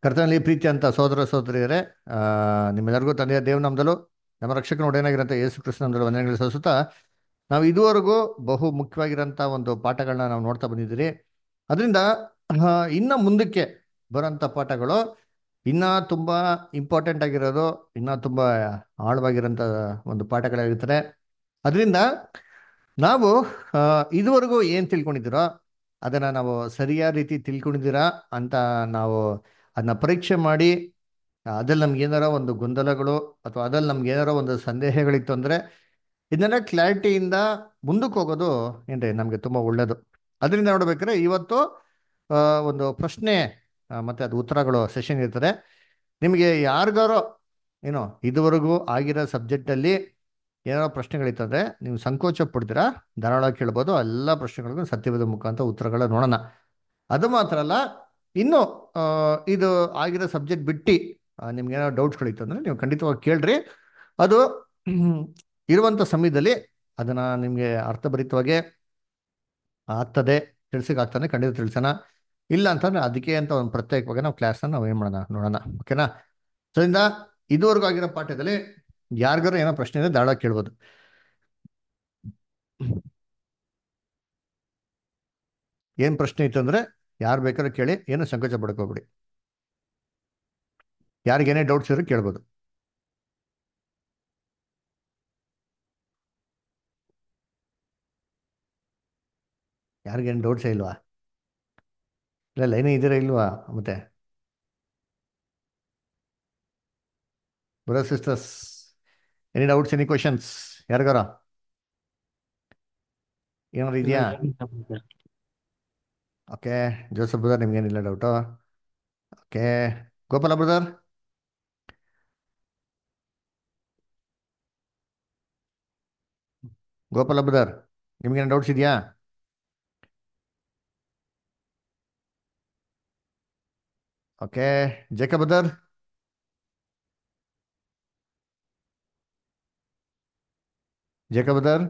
ಕರ್ತನಲ್ಲಿ ಪ್ರೀತಿ ಅಂತ ಸೋದರ ಸೋದರಿಯರೇ ಆ, ನಿಮ್ಮೆಲ್ಲರಿಗೂ ತಂದೆಯ ದೇವನಾಮದಲ್ಲೂ ನಮ್ಮ ರಕ್ಷಕನ ಒಡೆಯನಾಗಿರೋಂಥ ಯೇಸು ಕೃಷ್ಣನಂದಲೂ ವಂದನೆಗಳು ಸಲ್ಲಿಸುತ್ತಾ ನಾವು ಇದುವರೆಗೂ ಬಹು ಮುಖ್ಯವಾಗಿರೋಂಥ ಒಂದು ಪಾಠಗಳನ್ನ ನಾವು ನೋಡ್ತಾ ಬಂದಿದ್ದೀರಿ ಅದರಿಂದ ಆ, ಇನ್ನ ಮುಂದಕ್ಕೆ ಬರೋಂಥ ಪಾಠಗಳು ಇನ್ನ ತುಂಬ ಇಂಪಾರ್ಟೆಂಟ್ ಆಗಿರೋದು ಇನ್ನ ತುಂಬ ಆಳವಾಗಿರೋಂಥ ಒಂದು ಪಾಠಗಳಾಗಿರ್ತಾರೆ ಅದರಿಂದ ನಾವು ಆ, ಇದುವರೆಗೂ ಏನು ತಿಳ್ಕೊಂಡಿದ್ದೀರೋ ಅದನ್ನು ನಾವು ಸರಿಯಾದ ರೀತಿ ತಿಳ್ಕೊಂಡಿದ್ದೀರಾ ಅಂತ ನಾವು ಅದನ್ನ ಪರೀಕ್ಷೆ ಮಾಡಿ ಅದ್ರಲ್ಲಿ ನಮ್ಗೆ ಏನಾರ ಒಂದು ಗೊಂದಲಗಳು ಅಥವಾ ಅದ್ರಲ್ಲಿ ನಮ್ಗೆ ಏನಾರ ಒಂದು ಸಂದೇಹಗಳಿತ್ತು ಅಂದರೆ ಇದನ್ನೆಲ್ಲ ಕ್ಲಾರಿಟಿಯಿಂದ ಮುಂದಕ್ಕೆ ಹೋಗೋದು ಏನ್ರಿ ನಮಗೆ ತುಂಬ ಒಳ್ಳೆಯದು ಅದರಿಂದ ನೋಡ್ಬೇಕಾದ್ರೆ ಇವತ್ತು ಆ, ಒಂದು ಪ್ರಶ್ನೆ ಆ, ಮತ್ತೆ ಅದು ಉತ್ತರಗಳು ಸೆಷನ್ ಇರ್ತದೆ ನಿಮಗೆ ಯಾರಿಗಾರೋ ಏನೋ ಇದುವರೆಗೂ ಆಗಿರೋ ಸಬ್ಜೆಕ್ಟಲ್ಲಿ ಏನಾರೋ ಪ್ರಶ್ನೆಗಳಿತ್ತಂದ್ರೆ ನೀವು ಸಂಕೋಚ ಪಡ್ತೀರಾ ಧಾರಾಳ ಕೇಳ್ಬೋದು ಎಲ್ಲ ಪ್ರಶ್ನೆಗಳಿಗೂ ಸತ್ಯವಾದ ಮುಖಾಂತರ ಉತ್ತರಗಳ ನೋಡೋಣ ಅದು ಮಾತ್ರ ಅಲ್ಲ ಇನ್ನು ಆ, ಇದು ಆಗಿರೋ ಸಬ್ಜೆಕ್ಟ್ ಬಿಟ್ಟು ನಿಮ್ಗೆ ಏನೋ ಡೌಟ್ಸ್ಗಳಿತ್ತು ಅಂದರೆ ನೀವು ಖಂಡಿತವಾಗಿ ಕೇಳ್ರಿ ಅದು ಹ್ಮ್, ಇರುವಂಥ ಸಮಯದಲ್ಲಿ ಅದನ್ನು ನಿಮಗೆ ಅರ್ಥಭರಿತವಾಗಿ ಆಗ್ತದೆ ತಿಳ್ಸಕ್ಕೆ ಆಗ್ತಾನೆ ಖಂಡಿತ ತಿಳಿಸೋಣ ಇಲ್ಲ ಅಂತಂದ್ರೆ ಅದಕ್ಕೆ ಅಂತ ಒಂದು ಪ್ರತ್ಯೇಕವಾಗಿ ನಾವು ಕ್ಲಾಸ್ನ ನಾವು ಏನು ಮಾಡೋಣ ನೋಡೋಣ ಓಕೆನಾ ಸೊ ಇಂದ ಇದುವರೆಗೂ ಆಗಿರೋ ಪಾಠದಲ್ಲಿ ಯಾರಿಗಾರು ಏನೋ ಪ್ರಶ್ನೆ ಇದೆ ದಾಳ ಕೇಳ್ಬೋದು ಏನು ಪ್ರಶ್ನೆ ಇತ್ತು ಅಂದರೆ ಯಾರು ಬೇಕಾದ್ರೂ ಕೇಳಿ ಏನು ಸಂಕೋಚ ಪಡ್ಕೋಬಿಡಿ ಯಾರಿಗೇನೇ ಡೌಟ್ಸ್ ಇರೋ ಕೇಳ್ಬೋದು ಯಾರಿಗೇನು ಡೌಟ್ಸೇ ಇಲ್ವಾ ಇಲ್ಲ ಲೈನೇ ಇದ್ದೀರಾ ಇಲ್ವಾ ಮತ್ತೆ brother sisters any doubts any questions ಯಾರಿಗಾರ ಏನಾರು ಇದೆಯಾ ಓಕೆ ಜೋಸಫ್ ಬ್ರದರ್ ನಿಮ್ಗೇನಿಲ್ಲ doubt okay Gopala brother Gopala brother ನಿಮ್ಗೇನು ಡೌಟ್ಸ್ ಇದೆಯಾ okay Jake brother Jake brother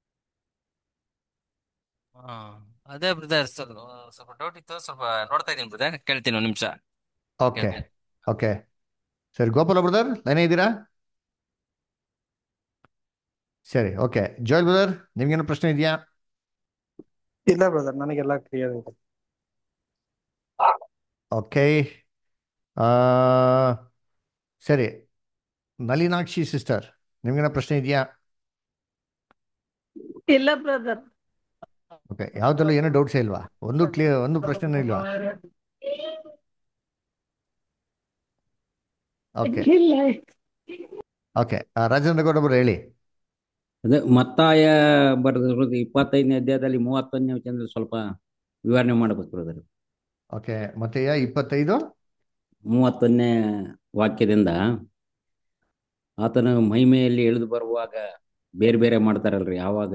ಹಾ ಅದೇ ಬ್ರದರ್ ಸ್ವಲ್ಪ ಸ್ವಲ್ಪ ಡೌಟ್ ಇತ್ತು ಸ್ವಲ್ಪ ನೋಡ್ತಾ ಇದ್ದೀನಿ ಬ್ರದರ್ ಕೇಳ್ತೀನಿ ಒಂದು ನಿಮಿಷ ಓಕೆ ಕೇಳ್ತೀನಿ ಓಕೆ ಸರಿ ಗೋಪಾಲ ಬ್ರದರ್ ಲೈನೇ ಇದ್ದೀರಾ ಸರಿ ಓಕೆ ಜೋಯಲ್ ಬ್ರದರ್ ನಿಮ್ಗೇನು ಪ್ರಶ್ನೆ ಇದೆಯಾ ಇಲ್ಲ ಬ್ರದರ್ ನನಗೆಲ್ಲ ಕ್ಲಿಯರ್ ಇದೆ ಓಕೆ ಸರಿ ನಳಿನಾಕ್ಷಿ ಸಿಸ್ಟರ್ ನಿಮ್ಗೇನೋ ಪ್ರಶ್ನೆ ಇದೆಯಾ ಇಲ್ಲ ಬ್ರದರ್ ಓಕೆ ಯಾವುದಲ್ಲೂ ಏನೂ ಡೌಟ್ಸೇ ಇಲ್ವಾ ಒಂದು ಕ್ಲಿಯರ್ ಒಂದು ಪ್ರಶ್ನೆನೂ ಇಲ್ವಾ ಓಕೆ ಇಲ್ಲ ಓಕೆ ರಾಜೇಂದ್ರ ಗೌಡ ಅವರು ಹೇಳಿ ಅದೇ ಮತ್ತಾಯ ಬರೆದಿರೋದು ಇಪ್ಪತ್ತೈದನೇ ಅಧ್ಯಾಯದಲ್ಲಿ ಮೂವತ್ತೊಂದನೇ ವಚನದಲ್ಲಿ ಸ್ವಲ್ಪ ವಿವರಣೆ ಮಾಡಬೇಕು ಬ್ರದರ್ ಓಕೆ ಮತ್ತೆ ಯಾ ಇಪ್ಪತ್ತೈದು ಮೂವತ್ತೊಂದನೇ ವಾಕ್ಯದಿಂದ ಆತನ ಮಹಿಮೆಯಲ್ಲಿ ಇಳಿದು ಬರುವಾಗ ಬೇರೆ ಬೇರೆ ಮಾಡ್ತಾರಲ್ರಿ ಯಾವಾಗ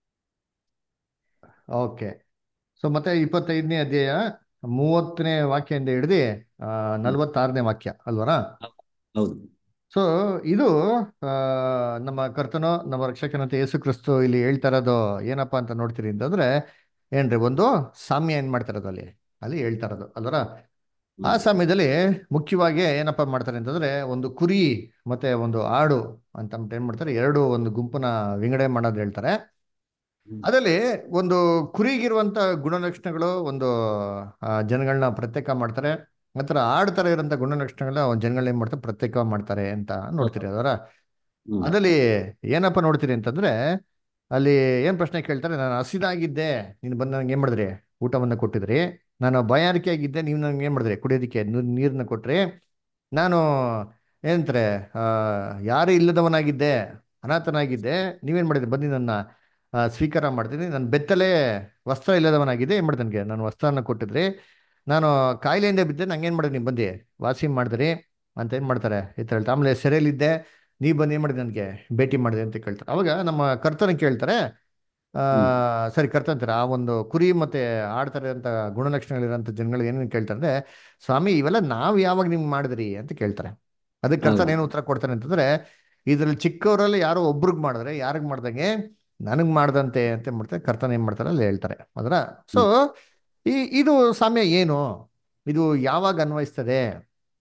ಓಕೆ ಸೊ ಮತ್ತೆ ಇಪ್ಪತ್ತೈದನೇ ಅಧ್ಯಾಯ ಮೂವತ್ತನೇ ವಾಕ್ಯದಿಂದ ಹಿಡಿದು ನಲವತ್ತಾರನೇ ವಾಕ್ಯ ಅಲ್ವರಾ ಹೌದು ಸೊ ಇದು ಆ, ನಮ್ಮ ಕರ್ತನೋ ನಮ್ಮ ರಕ್ಷಕನಂತ ಯೇಸು ಕ್ರಿಸ್ತು ಇಲ್ಲಿ ಹೇಳ್ತಾ ಇರೋದು ಏನಪ್ಪಾ ಅಂತ ನೋಡ್ತೀರಿ ಅಂತಂದ್ರೆ ಏನ್ರಿ ಒಂದು ಸಾಮ್ಯ ಏನ್ ಮಾಡ್ತಾ ಇರೋದು ಅಲ್ಲಿ ಅಲ್ಲಿ ಹೇಳ್ತಾ ಇರೋದು ಅಲ್ವರ ಆ ಸಮಯದಲ್ಲಿ ಮುಖ್ಯವಾಗಿ ಏನಪ್ಪ ಮಾಡ್ತಾರೆ ಅಂತಂದ್ರೆ ಒಂದು ಕುರಿ ಮತ್ತೆ ಒಂದು ಆಡು ಅಂತ ಅಂದ್ಬಿಟ್ಟು ಏನ್ ಮಾಡ್ತಾರೆ ಎರಡು ಒಂದು ಗುಂಪನ್ನ ವಿಂಗಡಣೆ ಮಾಡೋದು ಹೇಳ್ತಾರೆ ಅದರಲ್ಲಿ ಒಂದು ಕುರಿಗಿರುವಂತ ಗುಣಲಕ್ಷಣಗಳು ಒಂದು ಆ, ಜನಗಳನ್ನ ಪ್ರತ್ಯೇಕ ಮಾಡ್ತಾರೆ ನಂತರ ಆಡ್ತಾರೆ ಇರೋಂಥ ಗುಣಲಕ್ಷಣಗಳನ್ನ ಒಂದು ಜನಗಳನ್ನ ಏನ್ ಮಾಡ್ತಾರೆ ಪ್ರತ್ಯೇಕ ಮಾಡ್ತಾರೆ ಅಂತ ನೋಡ್ತೀರಿ ಅದರ ಹ್ಮ್. ಅದರಲ್ಲಿ ಏನಪ್ಪ ನೋಡ್ತೀರಿ ಅಂತಂದ್ರೆ ಅಲ್ಲಿ ಏನ್ ಪ್ರಶ್ನೆ ಕೇಳ್ತಾರೆ ನಾನು ಹಸಿದಾಗಿದ್ದೆ ನೀನು ಬಂದು ನಂಗೆ ಏನ್ ಮಾಡಿದ್ರಿ ಊಟವನ್ನ ಕೊಟ್ಟಿದ್ರಿ ನಾನು ಬಾಯಾರಿಕೆ ಆಗಿದ್ದೆ ನೀವು ನಂಗೆ ಏನ್ ಮಾಡಿದ್ರಿ ಕುಡಿಯೋದಕ್ಕೆ ನೀ- ನೀರನ್ನ ಕೊಟ್ರಿ ನಾನು ಏನಂತಾರೆ ಆ, ಯಾರು ಇಲ್ಲದವನಾಗಿದ್ದೆ ಅನಾಥನಾಗಿದ್ದೆ ನೀವೇನ್ ಮಾಡಿದ್ರಿ ಬಂದು ನನ್ನ ಆ, ಸ್ವೀಕಾರ ಮಾಡ್ತೀನಿ ನಾನು ಬೆತ್ತಲೆ ವಸ್ತ್ರ ಇಲ್ಲದವನಾಗಿದೆ ಏನು ಮಾಡಿದೆ ನನಗೆ ನಾನು ವಸ್ತ್ರನ ಕೊಟ್ಟಿದ್ರಿ ನಾನು ಕಾಯಿಲೆಯಿಂದ ಬಿದ್ದೆ ನಂಗೆ ಏನು ಮಾಡಿದ್ರಿ ನೀವು ಬಂದು ವಾಸಿ ಮಾಡಿದ್ರಿ ಅಂತ ಏನು ಮಾಡ್ತಾರೆ ಈ ಥರ ಹೇಳ್ತಾರೆ ಆಮೇಲೆ ಸೆರೆಯಲ್ಲಿದ್ದೆ ನೀವು ಬಂದು ಏನು ಮಾಡಿದೆ ನನಗೆ ಭೇಟಿ ಮಾಡಿದೆ ಅಂತ ಕೇಳ್ತಾರೆ ಅವಾಗ ನಮ್ಮ ಕರ್ತನ ಕೇಳ್ತಾರೆ ಆ, ಸರಿ ಕರ್ತಂತಾರೆ ಆ ಒಂದು ಕುರಿ ಮತ್ತೆ ಆಡ್ತಾರೆ ಅಂತ ಗುಣಲಕ್ಷಣಗಳಿರೋಂಥ ಜನಗಳು ಏನೇನು ಕೇಳ್ತಾರೆ ಅಂದ್ರೆ ಸ್ವಾಮಿ ಇವೆಲ್ಲ ನಾವು ಯಾವಾಗ ನಿಮ್ಗೆ ಮಾಡಿದ್ರಿ ಅಂತ ಕೇಳ್ತಾರೆ ಅದಕ್ಕೆ ಕರ್ತನ ಹೌದು. ಏನು ಉತ್ತರ ಕೊಡ್ತಾನೆ ಅಂತಂದ್ರೆ ಇದ್ರಲ್ಲಿ ಚಿಕ್ಕವರಲ್ಲಿ ಯಾರೋ ಒಬ್ರಿಗೆ ಮಾಡಿದ್ರೆ ಯಾರಿಗೆ ಮಾಡ್ದಂಗೆ ನನಗೆ ಮಾಡ್ದಂತೆ ಅಂತ ಏನ್ ಮಾಡ್ತಾರೆ ಕರ್ತನ ಏನ್ ಮಾಡ್ತಾರೆ ಅಲ್ಲಿ ಹೇಳ್ತಾರೆ ಅದರ ಸೊ ಈ ಇದು ಸಾಮ್ಯ ಏನು ಇದು ಯಾವಾಗ ಅನ್ವಯಿಸ್ತದೆ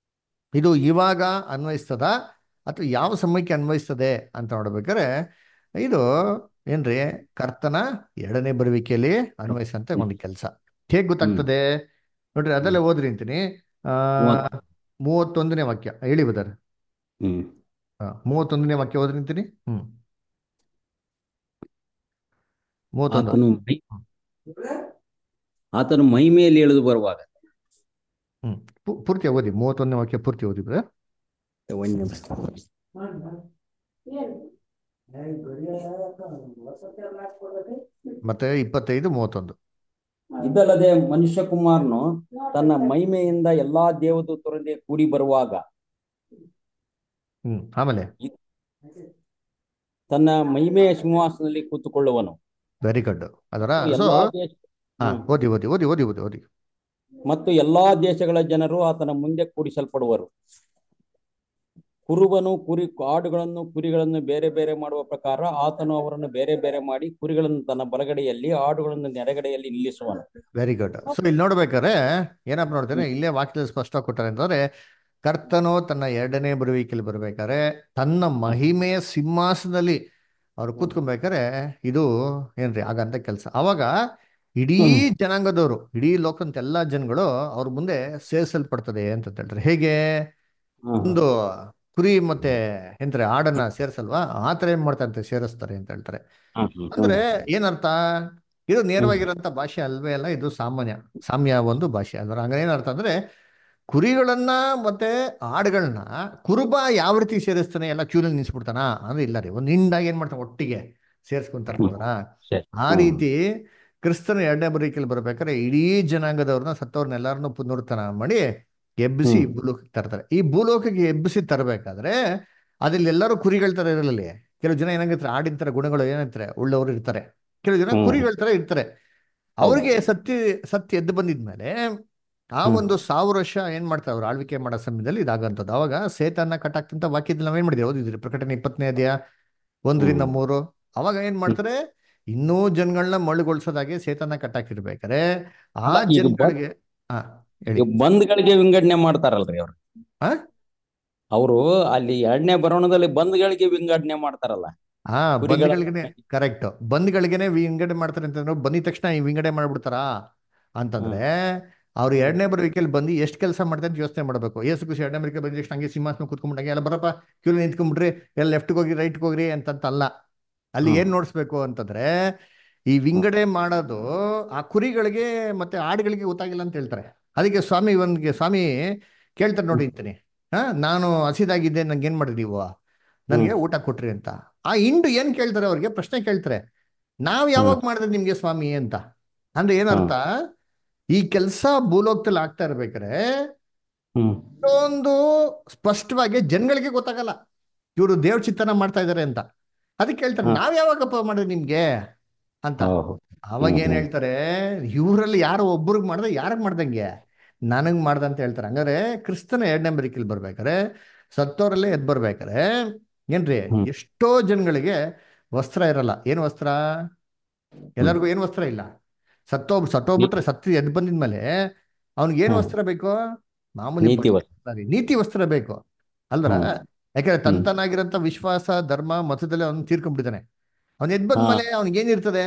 ಇದು ಇವಾಗ ಅನ್ವಯಿಸ್ತದ ಅಥವಾ ಯಾವ ಸಮಯಕ್ಕೆ ಅನ್ವಯಿಸ್ತದೆ ಅಂತ ನೋಡ್ಬೇಕಾದ್ರೆ ಇದು ಏನ್ರಿ ಕರ್ತನ ಎರಡನೇ ಬರುವಿಕೆಯಲ್ಲಿ ಅನ್ವಯಿಸಂತ ಒಂದು ಕೆಲಸ ಹೇಗೆ ಗೊತ್ತಾಗ್ತದೆ ನೋಡ್ರಿ ಅದಲ್ಲೇ ಓದ್ರಿ ಅಂತೀನಿ ಆ ಮೂವತ್ತು. ಮೂವತ್ತೊಂದನೇ ವಾಕ್ಯ ಹೇಳಿ ಬದರ್ ಹ್ಮ್ ಮೂವತ್ತೊಂದನೇ ವಾಕ್ಯ ಓದ್ರಿ ಅಂತೀನಿ ಹ್ಮ್ ಮೂವತ್ತೊಂದು ಆತನು ಮೈ ಆತನು ಮಹಿಮೆಯಲ್ಲಿ ಇಳಿದು ಬರುವಾಗ ಹ್ಮ್ ಪು- ಪೂರ್ತಿ ಓದಿ ಮೂವತ್ತೊಂದನೇ ವಾಕ್ಯ ಪೂರ್ತಿ ಓದಿ ಬ್ರದರ್ ಒಂದ್ ನಿಮಿಷ. ಮತ್ತೆ ಇಪ್ಪತ್ತೈದು ಮೂವತ್ತೊಂದು ಇದಲ್ಲದೆ ಮನುಷ್ಯ ಕುಮಾರನು ತನ್ನ ಮಹಿಮೆಯಿಂದ ಎಲ್ಲಾ ದೇವದೂತರೊಂದಿಗೆ ಕೂಡಿ ಬರುವಾಗ ಹ್ಮ್ ಆಮೇಲೆ ತನ್ನ ಮಹಿಮೆಯ ಸಿಂಹಾಸನದಲ್ಲಿ ಕೂತುಕೊಳ್ಳುವನು ವೆರಿ ಗುಡ್ ಅದರ ಸೊ ಎಲ್ಲಾ ದೇಶ ಹಾ ಹ್ಮ್. ಓದಿ ಓದಿ ಓದಿ ಓದಿ ಓದಿ ಓದಿ ಮತ್ತು ಎಲ್ಲಾ ದೇಶಗಳ ಜನರು ಆತನ ಮುಂದೆ ಕೂಡಿಸಲ್ಪಡುವರು ಕುರುಬನು ಕುರಿ ಆಡುಗಳನ್ನು ಕುರಿಗಳನ್ನು ಬೇರೆ ಬೇರೆ ಮಾಡುವ ಪ್ರಕಾರ ಆತನು ಅವರನ್ನು ಬೇರೆ ಬೇರೆ ಮಾಡಿ ಕುರಿಗಳನ್ನು ತನ್ನ ಬಲಗಡೆಯಲ್ಲಿ ಆಡುಗಳನ್ನು ನೆರೆಗಡೆಯಲ್ಲಿ ನಿಲ್ಲಿಸುವನು ವೆರಿ ಗುಡ್ ಸೊ ಇಲ್ಲಿ ನೋಡ್ಬೇಕಾದ್ರೆ ಏನಪ್ಪ ನೋಡ್ತೇನೆ ಇಲ್ಲೇ ವಾಕ್ಯದಲ್ಲಿ ಸ್ಪಷ್ಟ ಕೊಟ್ಟಾರೆ ಅಂತಂದ್ರೆ ಕರ್ತನು ತನ್ನ ಎರಡನೇ ಬರುವಿಕೆಯಲ್ಲಿ ಬರ್ಬೇಕಾದ್ರೆ ತನ್ನ ಮಹಿಮೆಯ ಸಿಂಹಾಸನದಲ್ಲಿ ಅವ್ರು ಕೂತ್ಕೊಬೇಕಾದ್ರೆ ಇದು ಏನ್ರಿ ಆಗಂತ ಕೆಲಸ ಅವಾಗ ಇಡೀ ಹ್ಮ್. ಜನಾಂಗದವರು ಇಡೀ ಲೋಕಂತ ಎಲ್ಲಾ ಜನಗಳು ಅವ್ರ ಮುಂದೆ ಸೇರಿಸಲ್ಪಡ್ತದೆ ಅಂತ ಹೇಳ್ತಾರೆ ಹೇಗೆ ಒಂದು ಕುರಿ ಮತ್ತೆ ಎಂದ್ರೆ ಆಡನ್ನ ಸೇರಿಸಲ್ವಾ ಆ ಥರ ಏನ್ ಮಾಡ್ತಾರೆ ಸೇರಿಸ್ತಾರೆ ಅಂತ ಹೇಳ್ತಾರೆ ಅಂದ್ರೆ ಏನರ್ಥ ಇದು ನೇರವಾಗಿರೋಂಥ ಭಾಷೆ ಅಲ್ವೇ ಅಲ್ಲ ಇದು ಸಾಮಾನ್ಯ ಸಾಮ್ಯ ಒಂದು ಭಾಷೆ ಅಂದ್ರೆ ಹಂಗ ಏನರ್ಥ ಅಂದ್ರೆ ಕುರಿಗಳನ್ನ ಮತ್ತೆ ಆಡುಗಳನ್ನ ಕುರುಬ ಯಾವ ರೀತಿ ಸೇರಿಸ್ತಾನೆ ಎಲ್ಲ ಕ್ಯೂನಲ್ಲಿ ನಿಲ್ಸ್ಬಿಡ್ತಾನ ಅಂದ್ರೆ ಇಲ್ಲ ರೀ ಒಂದು ಹಿಂಡಾಗಿ ಏನ್ ಮಾಡ್ತಾನೆ ಒಟ್ಟಿಗೆ ಸೇರಿಸ್ಕೊಂತಾರೆ ಹೌದಾ ಆ ರೀತಿ ಕ್ರಿಸ್ತನ ಎರಡನೇ ಬರೀಕೆಯಲ್ಲಿ ಬರ್ಬೇಕಾದ್ರೆ ಇಡೀ ಜನಾಂಗದವ್ರನ್ನ ಸತ್ತವ್ರನ್ನೆಲ್ಲರನ್ನೂ ಪುನರುತ್ಥಾನ ಮಾಡಿ ಎಬ್ಬಿಸಿ ಈ ಹ್ಮ್. ಭೂಲೋಕಕ್ಕೆ ತರ್ತಾರೆ ಈ ಭೂಲೋಕಕ್ಕೆ ಎಬ್ಬಿಸಿ ತರಬೇಕಾದ್ರೆ ಅದ್ರಲ್ಲಿ ಎಲ್ಲರೂ ಕುರಿಗಳ ತರ ಇರಲಿ ಕೆಲವು ಜನ ಏನಾಗಿರ್ತಾರೆ ಆಡಿನ ತರ ಗುಣಗಳು ಏನಿರ್ತಾರೆ ಉಳ್ಳವರು ಇರ್ತಾರೆ ಕೆಲವು ಜನ ಹ್ಮ್. ಕುರಿಗಳ ತರ ಇರ್ತಾರೆ ಅವ್ರಿಗೆ ಸತ್ಯ ಸತ್ಯ ಎದ್ದು ಬಂದಿದ್ಮೇಲೆ ಆ ಹ್ಮ್. ಒಂದು ಸಾವಿರ ವರ್ಷ ಏನ್ ಮಾಡ್ತಾರೆ ಅವ್ರು ಆಳ್ವಿಕೆ ಮಾಡೋ ಸಮಯದಲ್ಲಿ ಇದಾಗಂತದ್ದು ಅವಾಗ ಸೇತನ್ನ ಕಟ್ಟಾಕ್ತಂತ ವಾಕ್ಯದಲ್ಲಿ ನಾವೇನ್ ಮಾಡಿದ್ವಿ ಓದಿದ್ರಿ ಪ್ರಕಟಣೆ ಇಪ್ಪತ್ತನೇ ಅಧ್ಯಾಯ ಒಂದರಿಂದ ಹ್ಮ್. ಮೂರು ಅವಾಗ ಏನ್ ಮಾಡ್ತಾರೆ ಇನ್ನೂ ಜನಗಳನ್ನ ಮಳುಗೊಳಿಸೋದಾಗೆ ಸೇತನ್ನ ಕಟ್ಟಾಕಿರ್ಬೇಕಾರೆ ಆ ಅಲ್ಲ, ಈಗ ಬ- ಜನಗಳಿಗೆ ಹಾ ಹೇಳಿ ಈಗ ಬಂದ್ಗಳಿಗೆ ವಿಂಗಡಣೆ ಮಾಡ್ತಾರಲ್ರಿ ಅವ್ರು ಆ? ಅವರು ಅಲ್ಲಿ ಎರಡನೇ ಬರೋಣದಲ್ಲಿ ಬಂದ್ಗಳಿಗೆ ವಿಂಗಡಣೆ ಮಾಡ್ತಾರಲ್ಲ ಹಾ ಕುರಿಗಳ ಬಂದ್ಗಳಿಗೆನೆ ಕರೆಕ್ಟ್ ಬಂದ್ಗಳಿಗೆನೆ ವಿಂಗಡಣೆ ಮಾಡ್ತಾರೆ ಅಂತಂದ್ರೆ ಬಂದಿದ ತಕ್ಷಣ ಈ ವಿಂಗಡಣೆ ಮಾಡ್ಬಿಡ್ತಾರಾ ಅಂತಂದ್ರೆ ಅವ್ರು ಎರಡನೇ ಬರುವಿಕೆಯಲ್ಲಿ ಬಂದು ಎಷ್ಟು ಕೆಲಸ ಮಾಡ್ತಾರೆ ಅಂತ ಯೋಚನೆ ಮಾಡಬೇಕು ಏಸು ಖುಷಿ ಎರಡನೇ ಬರುವಿಕೆ ಬಂದ ತಕ್ಷಣ ಹಂಗೆ ಸಿಂಹಾಸನ ಕೂತ್ಕೊಂಡ್ಬಿಟ್ಟಂಗೆ ಎಲ್ಲ ಬರಪ್ಪ ಕ್ಯೂ ನಿಂತ್ಕೊಂಡ್ಬಿಡ್ರಿ ಎಲ್ಲ ಲೆಫ್ಟ್ಗೆ ಹೋಗಿ ರೈಟ್ಗೆ ಹೋಗ್ರಿ ಅಂತಂತ ಅಲ್ಲ ಅಲ್ಲಿ ಹ್ಮ್. ಏನ್ ನೋಡಿಸ್ಬೇಕು ಅಂತಂದ್ರೆ ಈ ವಿಂಗಡಣೆ ಮಾಡೋದು ಆ ಕುರಿಗಳಿಗೆ ಮತ್ತೆ ಆಡುಗಳಿಗೆ ಗೊತ್ತಾಗಿಲ್ಲ ಅಂತ ಹೇಳ್ತಾರೆ ಅದಕ್ಕೆ ಸ್ವಾಮಿ ಇವನ್ಗೆ ಸ್ವಾಮಿ ಕೇಳ್ತಾರೆ ನೋಡಿ ಅಂತೀನಿ ಹಾ ನಾನು ಹಸಿದಾಗಿದ್ದೆ ನಂಗೆ ಏನ್ ಮಾಡಿದ್ರಿ ನೀವು ನನಗೆ ಊಟ ಕೊಟ್ರಿ ಅಂತ ಆ ಹಿಂಡು ಏನ್ ಕೇಳ್ತಾರೆ ಅವ್ರಿಗೆ ಪ್ರಶ್ನೆ ಕೇಳ್ತಾರೆ ನಾವ್ ಯಾವಾಗ ಮಾಡಿದ್ರೆ ನಿಮ್ಗೆ ಸ್ವಾಮಿ ಅಂತ ಅಂದ್ರೆ ಏನರ್ಥ ಈ ಕೆಲಸ ಭೂಲೋಕದಲ್ಲಿ ಆಗ್ತಾ ಇರ್ಬೇಕಾರೆ ಹ್ಮ್ ಒಂದು ಸ್ಪಷ್ಟವಾಗಿ ಜನಗಳಿಗೆ ಗೊತ್ತಾಗಲ್ಲ ಇವರು ದೇವ್ರ ಚಿತ್ತನ ಮಾಡ್ತಾ ಇದಾರೆ ಅಂತ ಅದಕ್ಕೆ ಹೇಳ್ತಾರೆ ಹಾ. ನಾವ್ ಯಾವಾಗಪ್ಪ ಮಾಡಿದ್ರೆ ನಿಮ್ಗೆ ಅಂತ ಹೌದು. ಅವಾಗ ಹ್ಮ್, ಏನ್ ಹ್ಮ್. ಹೇಳ್ತಾರೆ ಇವರಲ್ಲಿ ಯಾರೋ ಒಬ್ರಿಗೆ ಮಾಡ್ದೆ ಯಾರಿಗ್ ಮಾಡ್ದಂಗೆ ನನಗ್ ಮಾಡ್ದ ಅಂತ ಹೇಳ್ತಾರೆ ಹಂಗಾರೆ ಕ್ರಿಸ್ತನ ಎರಡನೇ ಬರಿಕೆಲ್ ಬರ್ಬೇಕಾರೆ ಸತ್ತೋರಲ್ಲೇ ಎದ್ ಬರ್ಬೇಕಾರೆ ಏನ್ರಿ ಹ್ಮ್. ಎಷ್ಟೋ ಜನಗಳಿಗೆ ವಸ್ತ್ರ ಇರಲ್ಲ ಏನ್ ವಸ್ತ್ರ ಎಲ್ಲರಿಗೂ ಏನ್ ವಸ್ತ್ರ ಇಲ್ಲ ಸತ್ತೋಗ್ ಸತ್ತೋಗ್ಬಿಟ್ರೆ ಸತ್ತು ಎದ್ ಬಂದಿದ್ಮೇಲೆ ಅವ್ನಿಗೆ ಏನ್ ಹ್ಮ್. ವಸ್ತ್ರ ಬೇಕು ಮಾಮೂಲಿ ನೀತಿ ಬಟ್ಟೆ ವಸ್ತ್ರ. ಅಲ್ಲ ರೀ, ನೀತಿ ವಸ್ತ್ರ ಬೇಕು ಅಲ್ದ್ರ ಹ್ಮ್. ಯಾಕಂದ್ರೆ ಹ್ಮ್. ತಂತನಾಗಿರಂತ ವಿಶ್ವಾಸ ಧರ್ಮ ಮತದಲ್ಲಿ ಅವ್ನು ತೀರ್ಕೊಂಡ್ಬಿಟ್ಟಿದ್ದಾನೆ ಅವ್ನ್ ಎದ್ ಹಾ. ಬಂದ್ಮೇಲೆ ಅವ್ನಿಗೆ ಏನಿರ್ತದೆ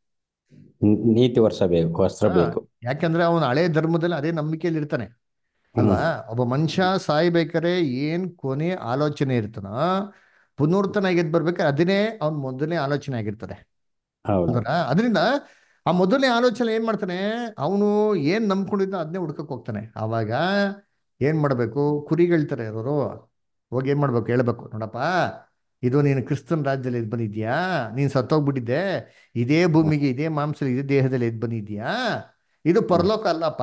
ನಿ- ನೀತಿ ವರ್ಷ ಬೇಕು ವಸ್ತ್ರ ಹಾ, ಬೇಕು ಯಾಕಂದ್ರೆ ಅವನು ಹಳೆ ಧರ್ಮದಲ್ಲಿ ಅದೇ ನಂಬಿಕೆಯಲ್ಲಿ ಇರ್ತಾನೆ ಅಲ್ವಾ ಒಬ್ಬ ಮನುಷ್ಯ ಸಾಯ್ಬೇಕಾರೆ ಏನ್ ಕೊನೆ ಆಲೋಚನೆ ಇರ್ತಾನೋ ಪುನರ್ತನ ಎದ್ ಬರ್ಬೇಕಾದ್ರೆ ಅದನ್ನೇ ಅವ್ನ ಮೊದಲನೇ ಆಲೋಚನೆ ಆಗಿರ್ತದೆ ಹೌದು ಹೌದಾ ಅದರಿಂದ ಆ ಮೊದಲನೇ ಆಲೋಚನೆ ಏನ್ ಮಾಡ್ತಾನೆ ಅವನು ಏನ್ ನಂಬ್ಕೊಂಡಿದ್ದ ಅದನ್ನೇ ಹುಡ್ಕಕ್ ಹೋಗ್ತಾನೆ ಅವಾಗ ಏನ್ ಮಾಡ್ಬೇಕು ಕುರಿಗಳ್ತಾರೆ ಇರೋರು ಹೋಗಿ ಏನ್ ಮಾಡ್ಬೇಕು ಹೇಳ್ಬೇಕು ನೋಡಪ್ಪ ಇದು ನೀನು ಕ್ರಿಸ್ತನ್ ರಾಜ್ಯದಲ್ಲಿ ಎದ್ ಬಂದಿದ್ಯಾ ನೀನ್ ಸತ್ತೋಗ್ಬಿಟ್ಟಿದ್ದೆ ಇದೇ ಭೂಮಿಗೆ ಇದೇ ಮಾಂಸ ಇದೇ ದೇಹದಲ್ಲಿ ಎದ್ ಬಂದಿದ್ಯಾ ಇದು ಪರಲೋಕ ಅಲ್ಲಪ್ಪ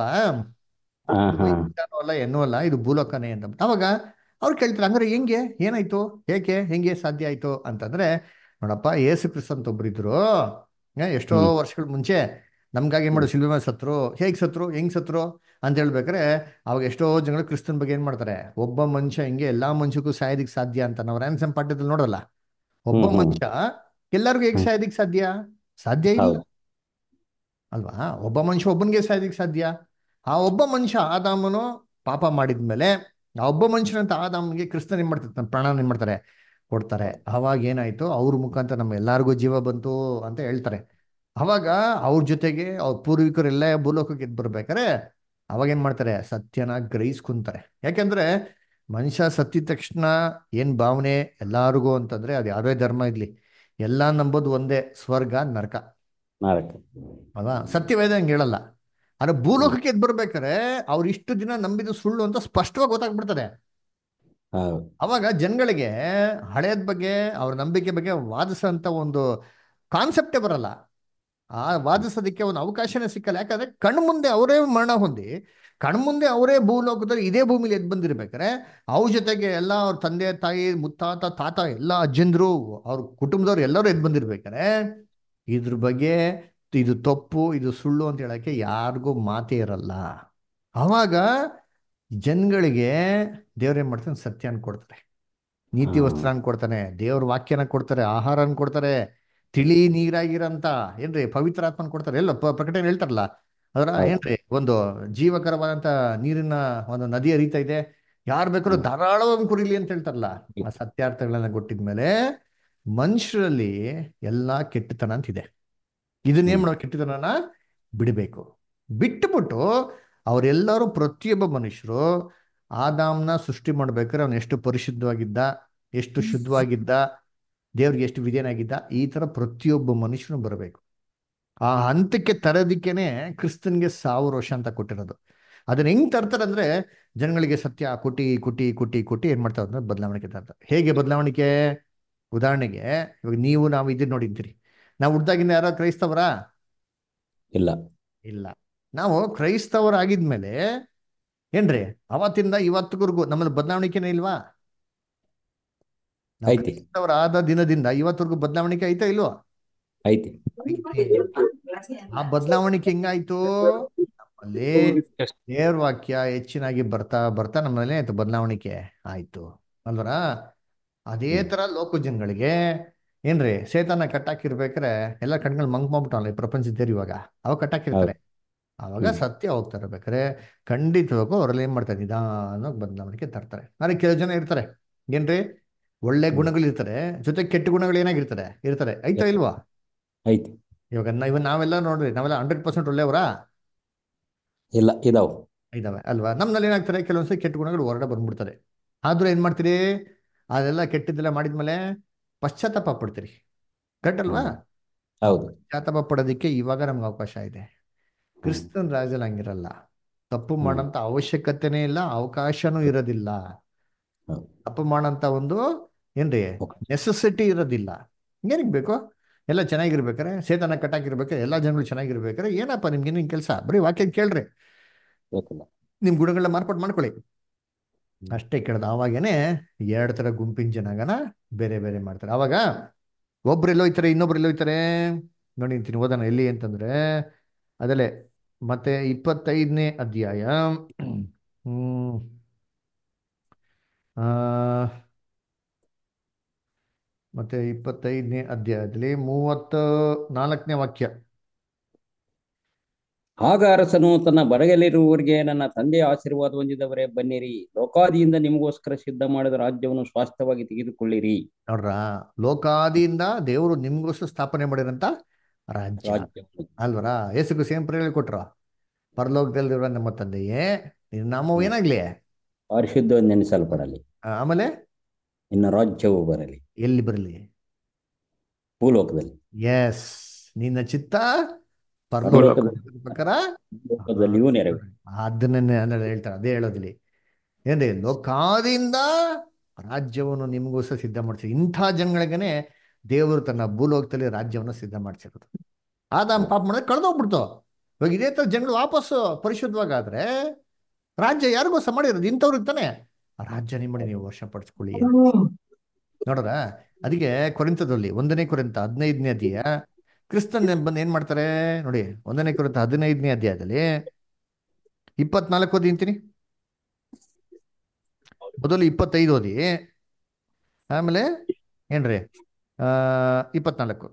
ಹಾ ಹಾ ಇಂಥನೂ ಅಲ್ಲ ಏನೂ ಅಲ್ಲ ಇದು ಭೂಲೋಕನೇ ಅಂತ ಅವಾಗ ಅವ್ರು ಕೇಳ್ತಾರೆ ಹಂಗಾರೆ ಹೆಂಗೆ ಏನಾಯ್ತು ಹೇಗೆ ಹೆಂಗೆ ಸಾಧ್ಯ ಆಯ್ತು ಅಂತಂದ್ರೆ ನೋಡಪ್ಪ ಏಸು ಕ್ರಿಸ್ತ ಅಂತ ಒಬ್ರಿದ್ರು ಆ, ಎಷ್ಟೋ ಹ್ಮ್. ವರ್ಷಗಳ ಮುಂಚೆ ನಮ್ಗಾಗಿ ಏನ್ ಮಾಡೋ ಶಿಲ್ವೆ ಮೇಲೆ ಸತ್ರು ಹೇಗ್ ಸತ್ರು ಹೆಂಗ್ ಸತ್ರು ಅಂತ ಹೇಳ್ಬೇಕಾರೆ ಅವಾಗ ಎಷ್ಟೋ ಜನಗಳು ಕ್ರಿಸ್ತನ್ ಬಗ್ಗೆ ಏನ್ ಮಾಡ್ತಾರೆ ಒಬ್ಬ ಮನುಷ್ಯ ಹಿಂಗೆ ಎಲ್ಲಾ ಮನುಷ್ಯಕ್ಕೂ ಸಾಯೋದಿಕ್ ಸಾಧ್ಯ ಅಂತ ನಾವು ರ್ಯಾನ್ಸಮ್ ಪಾಠದಲ್ಲಿ ನೋಡಲ್ಲ ಒಬ್ಬ ಹ್ಮ್, ಹ್ಮ್. ಮನುಷ್ಯ ಎಲ್ಲರಿಗೂ ಹೇಗ್ ಹ್ಮ್. ಸಾಯೋದಿಕ್ ಸಾಧ್ಯ ಸಾಧ್ಯ ಇಲ್ಲ ಹೌದು ಅಲ್ವಾ ಒಬ್ಬ ಮನುಷ್ಯ ಒಬ್ಬನಿಗೆ ಸಾಯೋದಿಕ್ ಸಾಧ್ಯ ಆ ಒಬ್ಬ ಮನುಷ್ಯ ಆದಾಮನು ಪಾಪ ಮಾಡಿದ್ಮೇಲೆ ಆ ಒಬ್ಬ ಮನುಷ್ಯನಂತ ಆದಾಮ್ಗೆ ಕ್ರಿಸ್ತನ್ ಏನ್ ಮಾಡ್ತಾರೆ ತನ್ನ ಪ್ರಾಣ ಏನ್ ಮಾಡ್ತಾರೆ ಕೊಡ್ತಾರೆ ಅವಾಗ ಏನಾಯ್ತು ಅವ್ರ ಮುಖಾಂತರ ನಮ್ಮ ಎಲ್ಲಾರ್ಗೂ ಜೀವ ಬಂತು ಅಂತ ಹೇಳ್ತಾರೆ ಅವಾಗ ಅವ್ರ ಜೊತೆಗೆ ಅವ್ರ ಪೂರ್ವಿಕರೆಲ್ಲ ಭೂಲೋಕಕ್ಕೆ ಎದ್ದು ಬರ್ಬೇಕಾರೆ ಅವಾಗ ಏನ್ ಮಾಡ್ತಾರೆ ಸತ್ಯನ ಗ್ರಹಿಸ್ಕೊಂತಾರೆ ಯಾಕೆಂದ್ರೆ ಮನುಷ್ಯ ಸತ್ತಿದ ತಕ್ಷಣ ಏನ್ ಭಾವನೆ ಎಲ್ಲಾರಿಗೂ ಅಂತಂದ್ರೆ ಅದು ಯಾವುದೇ ಧರ್ಮ ಇರ್ಲಿ ಎಲ್ಲಾ ನಂಬೋದು ಒಂದೇ ಸ್ವರ್ಗ ನರಕ ನರಕ ಅಲ್ವಾ ಸತ್ಯವೇದ ಹಂಗೆ ಹೇಳಲ್ಲ ಆದ್ರೆ ಭೂಲೋಕಕ್ಕೆ ಎದ್ದು ಬರ್ಬೇಕಾರೆ ಅವ್ರು ಇಷ್ಟು ದಿನ ನಂಬಿದ್ದು ಸುಳ್ಳು ಅಂತ ಸ್ಪಷ್ಟವಾಗಿ ಗೊತ್ತಾಗ್ಬಿಡ್ತದೆ ಹೌದು ಅವಾಗ ಜನಗಳಿಗೆ ಹಳೆಯದ ಬಗ್ಗೆ ಅವ್ರ ನಂಬಿಕೆ ಬಗ್ಗೆ ವಾದಿಸೋಂಥ ಒಂದು ಕಾನ್ಸೆಪ್ಟೇ ಬರಲ್ಲ ಆ ವಾದಿಸೋದಕ್ಕೆ ಒಂದು ಅವಕಾಶನೇ ಸಿಕ್ಕಲ್ಲ ಯಾಕಂದ್ರೆ ಕಣ್ಮುಂದೆ ಅವರೇ ಮರಣ ಹೊಂದಿ ಕಣ್ಮುಂದೆ ಅವರೇ ಭೂಲೋಕದಲ್ಲಿ ಇದೇ ಭೂಮಿಲಿ ಎದ್ದು ಬಂದಿರ್ಬೇಕಾರೆ ಅವ್ರ ಜೊತೆಗೆ ಎಲ್ಲ ಅವ್ರ ತಂದೆ ತಾಯಿ ಮುತ್ತಾತ ತಾತ ಎಲ್ಲ ಅಜ್ಜಂದ್ರು ಅವ್ರ ಕುಟುಂಬದವ್ರು ಎಲ್ಲರೂ ಎದ್ದು ಬಂದಿರ್ಬೇಕಾರೆ ಇದ್ರ ಬಗ್ಗೆ ಇದು ತಪ್ಪು ಇದು ಸುಳ್ಳು ಅಂತ ಹೇಳಕ್ಕೆ ಯಾರಿಗೂ ಮಾತೇ ಇರಲ್ಲ ಅವಾಗ ಜನಗಳಿಗೆ ದೇವ್ರೇನ್ ಮಾಡ್ತಾನೆ ಸತ್ಯನ ಕೊಡ್ತಾರೆ ನೀತಿ ಹ್ಮ್. ವಸ್ತ್ರನ ಕೊಡ್ತಾನೆ ದೇವ್ರ ವಾಕ್ಯನ ಕೊಡ್ತಾರೆ ಆಹಾರನ ಕೊಡ್ತಾರೆ ತಿಳಿ ನೀರಾಗಿರಂತ ಏನ್ರಿ ಪವಿತ್ರಾತ್ಮನ ಕೊಡ್ತಾರೆ ಎಲ್ಲ ಪ- ಪ್ರಕಟಣೆ ಹೇಳ್ತಾರಲ್ಲ ಅದರ ಹೌದು. ಏನ್ರಿ ಒಂದು ಜೀವಕರವಾದಂತ ನೀರಿನ ಒಂದು ನದಿ ಹರಿತಾ ಇದೆ ಯಾರು ಬೇಕಾದ್ರೂ ಹ್ಮ್. ಧಾರಾಳವಾಗಿ ಕುಡಿಲಿ ಅಂತ ಹೇಳ್ತಾರಲ್ಲ ಆ ಸತ್ಯಾರ್ಥಗಳನ್ನ ಕೊಟ್ಟಿದ್ಮೇಲೆ ಮನುಷ್ಯರಲ್ಲಿ ಎಲ್ಲಾ ಕೆಟ್ಟತನ ಅಂತಿದೆ ಇದನ್ನೇನ್ ಹ್ಮ್. ಮಾಡೋ ಕೆಟ್ಟತನನ ಬಿಡಬೇಕು ಬಿಟ್ಟುಬಿಟ್ಟು ಅವರೆಲ್ಲರೂ ಪ್ರತಿಯೊಬ್ಬ ಮನುಷ್ಯರು ಆದಾಮ್ನ ಸೃಷ್ಟಿ ಮಾಡ್ಬೇಕಾದ್ರೆ ಅವನು ಎಷ್ಟು ಪರಿಶುದ್ಧವಾಗಿದ್ದ ಎಷ್ಟು ಶುದ್ಧವಾಗಿದ್ದ ದೇವ್ರಿಗೆ ಎಷ್ಟು ವಿಧೇಯನಾಗಿದ್ದ ಈ ತರ ಪ್ರತಿಯೊಬ್ಬ ಮನುಷ್ಯನು ಬರಬೇಕು ಆ ಹಂತಕ್ಕೆ ತರೋದಿಕ್ಕೇನೆ ಕ್ರಿಸ್ತನ್ಗೆ ಸಾವಿರ ವರ್ಷ ಅಂತ ಕೊಟ್ಟಿರೋದು ಅದನ್ನ ಹೆಂಗ್ ತರ್ತಾರೆ ಅಂದ್ರೆ ಜನಗಳಿಗೆ ಸತ್ಯ ಕುಟಿ ಕುಟಿ ಕುಟಿ ಕುಟಿ ಏನ್ ಮಾಡ್ತಾರೆ ಅಂದ್ರೆ ಬದಲಾವಣೆ ತರ್ತಾರೆ ಹೇಗೆ ಬದಲಾವಣೆ ಉದಾಹರಣೆಗೆ ಇವಾಗ ನೀವು ನಾವು ಇದನ್ನ ನೋಡಿದ್ದೀರಿ ನಾವು ಹುಡ್ದಾಗಿಂದ ಯಾರೋ ಕ್ರೈಸ್ತವರಾ ಇಲ್ಲ ಇಲ್ಲ ನಾವು ಕ್ರೈಸ್ತವರಾಗಿದ್ಮೇಲೆ ಏನ್ರಿ ಅವತ್ತಿಂದ ಇವತ್ತಿಗೂ ನಮ್ಮಲ್ಲಿ ಬದಲಾವಣೆನೇ ಇಲ್ವಾ ನಾವು ಐತಿ ಕ್ರೈಸ್ತವರಾದ ದಿನದಿಂದ ಇವತ್ತಿಗೂ ಬದಲಾವಣೆ ಐತಾ ಇಲ್ವಾ ಐತಿ ಐತಿ ಆ ಬದಲಾವಣೆ ಹೆಂಗಾಯ್ತು ನಮ್ಮಲ್ಲಿ ದೇವ್ರ ವಾಕ್ಯ ಹೆಚ್ಚಿನಾಗಿ ಬರ್ತಾ ಬರ್ತಾ ನಮ್ಮಲ್ಲಿ ಆಯ್ತು ಬದಲಾವಣೆ ಆಯ್ತು ಅಲ್ವರ ಅದೇ ಹ್ಮ್. ತರ ಲೋಕ ಜನಗಳಿಗೆ ಏನ್ರಿ ಸೇತನ ಕಟ್ಟಾಕಿರ್ಬೇಕಾರೆ ಎಲ್ಲ ಕಣ್ಗಳು ಮಂಕ್ ಮಾಡ್ಬಿಟ್ಟವಲ್ಲ ಈ ಪ್ರಪಂಚದ ಇವಾಗ ಅವಾಗ ಕಟ್ಟಾಕಿರ್ತಾರೆ ಅವಾಗ ಹ್ಮ್. ಸತ್ಯ ಹೋಗ್ತಾ ಇರ್ಬೇಕಾರೆ ಖಂಡಿತವಾಗೂ ಅವರಲ್ಲಿ ಏನ್ ಮಾಡ್ತಾರೆ ನಿಧಾನವಾಗಿ ಬದಲಾವಣೆ ತರ್ತಾರೆ ಆದ್ರೆ ಕೆಲವು ಜನ ಇರ್ತಾರೆ ಏನ್ರಿ ಒಳ್ಳೆ ಹ್ಮ್. ಗುಣಗಳು ಇರ್ತಾರೆ ಜೊತೆ ಕೆಟ್ಟ ಗುಣಗಳು ಏನಾಗಿರ್ತಾರೆ ಇರ್ತಾರೆ ಆಯ್ತಾ ಇಲ್ವಾ ಐತಿ ಇವಾಗ ನ- ಇವಾಗ ನಾವೆಲ್ಲ ನೋಡ್ರಿ ನಾವೆಲ್ಲ ಹಂಡ್ರೆಡ್ ಪರ್ಸೆಂಟ್ ಒಳ್ಳೆಯವರಾ ಇಲ್ಲ ಇದಾವ ಇದಾವೆ ಅಲ್ವಾ ನಮ್ಮಲ್ಲಿ ಏನಾಗ್ತಾರೆ ಕೆಲವೊಂದ್ಸರಿ ಕೆಟ್ಟ ಗುಣಗಳು ಹೊರಗಡೆ ಬಂದ್ಬಿಡ್ತಾರೆ ಆದ್ರೂ ಏನ್ ಮಾಡ್ತೀರಿ ಅದೆಲ್ಲ ಕೆಟ್ಟದ್ದೆಲ್ಲ ಮಾಡಿದ್ಮೇಲೆ ಪಶ್ಚಾತ್ತಾಪ ಪಡ್ತೀರಿ ಕರೆಕ್ಟ್ ಅಲ್ವಾ ಹ್ಮ್. ಹೌದು ಪಶ್ಚಾತ್ತಾಪ ಪಡೋದಕ್ಕೆ ಇವಾಗ ನಮ್ಗೆ ಅವಕಾಶ ಇದೆ ಕ್ರಿಸ್ತನ್ ರಾಜ್ಯದಲ್ಲಿ ಹಂಗಿರಲ್ಲ ತಪ್ಪು ಹ್ಮ್. ಮಾಡೋಂಥ ಅವಶ್ಯಕತೆನೇ ಇಲ್ಲ ಅವಕಾಶನೂ ಇರೋದಿಲ್ಲ ಹೌದು. ತಪ್ಪು ಮಾಡೋಂಥ ಒಂದು ಏನ್ರಿ ಅವಕಾಶ. ನೆಸೆಸಿಟಿ ಇರೋದಿಲ್ಲ ಏನಕ್ಕೆ ಬೇಕು ಎಲ್ಲ ಚೆನ್ನಾಗಿರ್ಬೇಕಾರೆ ಸೇತನ ಕಟ್ಟಾಕಿರ್ಬೇಕಾರೆ ಎಲ್ಲ ಜನಗಳು ಚೆನ್ನಾಗಿರ್ಬೇಕಾರೆ ಏನಪ್ಪ ನಿಮ್ಗೆ ನಿನ್ ಕೆಲಸ ಬರೀ ವಾಕ್ಯ ಕೇಳ್ರಿ ಬೇಕಿಲ್ಲ ನಿಮ್ ಗುಣಗಳನ್ನ ಮಾರ್ಪಾಟ್ ಮಾಡ್ಕೊಳ್ಳಿ ಅಷ್ಟೇ ಕೇಳ್ದ ಅವಾಗೇನೆ ಎರಡು ತರ ಗುಂಪಿನ ಜನಗನ ಬೇರೆ ಬೇರೆ ಮಾಡ್ತಾರೆ ಅವಾಗ ಒಬ್ರು ಎಲ್ಲೋ ಹೋಯ್ತಾರೆ ಇನ್ನೊಬ್ರು ಎಲ್ಲೋ ಹೋಯ್ತಾರೆ ನೋಡಿ ಅಂತೀನಿ ಓದೋಣ ಎಲ್ಲಿ ಅಂತಂದ್ರೆ ಅದಲ್ಲೇ ಮತ್ತೆ ಇಪ್ಪತ್ತೈದನೇ ಅಧ್ಯಾಯ ಹ್ಮ್ ಆ ಮತ್ತೆ ಇಪ್ಪತ್ತೈದನೇ ಅಧ್ಯಾಯದಲ್ಲಿ ಮೂವತ್ತ ನಾಲ್ಕನೇ ವಾಕ್ಯ ಆಗ ಅರಸನು ತನ್ನ ಬರಗಲಿರುವವರಿಗೆ ನನ್ನ ತಂದೆಯ ಆಶೀರ್ವಾದ ಹೊಂದಿದವರೇ ಬನ್ನಿರಿ ಲೋಕಾದಿಯಿಂದ ನಿಮಗೋಸ್ಕರ ಸಿದ್ಧ ಮಾಡಿದ ರಾಜ್ಯವನ್ನು ಸ್ವಾಸ್ಥ್ಯವಾಗಿ ತೆಗೆದುಕೊಳ್ಳಿರಿ ನೋಡ್ರ ಲೋಕಾದಿಯಿಂದ ದೇವರು ನಿಮ್ಗೋಸ್ಕರ ಸ್ಥಾಪನೆ ಮಾಡಿರಂತ ರಾಜ್ಯ ರಾಜ್ಯವನ್ನು ಅಲ್ವರ ಯೇಸುಗೂ ಸೇಮ್ ಪ್ರೇರಣೆ ಕೊಟ್ರ ಪರಲೋಕದಲ್ಲಿರೋ ನಮ್ಮ ತಂದೆಯೇ ನಿನ್ನ ನಾಮವು ಏನಾಗ್ಲಿ ಪರಿಶುದ್ಧ ನೆನೆಸಲ್ಪಡಲಿ ಆ, ಆಮೇಲೆ ನಿನ್ನ ರಾಜ್ಯವು ಬರಲಿ ಎಲ್ಲಿ ಬರಲಿ ಭೂಲೋಕದಲ್ಲಿ ಎಸ್ ನಿನ್ನ ಚಿತ್ತ ಪರಲೋಕದಲ್ಲಿ. ಪರಲೋಕದ ಪ್ರಕಾರ ಭೂಲೋಕದಲ್ಲಿಯೂ ನೆರವೇರಿ ಅದನ್ನೇ ಅಂದ್ರೆ ಹೇಳ್ತಾರೆ ಅದೇ ಹೇಳೋದಿಲ್ಲಿ ಏನ್ರಿ ಲೋಕಾದಿಂದ ರಾಜ್ಯವನ್ನು ನಿಮಗೋಸ್ಕರ ಸಿದ್ಧ ಮಾಡ್ಸಿ ಇಂಥ ಜನಗಳಿಗೇನೆ ದೇವರು ತನ್ನ ಭೂಲೋಕದಲ್ಲಿ ರಾಜ್ಯವನ್ನು ಸಿದ್ಧ ಮಾಡ್ಸಿರೋದು ಆದಾಮ್ ಪಾಪ ಮಾಡಿದ್ರೆ ಕಳೆದೋಗ್ಬಿಡ್ತು ಇವಾಗ ಇದೇ ತರ ಜನಗಳು ವಾಪಸ್ಸು ಪರಿಶುದ್ಧವಾಗಾದ್ರೆ ರಾಜ್ಯ ಯಾರಿಗೋಸ್ಕರ ಮಾಡಿರೋದು ಇಂಥವ್ರಿಗೆ ತಾನೆ ಆ ರಾಜ್ಯ ನಿಮ್ಮಡಿ ನೀವು ವರ್ಷ ಪಡಿಸ್ಕೊಳ್ಳಿ ನೋಡ್ರ ಅದಕ್ಕೆ ಕೊರಿಂತದಲ್ಲಿ ಒಂದನೇ ಕೊರಿಂತ ಹದಿನೈದನೇ ಅಧ್ಯಾಯ ಕ್ರಿಸ್ತನ್ ಬಂದು ಏನ್ ಮಾಡ್ತಾರೆ ನೋಡಿ ಒಂದನೇ ಕೊರಿಂತ ಹದಿನೈದನೇ ಅಧ್ಯಾಯದಲ್ಲಿ ಇಪ್ಪತ್ನಾಲ್ಕು ಓದಿ ಅಂತೀನಿ ಮೊದಲು ಇಪ್ಪತ್ತೈದು ಓದಿ ಆಮೇಲೆ ಏನ್ರಿ ಆ ಇಪ್ಪತ್ನಾಲ್ಕು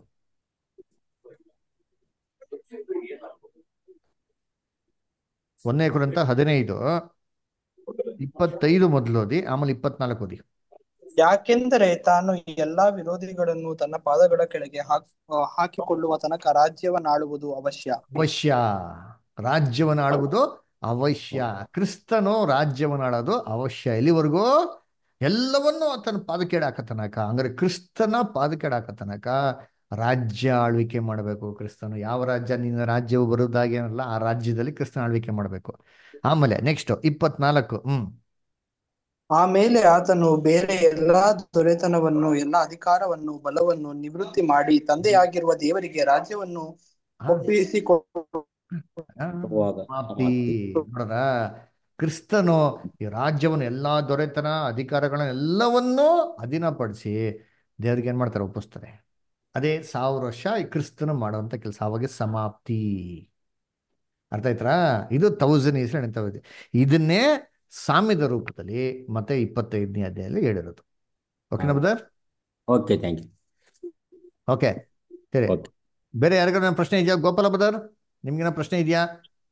ಒಂದನೇ ಕುರಿತ ಹದಿನೈದು ಇಪ್ಪತ್ತೈದು ಮೊದಲು ಓದಿ ಆಮೇಲೆ ಇಪ್ಪತ್ನಾಲ್ಕು ಓದಿ ಯಾಕೆಂದರೆ ತಾನು ಎಲ್ಲಾ ವಿರೋಧಿಗಳನ್ನು ತನ್ನ ಪಾದಗಳ ಕೆಳಗೆ ಹಾಕ್ ಆ, ಹಾಕಿಕೊಳ್ಳುವ ತನಕ ರಾಜ್ಯವನ್ನಾಳುವುದು ಅವಶ್ಯ ಅವಶ್ಯ ರಾಜ್ಯವನ್ನು ಆಳುವುದು ಅವಶ್ಯ ಕ್ರಿಸ್ತನು ರಾಜ್ಯವನ್ನು ಆಳೋದು ಅವಶ್ಯ ಎಲ್ಲಿವರೆಗೂ ಎಲ್ಲವನ್ನೂ ಆತನ ಪಾದಕ್ಕೆ ಹಾಕತನಕ ಅಂದ್ರೆ ಕ್ರಿಸ್ತನ ಪಾದಕ್ಕೆ ಹಾಕತನಕ ರಾಜ್ಯ ಆಳ್ವಿಕೆ ಮಾಡಬೇಕು ಕ್ರಿಸ್ತನು ಯಾವ ರಾಜ್ಯ ನಿನ್ನ ರಾಜ್ಯವು ಬರುವುದಾಗೇನಲ್ಲ ಆ ರಾಜ್ಯದಲ್ಲಿ ಕ್ರಿಸ್ತನ ಆಳ್ವಿಕೆ ಮಾಡಬೇಕು ಆಮೇಲೆ ನೆಕ್ಸ್ಟ್ ಇಪ್ಪತ್ನಾಲ್ಕು ಹ್ಮ್ ಆಮೇಲೆ ಆತನು ಬೇರೆ ಎಲ್ಲಾ ದೊರೆತನವನ್ನು ಎಲ್ಲಾ ಅಧಿಕಾರವನ್ನು ಬಲವನ್ನು ನಿವೃತ್ತಿ ಮಾಡಿ ತಂದೆಯಾಗಿರುವ ದೇವರಿಗೆ ರಾಜ್ಯವನ್ನು ಒಪ್ಪಿಸಿಕೊಟ್ಟು ಆ, ವಾದ ಸಮಾಪ್ತಿ ನೋಡ್ರ ಕ್ರಿಸ್ತನು ಈ ರಾಜ್ಯವನ್ನು ಎಲ್ಲಾ ದೊರೆತನ ಅಧಿಕಾರಗಳನ್ನ ಎಲ್ಲವನ್ನೂ ಅಧೀನಪಡಿಸಿ ದೇವ್ರಿಗೆ ಏನ್ ಮಾಡ್ತಾರೆ ಒಪ್ಪಿಸ್ತಾರೆ ಅದೇ ಸಾವಿರ ವರ್ಷ ಈ ಕ್ರಿಸ್ತನು ಮಾಡುವಂತ ಕೆಲಸ ಅವಾಗ ಸಮಾಪ್ತಿ ಅರ್ಥ ಆಯ್ತಾ ಇದು ತೌಸಂಡ್ ಇಯರ್ಸ್ ನಡೀತಾ ಇದನ್ನೇ ಸಾಮ್ಯದ ರೂಪದಲ್ಲಿ ಮತ್ತೆ ಇಪ್ಪತ್ತೈದನೇ ಅಧ್ಯಾಯದಲ್ಲಿ ಹೇಳಿರೋದು ಓಕೆನಾ brother okay thank you okay ಸರಿ ಓಕೆ ಬೇರೆ ಯಾರಿಗಾರ ಪ್ರಶ್ನೆ ಇದೆಯಾ ಗೋಪಾಲ ಬ್ರದರ್ ನಿಮ್ಗೇನೋ ಪ್ರಶ್ನೆ ಇದೆಯಾ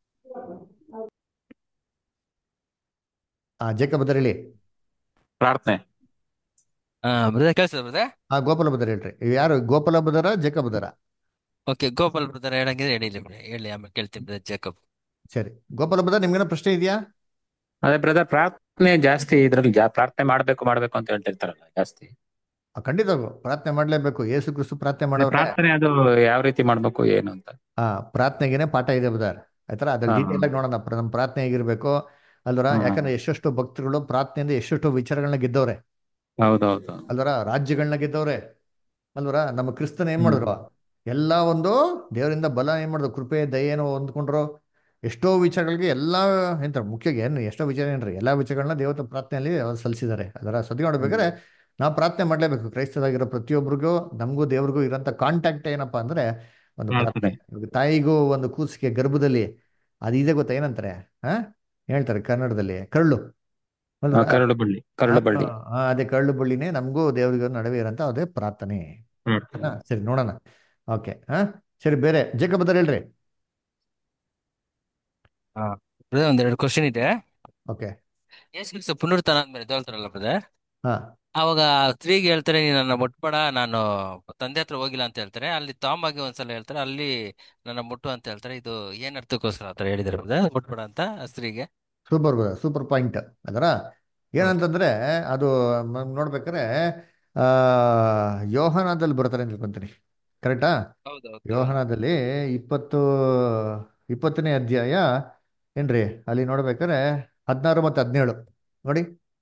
ಆ ಜೇಕ ಬದರ್ ಹೇಳಿ ಪ್ರಾರ್ಥನೆ ಹಾ ಬ್ರದರ್ ಕೇಳಿಸ್ತದೆ ಬ್ರದರ್ ಆ ಗೋಪಾಲ ಬದರ್ ಹೇಳ್ರಿ ಇವ್ ಯಾರು Gopala brother Jake brother okay Gopal brother ಹೇಳಂಗಿದ್ರೆ ಹೇಳಿ ಬಿಡಿ ಹೇಳಿ ಆಮೇಲೆ ಕೇಳ್ತೀನಿ ಬ್ರದರ್ ಜೇಕಬ್ ಸರಿ ಗೋಪಾಲ ಬದರ್ ನಿಮ್ಗೇನೋ ಪ್ರಶ್ನೆ ಇದೆಯಾ ಅದೇ ಬ್ರದರ್ ಪ್ರಾರ್ಥನೆ ಜಾಸ್ತಿ ಇದ್ರಲ್ಲಿ ಜಾ ಪ್ರಾರ್ಥನೆ ಮಾಡ್ಬೇಕು ಮಾಡ್ಬೇಕು ಅಂತ ಹೇಳ್ತಿರ್ತಾರಲ್ಲ ಜಾಸ್ತಿ ಆ, ಖಂಡಿತವಾಗ್ಲು ಪ್ರಾರ್ಥನೆ ಮಾಡ್ಲೇಬೇಕು ಯೇಸು ಕ್ರಿಸ್ತು ಪ್ರಾರ್ಥನೆ ಮಾಡೋರೆ ಪ್ರಾರ್ಥನೆ ಅದು ಯಾವ ರೀತಿ ಮಾಡ್ಬೇಕು ಏನು ಅಂತ ಆ ಪ್ರಾರ್ಥನೆಗೇನೆ ಪಾಠ ಇದೆ ಬದರ್ ಆಯ್ತರ ಅದ್ರ ಹಾ, ಡೀಟೇಲ್ ಆಗಿ ನೋಡೋಣ ಪ್ರ- ನಮ್ಮ ಪ್ರಾರ್ಥನೆ ಹೇಗಿರ್ಬೇಕು ಅಲ್ವರ ಹಾ. ಯಾಕಂದ್ರೆ ಎಷ್ಟೆಷ್ಟು ಭಕ್ತರುಗಳು ಪ್ರಾರ್ಥನೆಯಿಂದ ಎಷ್ಟೆಷ್ಟು ವಿಚಾರಗಳನ್ನ ಗೆದ್ದವ್ರೆ ಹೌದೌದು ಅಲ್ವರ ರಾಜ್ಯಗಳನ್ನ ಗೆದ್ದವ್ರೆ ಅಲ್ವರ ನಮ್ಮ ಕ್ರಿಸ್ತನ ಏನ್ ಹ್ಮ್. ಮಾಡಿದ್ರು ಎಲ್ಲ ಒಂದು ದೇವರಿಂದ ಬಲ ಏನ್ ಮಾಡಿದ್ರು ಕೃಪೆ ದಯೆನೋ ಹೊಂದ್ಕೊಂಡ್ರು ಎಷ್ಟೋ ವಿಚಾರಗಳಿಗೆ ಎಲ್ಲಾ ಎಂತ ಮುಖ್ಯವಾಗಿ ಏನು ಎಷ್ಟೋ ವಿಚಾರ ಏನ್ರಿ ಎಲ್ಲಾ ವಿಚಾರಗಳನ್ನ ದೇವತ ಪ್ರಾರ್ಥನೆಯಲ್ಲಿ ಅವ್ರು ಸಲ್ಲಿಸಿದ್ದಾರೆ ಅದರ ಸದ್ಯ ನೋಡ್ಬೇಕಾದ್ರೆ ನಾವು ಪ್ರಾರ್ಥನೆ ಮಾಡ್ಲೇಬೇಕು ಕ್ರೈಸ್ತರಾಗಿರೋ ಪ್ರತಿಯೊಬ್ಬರಿಗೂ ನಮಗೂ ದೇವ್ರಿಗೂ ಇರೋಂಥ ಕಾಂಟ್ಯಾಕ್ಟ್ ಏನಪ್ಪಾ ಅಂದ್ರೆ ಒಂದು ಪ್ರಾರ್ಥನೆ ಪ್ರಾರ್ಥನೆ ಇವಾಗ ತಾಯಿಗೂ ಒಂದು ಕೂಸಿಗೆ ಗರ್ಭದಲ್ಲಿ ಅದು ಇದೆ ಗೊತ್ತಾ ಏನಂತಾರೆ ಹಾ ಹೇಳ್ತಾರೆ ಕನ್ನಡದಲ್ಲಿ ಕಳ್ಳು ಆ, ಅಲ್ವಾ ಕರಳು ಬಳ್ಳಿ ಕರಳು ಬಳ್ಳಿ ಆ, ಅದೇ ಕಳ್ಳು ಬಳ್ಳಿನೇ ನಮಗೂ ದೇವರಿಗೂ ನಡುವೆ ಇರೋಂಥ ಅದೇ ಪ್ರಾರ್ಥನೆ ಪ್ರಾರ್ಥನೆ ಹಾ, ಸರಿ ನೋಡೋಣ ಓಕೆ ಹಾ ಸರಿ ಬೇರೆ ಜೇಕಬದರ್ ಹೇಳ್ರಿ ಹಾ ಬ್ರದರ್ ಒಂದೆರಡು ಕ್ವಶನ್ ಇದೆ ಓಕೆ ಯೇಸು ಕ್ರಿಸ್ತ ಪುನರುತ್ಥಾನ ಆದ್ಮೇಲೆ ಎದ್ದೇಳ್ತಾರಲ್ಲ ಬ್ರದರ್ ಹಾ ಅವಾಗ ಸ್ತ್ರೀಗೆ ಹೇಳ್ತಾರೆ ನೀನು ನನ್ನ ಮುಟ್ಬೇಡ ನಾನು ತಂದೆ ಹತ್ರ ಹೋಗಿಲ್ಲ ಅಂತ ಹೇಳ್ತಾರೆ ಅಲ್ಲಿ ತಾಂಬಾಗಿ ಒಂದ್ಸಲ ಹೇಳ್ತಾರೆ ಅಲ್ಲಿ ನನ್ನ ಮುಟ್ಟು ಅಂತ ಹೇಳ್ತಾರೆ ಇದು ಏನ್ ಅರ್ಥಕ್ಕೋಸ್ಕರ ಆತರ ಹೇಳಿದಾರೆ ಬ್ರದರ್ ಮುಟ್ಬೇಡ ಅಂತ ಆ ಸ್ತ್ರೀಗೆ ಸೂಪರ್ ಸೂಪರ್ ಪಾಯಿಂಟ್ ಅದರ ಏನಂತಂದ್ರೆ ಅದು ಮ- ನೋಡ್ಬೇಕಾದ್ರೆ ಆ ಯೋಹನದಲ್ಲಿ ಬರ್ತಾರೆ ಅಂತ ತಿಳ್ಕೊಂತೀನಿ ಕರೆಕ್ಟಾ ಹೌದೌದು ಯೋಹನದಲ್ಲಿ ಇಪ್ಪತ್ತು ಇಪ್ಪತ್ತನೇ ಅಧ್ಯಾಯ ಏನ್ರಿ ಅಲ್ಲಿ ನೋಡ್ಬೇಕಾದ್ರೆ ಹದಿನಾರು ಮತ್ತು ಹದಿನೇಳು ನೋಡಿ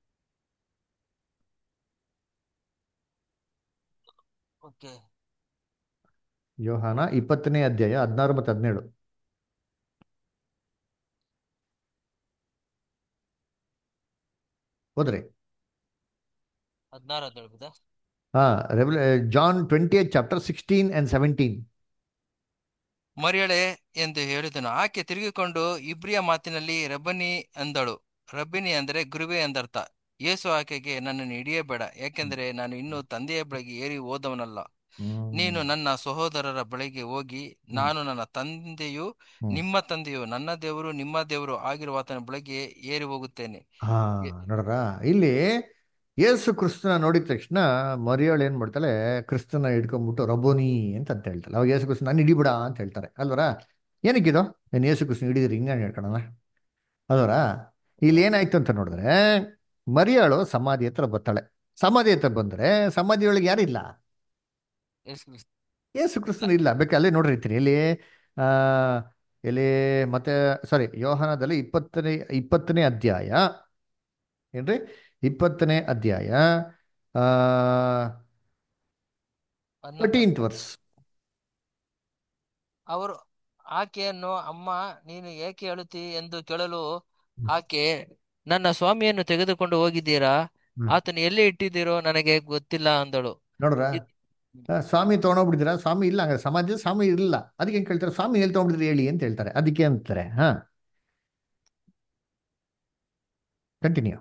ಓಕೆ ಯೋಹಾನ ಇಪ್ಪತ್ತನೇ ಅಧ್ಯಾಯ ಹದಿನಾರು ಮತ್ತು ಹದಿನೇಳು ಹೋದ್ರಿ ಹದಿನಾರು ಹದಿನೇಳು ಬ್ರದರ್ ಹಾ ರೆವಲ್ John twenty eight chapter sixteen and seventeen ಮರಿಯಳೆ ಎಂದು ಹೇಳಿದನು ಆಕೆ ತಿರುಗಿಕೊಂಡು ಇಬ್ರಿಯ ಮಾತಿನಲ್ಲಿ ರಬ್ಬನಿ ಅಂದಳು ರಬ್ಬಿನಿ ಅಂದರೆ ಗುರುವೆ ಎಂದರ್ಥ ಯೇಸು ಆಕೆಗೆ ನನ್ನನ್ನು ಹಿಡಿಯಬೇಡ ಯಾಕೆಂದರೆ ನಾನು ಇನ್ನೂ ತಂದೆಯ ಬಳಿಗೆ ಏರಿ ಹೋದವನಲ್ಲ ನೀನು ನನ್ನ ಸಹೋದರರ ಬಳಿಗೆ ಹೋಗಿ ನಾನು ನನ್ನ ತಂದೆಯು ಹ್ಮ್. ನಿಮ್ಮ ತಂದೆಯು ನನ್ನ ದೇವರು ನಿಮ್ಮ ದೇವರು ಆಗಿರುವ ಆತನ ಬಳಿಗೆ ಏರಿ ಹೋಗುತ್ತೇನೆ ಹಾ ನೋಡ್ರ ಇಲ್ಲಿ ಯೇಸು ಕ್ರಿಸ್ತನ ನೋಡಿದ ತಕ್ಷಣ ಮರಿಯಾಳು ಏನ್ ಮಾಡ್ತಾಳೆ ಕ್ರಿಸ್ತನ ಹಿಡ್ಕೊಂಡ್ಬಿಟ್ಟು ರಬೋನಿ ಅಂತ ಅಂತ ಹೇಳ್ತಾಳೆ ಅವಾಗ ಯೇಸು ಕ್ರಿಸ್ತ ನಾನು ಹಿಡಿಬಿಡ ಅಂತ ಹೇಳ್ತಾರೆ ಅಲ್ವರ ಏನಕ್ಕಿದು ನಾನು ಯೇಸು ಕ್ರಿಸ್ತನ ಹಿಡಿದ್ರಿ ಹಿಂಗೆ ಹೇಳ್ಕೊಳಣ ಅಲ್ವರ ಇಲ್ಲಿ ಏನಾಯ್ತು ಅಂತ ನೋಡಿದ್ರೆ ಮರಿಯಾಳು ಸಮಾಧಿ ಹತ್ರ ಬರ್ತಾಳೆ ಸಮಾಧಿ ಹತ್ರ ಬಂದ್ರೆ ಸಮಾಧಿಯೊಳಗೆ ಯಾರಿಲ್ಲ ಯೇಸು ಕ್ರಿಸ್ತ ಯೇಸು ಕ್ರಿಸ್ತನ ಇಲ್ಲ ಬೇಕು ಅಲ್ಲೇ ನೋಡಿರ್ತೀನಿ ಎಲ್ಲಿ ಆ ಎಲ್ಲಿ ಮತ್ತೆ ಸಾರಿ ಯೋಹಾನದಲ್ಲಿ ಇಪ್ಪತ್ತನೇ ಇಪ್ಪತ್ತನೇ ಅಧ್ಯಾಯ ಏನ್ರಿ ಇಪ್ಪತ್ತನೇ ಅಧ್ಯಾಯ ಹನ್ನೊಂದು ಥರ್ಟೀನ್ತ್ ವರ್ಸ್ ಅವರು ಆಕೆಯನ್ನು ಅಮ್ಮ ನೀನು ಏಕೆ ಅಳುತ್ತಿ ಎಂದು ಕೇಳಲು ಆಕೆ ನನ್ನ ಸ್ವಾಮಿಯನ್ನು ತೆಗೆದುಕೊಂಡು ಹೋಗಿದ್ದೀರಾ ಹ್ಮ್. ಆತನು ಎಲ್ಲಿ ಇಟ್ಟಿದ್ದೀರೋ ನನಗೆ ಗೊತ್ತಿಲ್ಲ ಅಂದಳು ನೋಡ್ರ ಇದ್- ಆ, ಸ್ವಾಮಿ ತೊಗೊಂಡೋಗ್ಬಿಟ್ಟಿದ್ದೀರಾ ಸ್ವಾಮಿ ಇಲ್ಲ ಹಂಗಾರೆ ಸಮಾಜ ಸ್ವಾಮಿ ಇರಲಿಲ್ಲ ಅದಕ್ಕೆ ಹೆಂಗ್ ಕೇಳ್ತಾರೆ ಸ್ವಾಮಿ ಎಲ್ಲಿ ತೊಗೊಂಡಿದ್ರಿ ಹೇಳಿ ಅಂತ ಹೇಳ್ತಾರೆ ಅದಕ್ಕೆ ಅಂತಾರೆ ಹಾ ಕಂಟಿನ್ಯೂ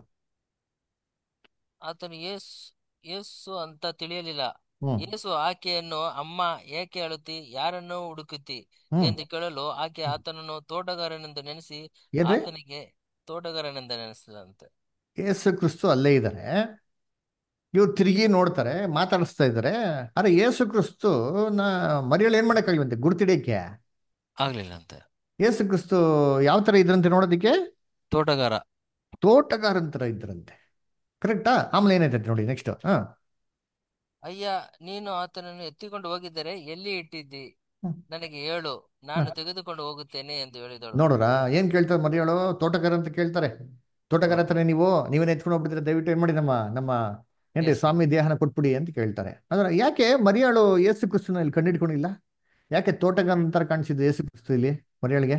ಆತನು ಯೇಸು ಯೇಸು ಅಂತ ತಿಳಿಯಲಿಲ್ಲ ಹ್ಮ್ ಯೇಸು ಆಕೆಯನ್ನು ಅಮ್ಮ ಏಕೆ ಅಳುತ್ತಿ ಯಾರನ್ನು ಹುಡುಕುತ್ತಿ ಹ್ಮ್ ಎಂದು ಕೇಳಲು ಆಕೆ ಆತನನ್ನು ತೋಟಗಾರನೆಂದು ನೆನೆಸಿ ಏನ್ರಿ ಆತನಿಗೆ ತೋಟಗಾರನೆಂದು ನೆನೆಸಿದಂತೆ ಯೇಸು ಕ್ರಿಸ್ತು ಅಲ್ಲೇ ಇದ್ದಾರೆ ಇವ್ರು ತಿರುಗಿ ನೋಡ್ತಾರೆ ಮಾತಾಡಿಸ್ತಾ ಇದ್ದಾರೆ ಅರೆ ಯೇಸು ಕ್ರಿಸ್ತು ನಾ ಮರಿಯಳು ಏನ್ ಮಾಡಕ್ಕಾಗಿಲ್ವಂತೆ ಗುರ್ತಿಡಿಯಕ್ಕೆ ಆಗ್ಲಿಲ್ಲ ಅಂತೆ ಯೇಸು ಕ್ರಿಸ್ತು ಯಾವ ತರ ಇದ್ರಂತೆ ನೋಡೋದಿಕ್ಕೆ ತೋಟಗಾರ ತೋಟಗಾರನ್ ತರ ಇದ್ರಂತೆ ಕರೆಕ್ಟಾ ಆಮೇಲೆ ಏನಾಯ್ತಂತೆ ನೋಡಿ ನೆಕ್ಸ್ಟ್ ಹಾ ಅಯ್ಯ ನೀನು ಆತನನ್ನು ಎತ್ತಿಕೊಂಡು ಹೋಗಿದ್ದರೆ ಎಲ್ಲಿ ಇಟ್ಟಿದ್ದಿ ಹ್ಮ್. ನನಗೆ ಹೇಳು ನಾನು ತೆಗೆದುಕೊಂಡು ಹೋಗುತ್ತೇನೆ ಎಂದು ಹೇಳಿದಳು ನೋಡ್ರ ಏನ್ ಕೇಳ್ತಾರೆ ಮರಿಯಳು ತೋಟಗಾರ ಅಂತ ಕೇಳ್ತಾರೆ ತೋಟಗಾರ ಹತ್ರ ನೀವು ನೀವೇನ್ ಎತ್ಕೊಂಡು ಹೋಗ್ಬಿಟ್ಟಿದ್ರೆ ದಯವಿಟ್ಟು ಏನ್ ಮಾಡಿ ನಮ್ಮ ನಮ್ಮ ಏನ್ರಿ Yes. ಸ್ವಾಮಿ ದೇಹನ ಕೊಟ್ಬಿಡಿ ಅಂತ ಕೇಳ್ತಾರೆ ಆದ್ರೆ ಯಾಕೆ ಮರಿಯಾಳು ಯೇಸು ಕ್ರಿಸ್ತನ ಇಲ್ಲಿ ಕಂಡಿಡ್ಕೊಂಡಿಲ್ಲ ಯಾಕೆ ತೋಟಗಾರ ಅಂತರ ಕಾಣಿಸಿದ್ದು ಯೇಸು ಕ್ರಿಸ್ತು ಇಲ್ಲಿ ಮರಿಯಾಳಿಗೆ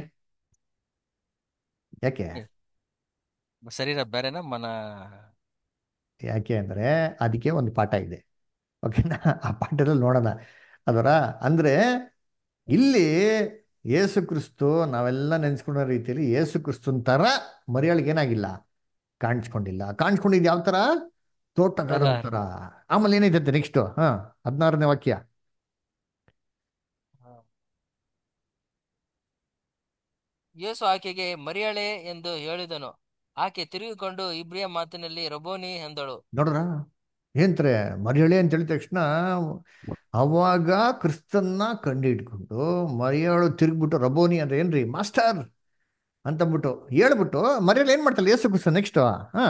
ಯಾಕೆ ಶರೀರ ಬೇರೆನಾ ಮನ ಯಾಕೆ ಅಂದ್ರೆ ಅದಕ್ಕೆ ಒಂದು ಪಾಠ ಇದೆ ಓಕೆನಾ ಆ ಪಾಠದಲ್ಲಿ ನೋಡೋಣ ಅದರ ಅಂದ್ರೆ ಇಲ್ಲಿ ಯೇಸು ಕ್ರಿಸ್ತು ನಾವೆಲ್ಲ ನೆನೆಸ್ಕೊಂಡ ರೀತಿಯಲ್ಲಿ ಯೇಸು ಕ್ರಿಸ್ತನ್ ತರ ಮರಿಯಾಳಿಗೆ ಏನಾಗಿಲ್ಲ ಕಾಣಿಸ್ಕೊಂಡಿಲ್ಲ ಕಾಣಿಸ್ಕೊಂಡಿದ್ದು ಯಾವ ತರ ತೋಟಗಾರ ತರ ಆಮೇಲೆ ಏನೈತೆ ನೆಕ್ಸ್ಟ್ ಹಾ ಹದಿನಾರನೇ ವಾಕ್ಯ ಯೇಸು ಆಕೆಗೆ ಮರಿಯಳೆ ಎಂದು ಹೇಳಿದನು ಆಕೆ ತಿರುಗಿಕೊಂಡು ಇಬ್ರಿಯ ಮಾತಿನಲ್ಲಿ ರಬೋನಿ ಎಂದಳು ನೋಡ್ರ ಏನ್ತ್ರೆ ಮರಿಯಳೆ ಅಂತ ಹೇಳಿದ ತಕ್ಷಣ ಅವಾಗ ಕ್ರಿಸ್ತನ್ನ ಕಂಡು ಹಿಡ್ಕೊಂಡು ಮರಿಯಾಳು ತಿರುಗ್ಬಿಟ್ಟು ರಬೋನಿ ಅಂದ್ರೆ ಏನ್ರಿ ಮಾಸ್ಟರ್ ಅಂತಂದ್ಬಿಟ್ಟು ಹೇಳ್ಬಿಟ್ಟು ಮರಿಯಳು ಏನ್ ಮಾಡ್ತಾಳೆ ಯೇಸು ಕ್ರಿಸ್ತ ನೆಕ್ಸ್ಟ್ ಹಾ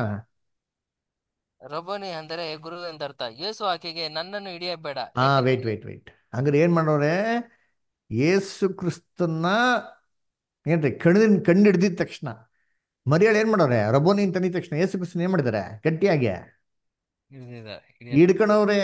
ರಬೋನಿ ಅಂದರೆ ಗುರು ಎಂದರ್ಥ ಯೇಸು ಆಕೆಗೆ ನನ್ನನ್ನು ಹಿಡಿಯಬೇಡ ಹಾ ಏಕೆಂದರೆ ವೇಟ್ ವೇಟ್ ವೇಟ್ ಹಂಗಾರೆ ಏನ್ ಮಾಡೋರೆ ಯೇಸು ಕ್ರಿಸ್ತನ್ನ ಏನ್ರಿ ಕಣ್ಣು ಕಣ್ಣು ಹಿಡ್ದಿದ ತಕ್ಷಣ ಮರಿಯಾಳು ಏನ್ ಮಾಡೋರೆ ರಬೋನಿ ಅಂತ ಅಂದಿದ ತಕ್ಷಣ ಯೇಸು ಕ್ರಿಸ್ತನ್ ಏನ್ ಮಾಡಿದಾರೆ ಗಟ್ಟಿಯಾಗಿ ಹಿಡಿದಿದ್ದಾರೆ, ಹಿಡಿಯ- ಹಿಡ್ಕಣವ್ರೆ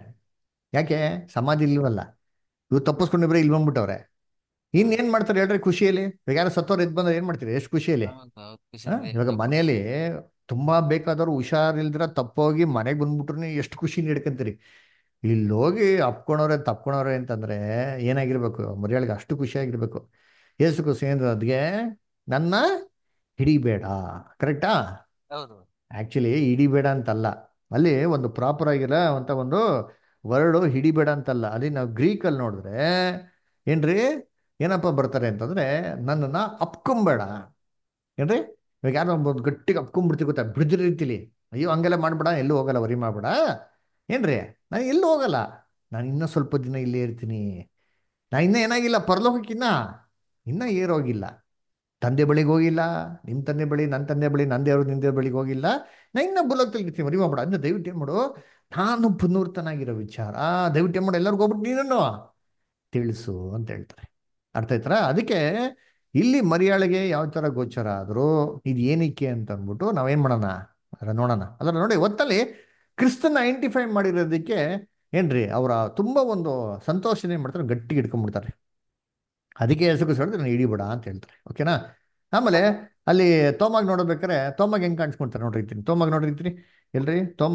ಯಾಕೆ ಸಮಾಧಿ ಇಲ್ವಲ್ಲ ಇವ್ರು ತಪ್ಪಿಸ್ಕೊಂಡಿಬ್ರೆ ಇಲ್ಲಿ ಬಂದ್ಬಿಟ್ಟವ್ರೆ ಇನ್ನೇನ್ ಮಾಡ್ತಾರೆ ಹೇಳ್ರಿ ಖುಷಿಯಲ್ಲಿ ಇವಾಗ ಯಾರು ಸತ್ತವ್ರು ಎದ್ದು ಬಂದ್ರೆ ಏನ್ ಮಾಡ್ತೀರಿ ಎಷ್ಟು ಖುಷಿಯಲ್ಲಿ ಹೌದು, ಹೌದು, ಆ? ಖುಷಿಯಲ್ಲಿ ಇವಾಗ ತಪ್ಪು. ಮನೆಯಲ್ಲಿ ತುಂಬಾ ಬೇಕಾದವ್ರು ಹುಷಾರಿಲ್ದಿರ ತಪ್ಪೋಗಿ ಮನೆಗೆ ಬಂದ್ಬಿಟ್ರು ಎಷ್ಟು ಖುಷಿ ಹಿಡ್ಕಂತೀರಿ ಇಲ್ಲಿ ಹೋಗಿ ಅಪ್ಕೊಂಡವ್ರೆ ತಪ್ಕೊಂಡವ್ರೆ ಅಂತಂದ್ರೆ ಏನಾಗಿರ್ಬೇಕು ಮರಿಯಾಳಿಗೆ ಅಷ್ಟು ಖುಷಿಯಾಗಿರ್ಬೇಕು ಏಸು ಖುಷಿ ಅಂದ್ರೆ ಅದ್ಗೆ ನನ್ನ ಹಿಡಿಬೇಡ ಕರೆಕ್ಟಾ ಹೌದು ಆಕ್ಚುಲಿ ಹಿಡಿಬೇಡ ಅಂತಲ್ಲ ಅಲ್ಲಿ ಒಂದು ಪ್ರಾಪರ್ ಆಗಿರೋ ಅಂತ ಒಂದು ವರ್ಡು ಹಿಡಿಬೇಡ ಅಂತಲ್ಲ ಅಲ್ಲಿ ನಾವು ಗ್ರೀಕಲ್ಲಿ ನೋಡಿದ್ರೆ ಏನ್ರಿ ಏನಪ್ಪ ಬರ್ತಾರೆ ಅಂತಂದ್ರೆ ನನ್ನನ್ನ ಅಪ್ಕೊಂಬೇಡ ಏನ್ರಿ ಇವಾಗ ಯಾರೋ ಒಂದು ಗಟ್ಟಿಗೆ ಅಪ್ಕೊಂಡ್ಬಿಡ್ತೀವಿ ಗೊತ್ತಾ ಬಿಡಿದ ರೀತಿಲಿ ಅಯ್ಯೋ ಹಂಗೆಲ್ಲ ಮಾಡ್ಬೇಡ ಎಲ್ಲೂ ಹೋಗಲ್ಲ ವರಿ ಮಾಡ್ಬೇಡ ಏನ್ರಿ ನಾನು ಎಲ್ಲೂ ಹೋಗಲ್ಲ ನಾನು ಇನ್ನೂ ಸ್ವಲ್ಪ ದಿನ ಇಲ್ಲೇ ಇರ್ತೀನಿ ನಾ ಇನ್ನೂ ಏನಾಗಿಲ್ಲ ಪರಲೋಕಕ್ಕಿನ್ನ ಇನ್ನೂ ಏರೋಗಿಲ್ಲ ತಂದೆ ಬಳಿಗೆ ಹೋಗಿಲ್ಲ ನಿಮ್ಮ ತಂದೆ ಬಳಿ ನನ್ನ ತಂದೆ ಬಳಿ ನನ್ನ ದೇವ್ರು ನಿನ್ನ ದೇವ್ರ ಬಳಿಗೆ ಹೋಗಿಲ್ಲ ನಾ ಇನ್ನೂ ಬುಲೋಕ್ತಲ್ಲಿ ಇರ್ತೀನಿ ಮರಿ ಮಾಡ್ಬೇಡ ಅಂದ್ರೆ ದಯವಿಟ್ಟು ಏನು ಮಾಡು ನಾನು ಪುನರ್ತನಾಗಿರೋ ವಿಚಾರ ದಯವಿಟ್ಟು ಏನು ಮಾಡು ಎಲ್ಲರಿಗೂ ಹೋಗ್ಬಿಟ್ಟು ನೀನನ್ನು ತಿಳಿಸು ಅಂತ ಹೇಳ್ತಾರೆ ಅರ್ಥ ಆಯ್ತಾರ ಅದಕ್ಕೆ ಇಲ್ಲಿ ಮರಿಯಾಳಿಗೆ ಯಾವ ಥರ ಗೋಚರ ಆದರೂ ಇದು ಏನಕ್ಕೆ ಅಂತ ಅಂದ್ಬಿಟ್ಟು ನಾವೇನು ಮಾಡೋಣ ಅದರ ನೋಡೋಣ ಅದರ ನೋಡಿ ಒತ್ತಲ್ಲಿ ಕ್ರಿಸ್ತನ ಐಡೆಂಟಿಫೈ ಮಾಡಿರೋದಕ್ಕೆ ಏನ್ರಿ ಅವರ ತುಂಬ ಒಂದು ಸಂತೋಷನ ಏನು ಮಾಡ್ತಾರೆ ಗಟ್ಟಿಗೆ ಇಟ್ಕೊಂಡ್ಬಿಡ್ತಾರೆ ಅದಕ್ಕೆ ಹೆಸರು ಹೇಳಿದ್ರೆ ನಾನು ಹಿಡಿಬೇಡ ಅಂತ ಹೇಳ್ತಾರೆ ಓಕೆನಾ ಆಮೇಲೆ ಅಲ್ಲಿ ತೋಮಾಗ್ ನೋಡ್ಬೇಕಾರೆ ತೋಮಾಗ್ ಹೆಂಗ್ ಕಾಣಿಸ್ಕೊಂತಾರೆ ನೋಡಿರ್ತೀನಿ ತೋಮಾಗ್ ನೋಡಿರ್ತೀನಿ ಎಲ್ರಿ ತೋಮ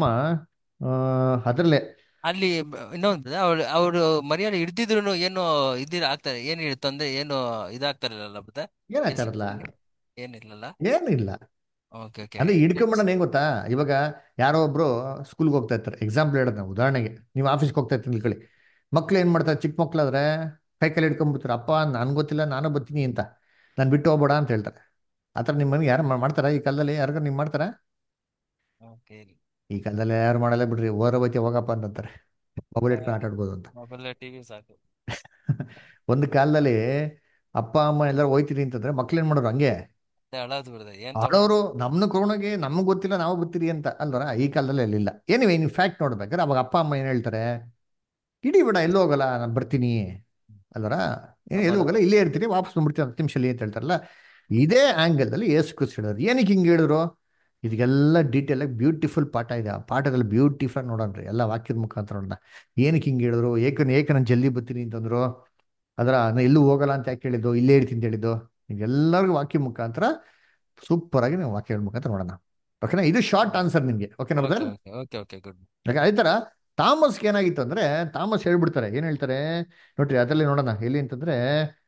ಅದರಲ್ಲೇ ಅಲ್ಲಿ ಬ- ಇನ್ನೊಂದು ಅವ್ರು ಅವರು ಮರ್ಯಾದೆ ಹಿಡ್ದಿದ್ರು ಏನು ಇದಿರ ಆಗ್ತಾರೆ ಏನ್ ಇರ್- ತೊಂದ್ರೆ ಏನು ಇದಾಗ್ತಾರಲ್ಲ ಬುದ್ಧ ಏನಾಗ್ತಾರಲ್ಲ ಏನಿಲ್ಲಲ್ಲ ಏನಿಲ್ಲ ಓಕೆ ಓಕೆ ಅಂದ್ರೆ ಹಿಡ್ಕೊಂಬಿಡೋಣ ಹೆಂಗ್ ಗೊತ್ತಾ ಇವಾಗ ಯಾರೋ ಒಬ್ರು ಸ್ಕೂಲ್ಗೆ ಹೋಗ್ತಾ ಇರ್ತಾರೆ ಎಕ್ಸಾಂಪಲ್ ಹೇಳೋದು ನಾವು ಉದಾಹರಣೆಗೆ ನೀವು ಆಫೀಸ್ಗೆ ಹೋಗ್ತಾ ಇರ್ತೀನಿ ತಿಳ್ಕೊಳ್ಳಿ ಮಕ್ಳು ಏನ್ ಮಾಡ್ತಾರೆ ಚಿಕ್ಕ ಮಕ್ಳಾದ್ರೆ ಕೈ ಕೈಲಿ ಹಿಡ್ಕೊಂಡ್ಬಿಡ್ತಾರೆ ಅಪ್ಪ ನನ್ಗೆ ಗೊತ್ತಿಲ್ಲ ನಾನು ಬರ್ತೀನಿ ಅಂತ ನಾನು ಬಿಟ್ಟು ಹೋಗ್ಬೇಡ ಅಂತ ಹೇಳ್ತಾರೆ ಆ ಥರ ನಿಮ್ಮ ಮನೆಗೆ ಯಾರು ಮಾಡ್ತಾರ ಈ ಕಾಲದಲ್ಲಿ ಯಾರಿಗಾರು ನೀವು ಮಾಡ್ತಾರಾ ಓಕೆ ಈ ಕಾಲದಲ್ಲಿ ಯಾರು ಮಾಡಲ್ಲ ಬಿಡ್ರಿ ಓರ ಬೈತಿ ಹೋಗಪ್ಪ ಅಂತಂತಾರೆ ಮೊಬೈಲ್ ಇಟ್ಕೊಂಡು ಆಟ ಆಡ್ಬೋದು ಅಂತ ಮೊಬೈಲ್ ಟಿವಿ ಸಾಕು ಒಂದು ಕಾಲದಲ್ಲಿ ಅಪ್ಪ ಅಮ್ಮ ಎಲ್ಲರೂ ಹೋಯ್ತೀರಿ ಅಂತಂದ್ರೆ ಮಕ್ಳು ಏನ್ ಮಾಡೋರು ಹಂಗೆ ಮತ್ತೆ ಅಳೋದು ಬಿಡದ ಏನ್ ಆಡೋರು ನಮ್ನ ಕೊರೋನಾಗೆ ನಮ್ಗೆ ಗೊತ್ತಿಲ್ಲ ನಾವು ಗೊತ್ತಿರಿ ಅಂತ ಅಲ್ವರ ಈ ಕಾಲದಲ್ಲಿ ಅಲ್ಲಿಲ್ಲ ಏನಿವೆ ಇನ್ ಫ್ಯಾಕ್ಟ್ ನೋಡ್ಬೇಕಾದ್ರೆ ಅವಾಗ ಅಪ್ಪ ಅಮ್ಮ ಏನ್ ಹೇಳ್ತಾರೆ ಇಡೀ ಬಿಡ ಎಲ್ಲೂ ಹೋಗಲ್ಲ ನಾನು ಬರ್ತೀನಿ ಅಲ್ವರ ಏನು ಎಲ್ಲೂ ಹೋಗಲ್ಲ ಇಲ್ಲೇ ಇರ್ತೀನಿ ವಾಪಸ್ ಬಂದ್ಬಿಡ್ತೀನಿ ಹತ್ತು ನಿಮಿಷಲ್ಲಿ ಅಂತ ಹೇಳ್ತಾರಲ್ಲ ಇದೇ ಆಂಗಲ್ ಅಲ್ಲಿ ಏಸು ಕ್ರಿಸ್ತ ಹೇಳಿದ್ರು ಏನಕ್ಕೆ ಹಿಂಗೆ ಹೇಳಿದ್ರು ಇದಕ್ಕೆಲ್ಲ ಡೀಟೇಲ್ ಆಗಿ ಬ್ಯೂಟಿಫುಲ್ ಪಾಠ ಇದೆ ಆ ಪಾಠದಲ್ಲಿ ಬ್ಯೂಟಿಫುಲ್ ಆಗಿ ನೋಡೋಣ್ರಿ ಎಲ್ಲ ವಾಕ್ಯದ ಮುಖಾಂತರ ನೋಡೋಣ ಏನಕ್ಕೆ ಹಿಂಗೆ ಹೇಳಿದ್ರು ಏಕನ್ ಏಕ ನಾನು ಜಲ್ದಿ ಬರ್ತೀನಿ ಅಂತಂದ್ರು ಅದರ ನಾನು ಎಲ್ಲೂ ಹೋಗಲ್ಲ ಅಂತ ಯಾಕೆ ಹೇಳಿದ್ದು ಇಲ್ಲೇ ಇರ್ತೀನಿ ಅಂತ ಹೇಳಿದ್ದು ಎಲ್ಲರಿಗೂ ವಾಕ್ಯ ಮುಖಾಂತರ ಸೂಪರ್ ಆಗಿ ನಾವು ವಾಕ್ಯಗಳ ಮುಖಾಂತರ ನೋಡೋಣ ಓಕೆನಾ ಇದು ಶಾರ್ಟ್ ಆನ್ಸರ್ ನಿಮಗೆ ಓಕೆನಾ ಬ್ರದರ್ ಓಕೆ ಓಕೆ ಗುಡ್ ಯಾಕೆ ಅದೇ ಥರ ತಾಮಸ್ಗೆ ಏನಾಗಿತ್ತು ಅಂದ್ರೆ ತಾಮಸ್ ಹೇಳ್ಬಿಡ್ತಾರೆ ಏನು ಹೇಳ್ತಾರೆ ನೋಡ್ರಿ ಅದರಲ್ಲಿ ನೋಡೋಣ ಎಲ್ಲಿ ಅಂತಂದ್ರೆ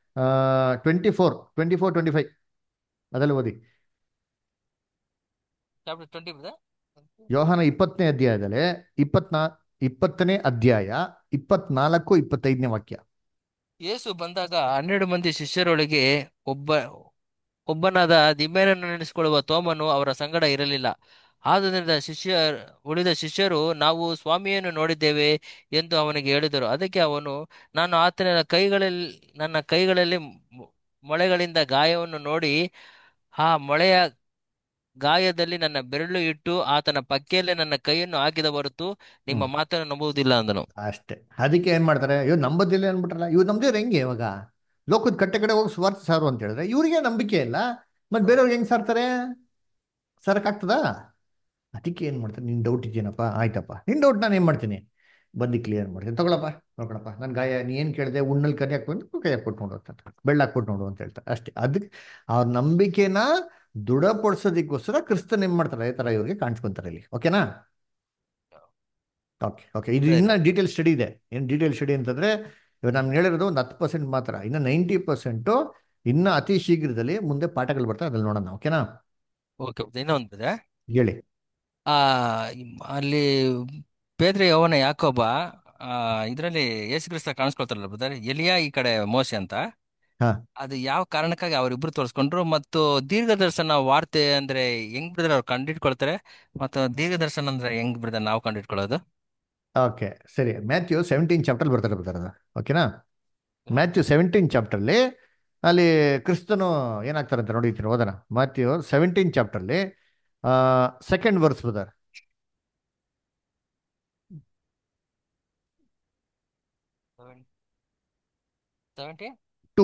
twenty four twenty four twenty five ಅದರಲ್ಲಿ ಓದಿ ಚಾಪ್ಟರ್ ಟ್ವೆಂಟಿ ಬುದ್ಧ ಯೋಹಾನ ಇಪ್ಪತ್ತನೇ ಅಧ್ಯಾಯದಲ್ಲಿ ಇಪ್ಪತ್ನಾ ಇಪ್ಪತ್ತನೇ ಅಧ್ಯಾಯ ಇಪ್ಪತ್ನಾಲ್ಕು ಇಪ್ಪತ್ತೈದನೇ ವಾಕ್ಯ ಯೇಸು ಬಂದಾಗ ಹನ್ನೆರಡು ಮಂದಿ ಶಿಷ್ಯರೊಳಗೆ ಒಬ್ಬ ಒಬ್ಬನಾದ ದಿಮ್ಯನನ್ನು ನೆನೆಸಿಕೊಳ್ಳುವ ತೋಮನು ಅವರ ಸಂಗಡ ಇರಲಿಲ್ಲ ಆದುದರಿಂದ ಶಿಷ್ಯ ಉಳಿದ ಶಿಷ್ಯರು ನಾವು ಸ್ವಾಮಿಯನ್ನು ನೋಡಿದ್ದೇವೆ ಎಂದು ಅವನಿಗೆ ಹೇಳಿದರು ಅದಕ್ಕೆ ಅವನು ನಾನು ಆತನ ಕೈಗಳಲ್ಲಿ ನನ್ನ ಕೈಗಳಲ್ಲಿ ಮೊ- ಮೊಳೆಗಳಿಂದ ಗಾಯವನ್ನು ನೋಡಿ ಆ ಮೊಳೆಯ ಗಾಯದಲ್ಲಿ ನನ್ನ ಬೆರಳು ಇಟ್ಟು ಆತನ ಪಕ್ಕೆಯಲ್ಲೇ ನನ್ನ ಕೈಯನ್ನು ಹಾಕಿದ ಹೊರತು ನಿಮ್ಮ ಹ್ಮ್ ಮಾತನ್ನು ನಂಬುವುದಿಲ್ಲ ಅಂದನು ಅಷ್ಟೇ ಅದಕ್ಕೆ ಏನ್ ಮಾಡ್ತಾರೆ ಇವ್ರು ನಂಬೋದಿಲ್ಲ ಅನ್ಬಿಟ್ರಲ್ಲ ಇವ್ರು ನಂಬಿದ್ರೆ ಹೆಂಗೆ ಇವಾಗ ಲೋಕದ ಕಟ್ಟೆ ಕಡೆ ಹೋಗಿ ಸ್ವಾರ್ಥ ಸಾರು ಅಂತ ಹೇಳಿದ್ರೆ ಇವ್ರಿಗೆ ನಂಬಿಕೆ ಇಲ್ಲ ಮತ್ತೆ ಬೇರೆಯವ್ರಿಗೆ ಹೆಂಗ್ ಸಾರ್ತಾರೆ ಸರಕಾಗ್ತದಾ ಅದಕ್ಕೆ ಏನು ಮಾಡ್ತಾರೆ ನಿನ್ನ ಡೌಟ್ ಇದೆಯೇನಪ್ಪ ಆಯ್ತಪ್ಪ ನಿನ್ನ ಡೌಟ್ ನಾನು ಏನು ಮಾಡ್ತೀನಿ ಬಂದು ಕ್ಲಿಯರ್ ಮಾಡ್ತೀನಿ ತಗೊಳಪ್ಪ ನೋಡ್ಕೊಳಪ್ಪ ನನ್ನ ಗಾಯ ನೀ ಏನು ಕೇಳಿದೆ ಉಣ್ಣಲ್ಲಿ ಕರಿ ಹಾಕ್ಕೊಂಡು ಕೈ ಹಾಕ್ಬಿಟ್ಟು ನೋಡು ಅಂತ ಬೆಳ್ಳ ಹಾಕ್ಬಿಟ್ಟು ನೋಡು ಅಂತ ಹೇಳ್ತಾರೆ ಅಷ್ಟೇ ಅದಕ್ಕೆ ಅವ್ರ ನಂಬಿಕೆನ ದೃಢಪಡಿಸೋದಕ್ಕೋಸ್ಕರ ಕ್ರಿಸ್ತನ್ ಏನು ಮಾಡ್ತಾರೆ ಈ ಥರ ಇವ್ರಿಗೆ ಕಾಣಿಸ್ಕೊಂತಾರೆ ಇಲ್ಲಿ ಓಕೆನಾ ಓಕೆ ಓಕೆ ಇದು ಇನ್ನ ಡೀಟೇಲ್ ಸ್ಟಡಿ ಇದೆ ಏನು ಡೀಟೇಲ್ ಸ್ಟಡಿ ಅಂತಂದ್ರೆ ಇವಾಗ ನಾನು ಹೇಳಿರೋದು ಒಂದು ಹತ್ತು ಪರ್ಸೆಂಟ್ ಮಾತ್ರ ಇನ್ನು ನೈಂಟಿ ಪರ್ಸೆಂಟು ಇನ್ನು ಅತಿ ಶೀಘ್ರದಲ್ಲಿ ಮುಂದೆ ಪಾಠಗಳು ಬರ್ತಾರೆ ಅದ್ರಲ್ಲಿ ನೋಡೋಣ ಓಕೆನಾ ಓಕೆ ಇನ್ನೊಂದಿದೆ ಹೇಳಿ ಆ ಇಮ್- ಅಲ್ಲಿ ಪೇದ್ರೆ ಯವನ ಯಾಕೋಬ ಆ ಇದರಲ್ಲಿ ಯೇಸು ಕ್ರಿಸ್ತ ಕಾಣಿಸ್ಕೊಳ್ತಾರಲ್ಲ ಬ್ರದರ್ ಎಲಿಯಾ ಈ ಕಡೆ ಮೋಶೆ ಅಂತ ಹಾ ಅದು ಯಾವ ಕಾರಣಕ್ಕಾಗಿ ಅವರಿಬ್ರು ತೋರಿಸ್ಕೊಂಡ್ರು ಮತ್ತು ದೀರ್ಘದರ್ಶನ ವಾರ್ತೆ ಅಂದ್ರೆ ಹೆಂಗ್ ಬ್ರದರ್ ಅವ್ರು ಕಂಡಿಡ್ಕೊಳ್ತಾರೆ ಮತ್ತು ದೀರ್ಘದರ್ಶನ ಅಂದ್ರೆ ಹೆಂಗ್ ಬ್ರದರ್ ನಾವು ಕಂಡಿಡ್ಕೊಳ್ಳೋದು ಓಕೆ ಸರಿ ಮ್ಯಾಥ್ಯೂ ಸೆವೆಂಟೀನ್ ಚಾಪ್ಟರ್ ಬರ್ತಾರೆ ಬರ್ತಾರೆ ಅದು ಓಕೆನಾ ಮ್ಯಾಥ್ಯೂ ಸೆವೆಂಟೀನ್ ಚಾಪ್ಟರ್ಲಿ ಅಲ್ಲಿ ಕ್ರಿಸ್ತನು ಏನಾಗ್ತಾರೆ ಅಂತ ನೋಡಿರ್ತೀನಿ ಓದೋಣ ಮ್ಯಾಥ್ಯೂ ಸೆವೆಂಟೀನ್ ಚಾಪ್ಟರ್ಲಿ second verse brother seventy two